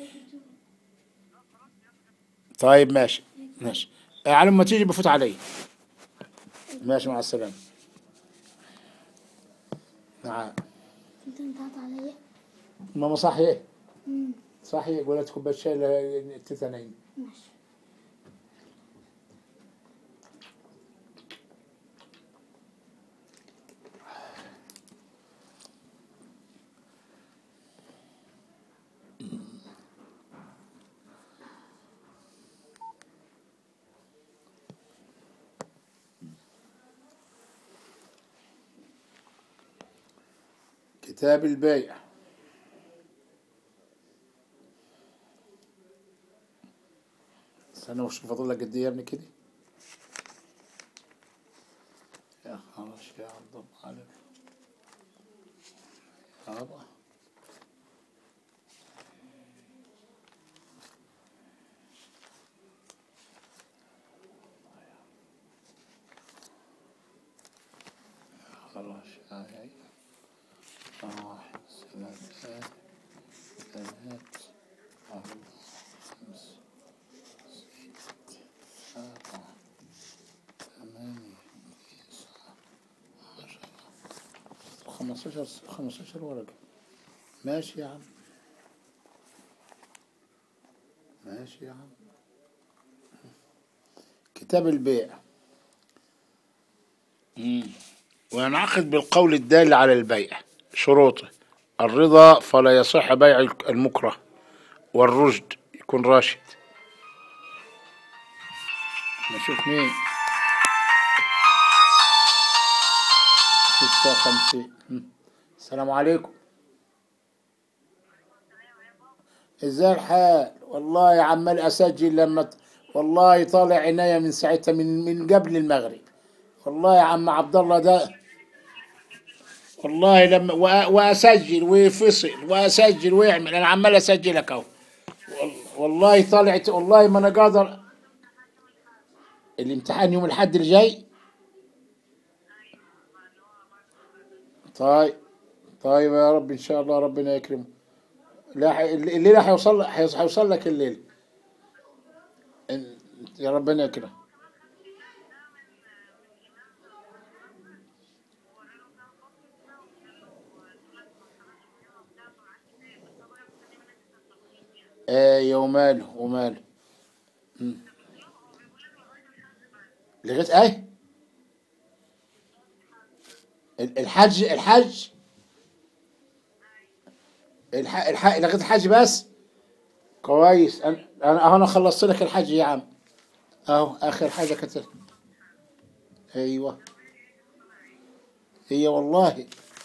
طيب ماشي ماشي آه، على ما تيجي بفوت علي ماشي مع السلامة نعم انت انتهت عليا ماما صحي ايه صحي قلت كوباية شاي ل- تيتا نايم ماشي كتاب البيع استنى وش فاضل لك قد ايه يا ابني كده يا خلاص يا عبد عليك يابا خلاص هاي واحد ثلاثة ثلاث أربعة خمس ست سبعة ثمانية تسعة عشرة خمستاشر خمستاشر ورقة ماشي يا عم ماشي يا عم كتاب البيع وينعقد بالقول الدال على البيع شروطه الرضا فلا يصح بيع المكره والرشد يكون راشد نشوف مين ستة وخمسين مم. السلام عليكم ازاي الحال والله عمال اسجل لما ت- والله طالع عينيا من ساعتها من من قبل المغرب والله يا عم عبد الله ده والله لما وأ- واسجل ويفصل واسجل ويعمل انا عمال اسجلك اهو وال- والله طلعت والله ما انا قادر الامتحان يوم الاحد الجاي طيب طيب يا رب ان شاء الله ربنا يكرمه لا ح- الليله هيوصل هيوص- هيوصل لك الليل إن- يا ربنا يكرمه ايه وماله وماله مم. لغايه ايه ال- الحج الحج الح... الح... لغايه الحج بس كويس انا انا أهو انا خلصت لك الحج يا عم اهو اخر حاجه كتبت ايوه هي والله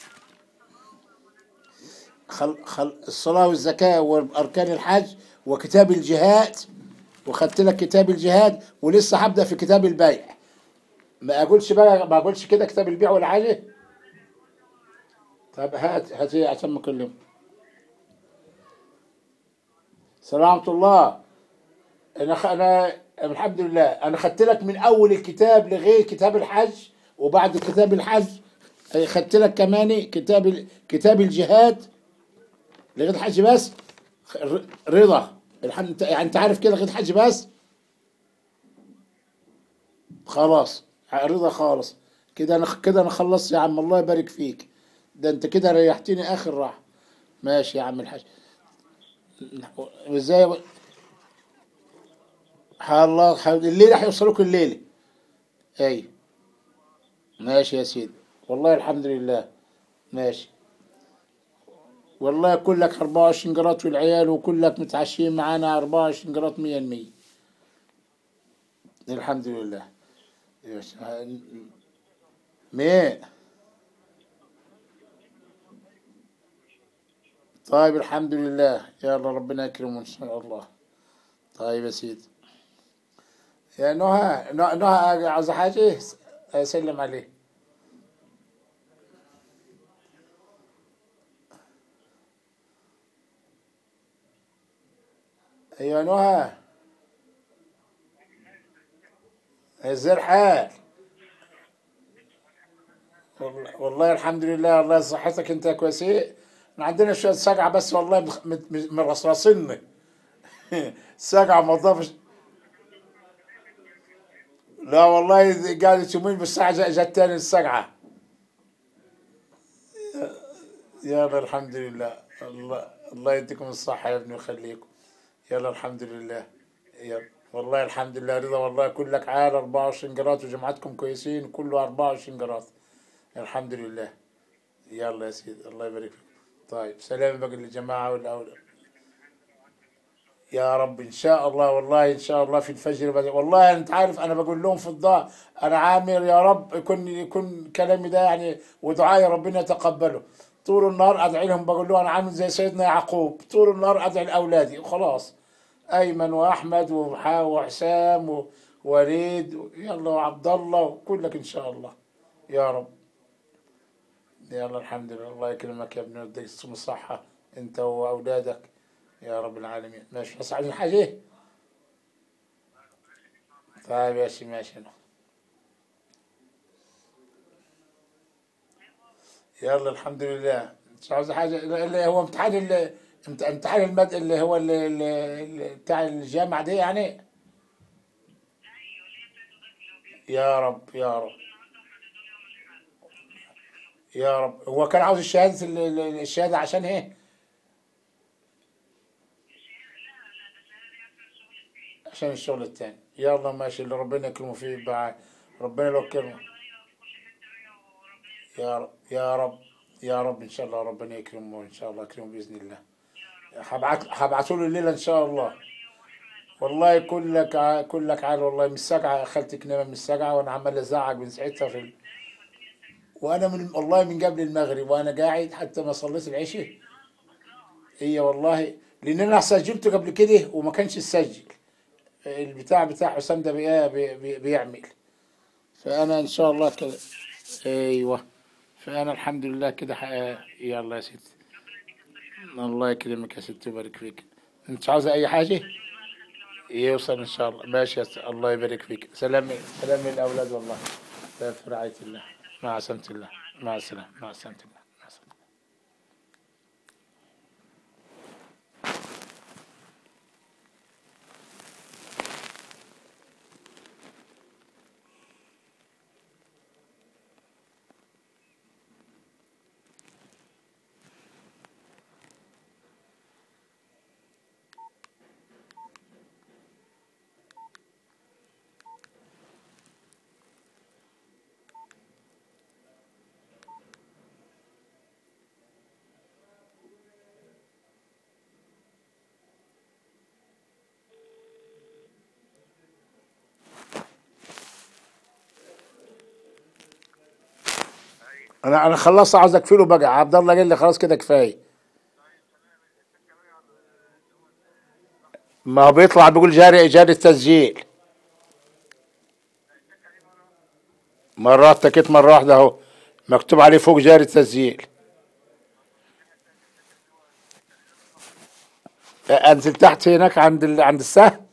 خل... خل... الصلاة والزكاة وأركان الحج وكتاب الجهاد وخدت لك كتاب الجهاد ولسه هبدأ في كتاب البيع ما أقولش بقى ما أقولش كده كتاب البيع ولا حاجة طب هات هات إيه عشان ما أكلمه سلامة الله أنا خ... أنا الحمد لله أنا خدت لك من أول الكتاب لغاية كتاب الحج وبعد كتاب الحج خدت لك كمان كتاب ال... كتاب الجهاد لغايه حج بس ر- رضا الحمد يعني انت عارف كده لغايه حج بس خلاص رضا خالص كده انا كده انا خلصت يا عم الله يبارك فيك ده انت كده ريحتني اخر راحه ماشي يا عم الحاج ازاي الله حول- الليلة هيوصلوك الليلة اي ماشي يا سيدي والله الحمد لله ماشي والله كلك 24 قراط والعيال وكلك متعشين معانا 24 قراط 100 المية الحمد لله يس- مين طيب الحمد لله يلا ربنا يكرمه ان شاء الله طيب يا سيدي يا نهى نهى نهى عاوز حاجة اسلم عليه ايوه نهى ازاي الحال والله- والله الحمد لله الله صحتك انت كويسين احنا عندنا شويه سقعه بس والله مخ- مت- مت- مرصرصني سقعه ما ضافش لا والله قاعد يومين بالساعه جا- جت تاني السقعه يلا الحمد لله الله الله يديكم الصحه يا ابني ويخليكم يلا الحمد لله يلا والله الحمد لله رضا والله كلك عال 24 قراط وجمعتكم كويسين كله 24 قراط الحمد لله يلا يا سيدي الله يبارك فيك طيب سلام بقى للجماعة والأولاد يا رب إن شاء الله والله إن شاء الله في الفجر بدأ والله أنت عارف أنا بقول لهم في الضاء أنا عامر يا رب يكون يكون كلامي ده يعني ودعائي ربنا يتقبله طول النهار أدعي لهم بقول لهم أنا عامل زي سيدنا يعقوب طول النهار أدعي لأولادي وخلاص أيمن وأحمد وح- وحسام ووليد يلا وعبد الله وكلك إن شاء الله يا رب يلا الحمد لله الله يكرمك يا ابني ويديك الصحة الصحة انت واولادك يا رب العالمين ماشي بس عايزين حاجة طيب يا شي ماشي أنا. يلا الحمد لله مش عاوز حاجة اللي هو امتحان اللي امت- امتحان المد اللي هو اللي اللي اللي بتاع الجامعة دي يعني يا رب يا رب يا رب هو كان عاوز الشهادة ال- ال- الشهادة عشان ايه؟ عشان الشغل التاني يلا ماشي اللي ربنا يكرمه فيه بقى ربنا لو كرمه يا رب يا رب يا رب ان شاء الله ربنا يكرمه ان شاء الله يكرمه باذن الله هبعت هبعته له الليله ان شاء الله والله كلك ع- كلك عال والله من السقعه خالتك نايمه من السقعه وانا عمال ازعق من ساعتها في ال... وانا من والله من قبل المغرب وانا قاعد حتى ما صليت العشاء هي والله لان انا سجلته قبل كده وما كانش يسجل البتاع بتاع حسام ده بي بي بي بيعمل فانا ان شاء الله كده ايوه فانا الحمد لله كده ح- يلا يا ستي الله يكرمك يا ستي ويبارك فيك انت عاوزه اي حاجه يوصل ان شاء الله ماشي يا ستي. الله يبارك فيك سلام سلام للاولاد والله في رعايه الله مع سلامه الله مع السلامه مع سلامه الله مع السلامه انا انا خلصت عاوز اكفله بقى عبد الله قال لي خلاص كده كفايه ما هو بيطلع بيقول جاري جاري التسجيل مرات تكيت مرة واحدة اهو مكتوب عليه فوق جاري التسجيل انزل تحت هناك عند ال... عند السهم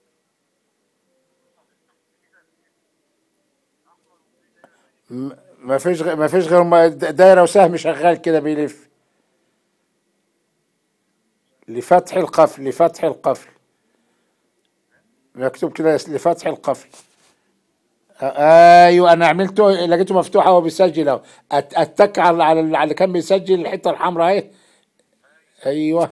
م- ما فيش غير ما فيش غير ما- دايرة وسهم شغال كده بيلف لفتح القفل لفتح القفل مكتوب كده لفتح القفل ايوه انا عملته لقيته مفتوح وهو بيسجل اهو أت- اتك على على على اللي كان بيسجل الحته الحمراء اهي ايوه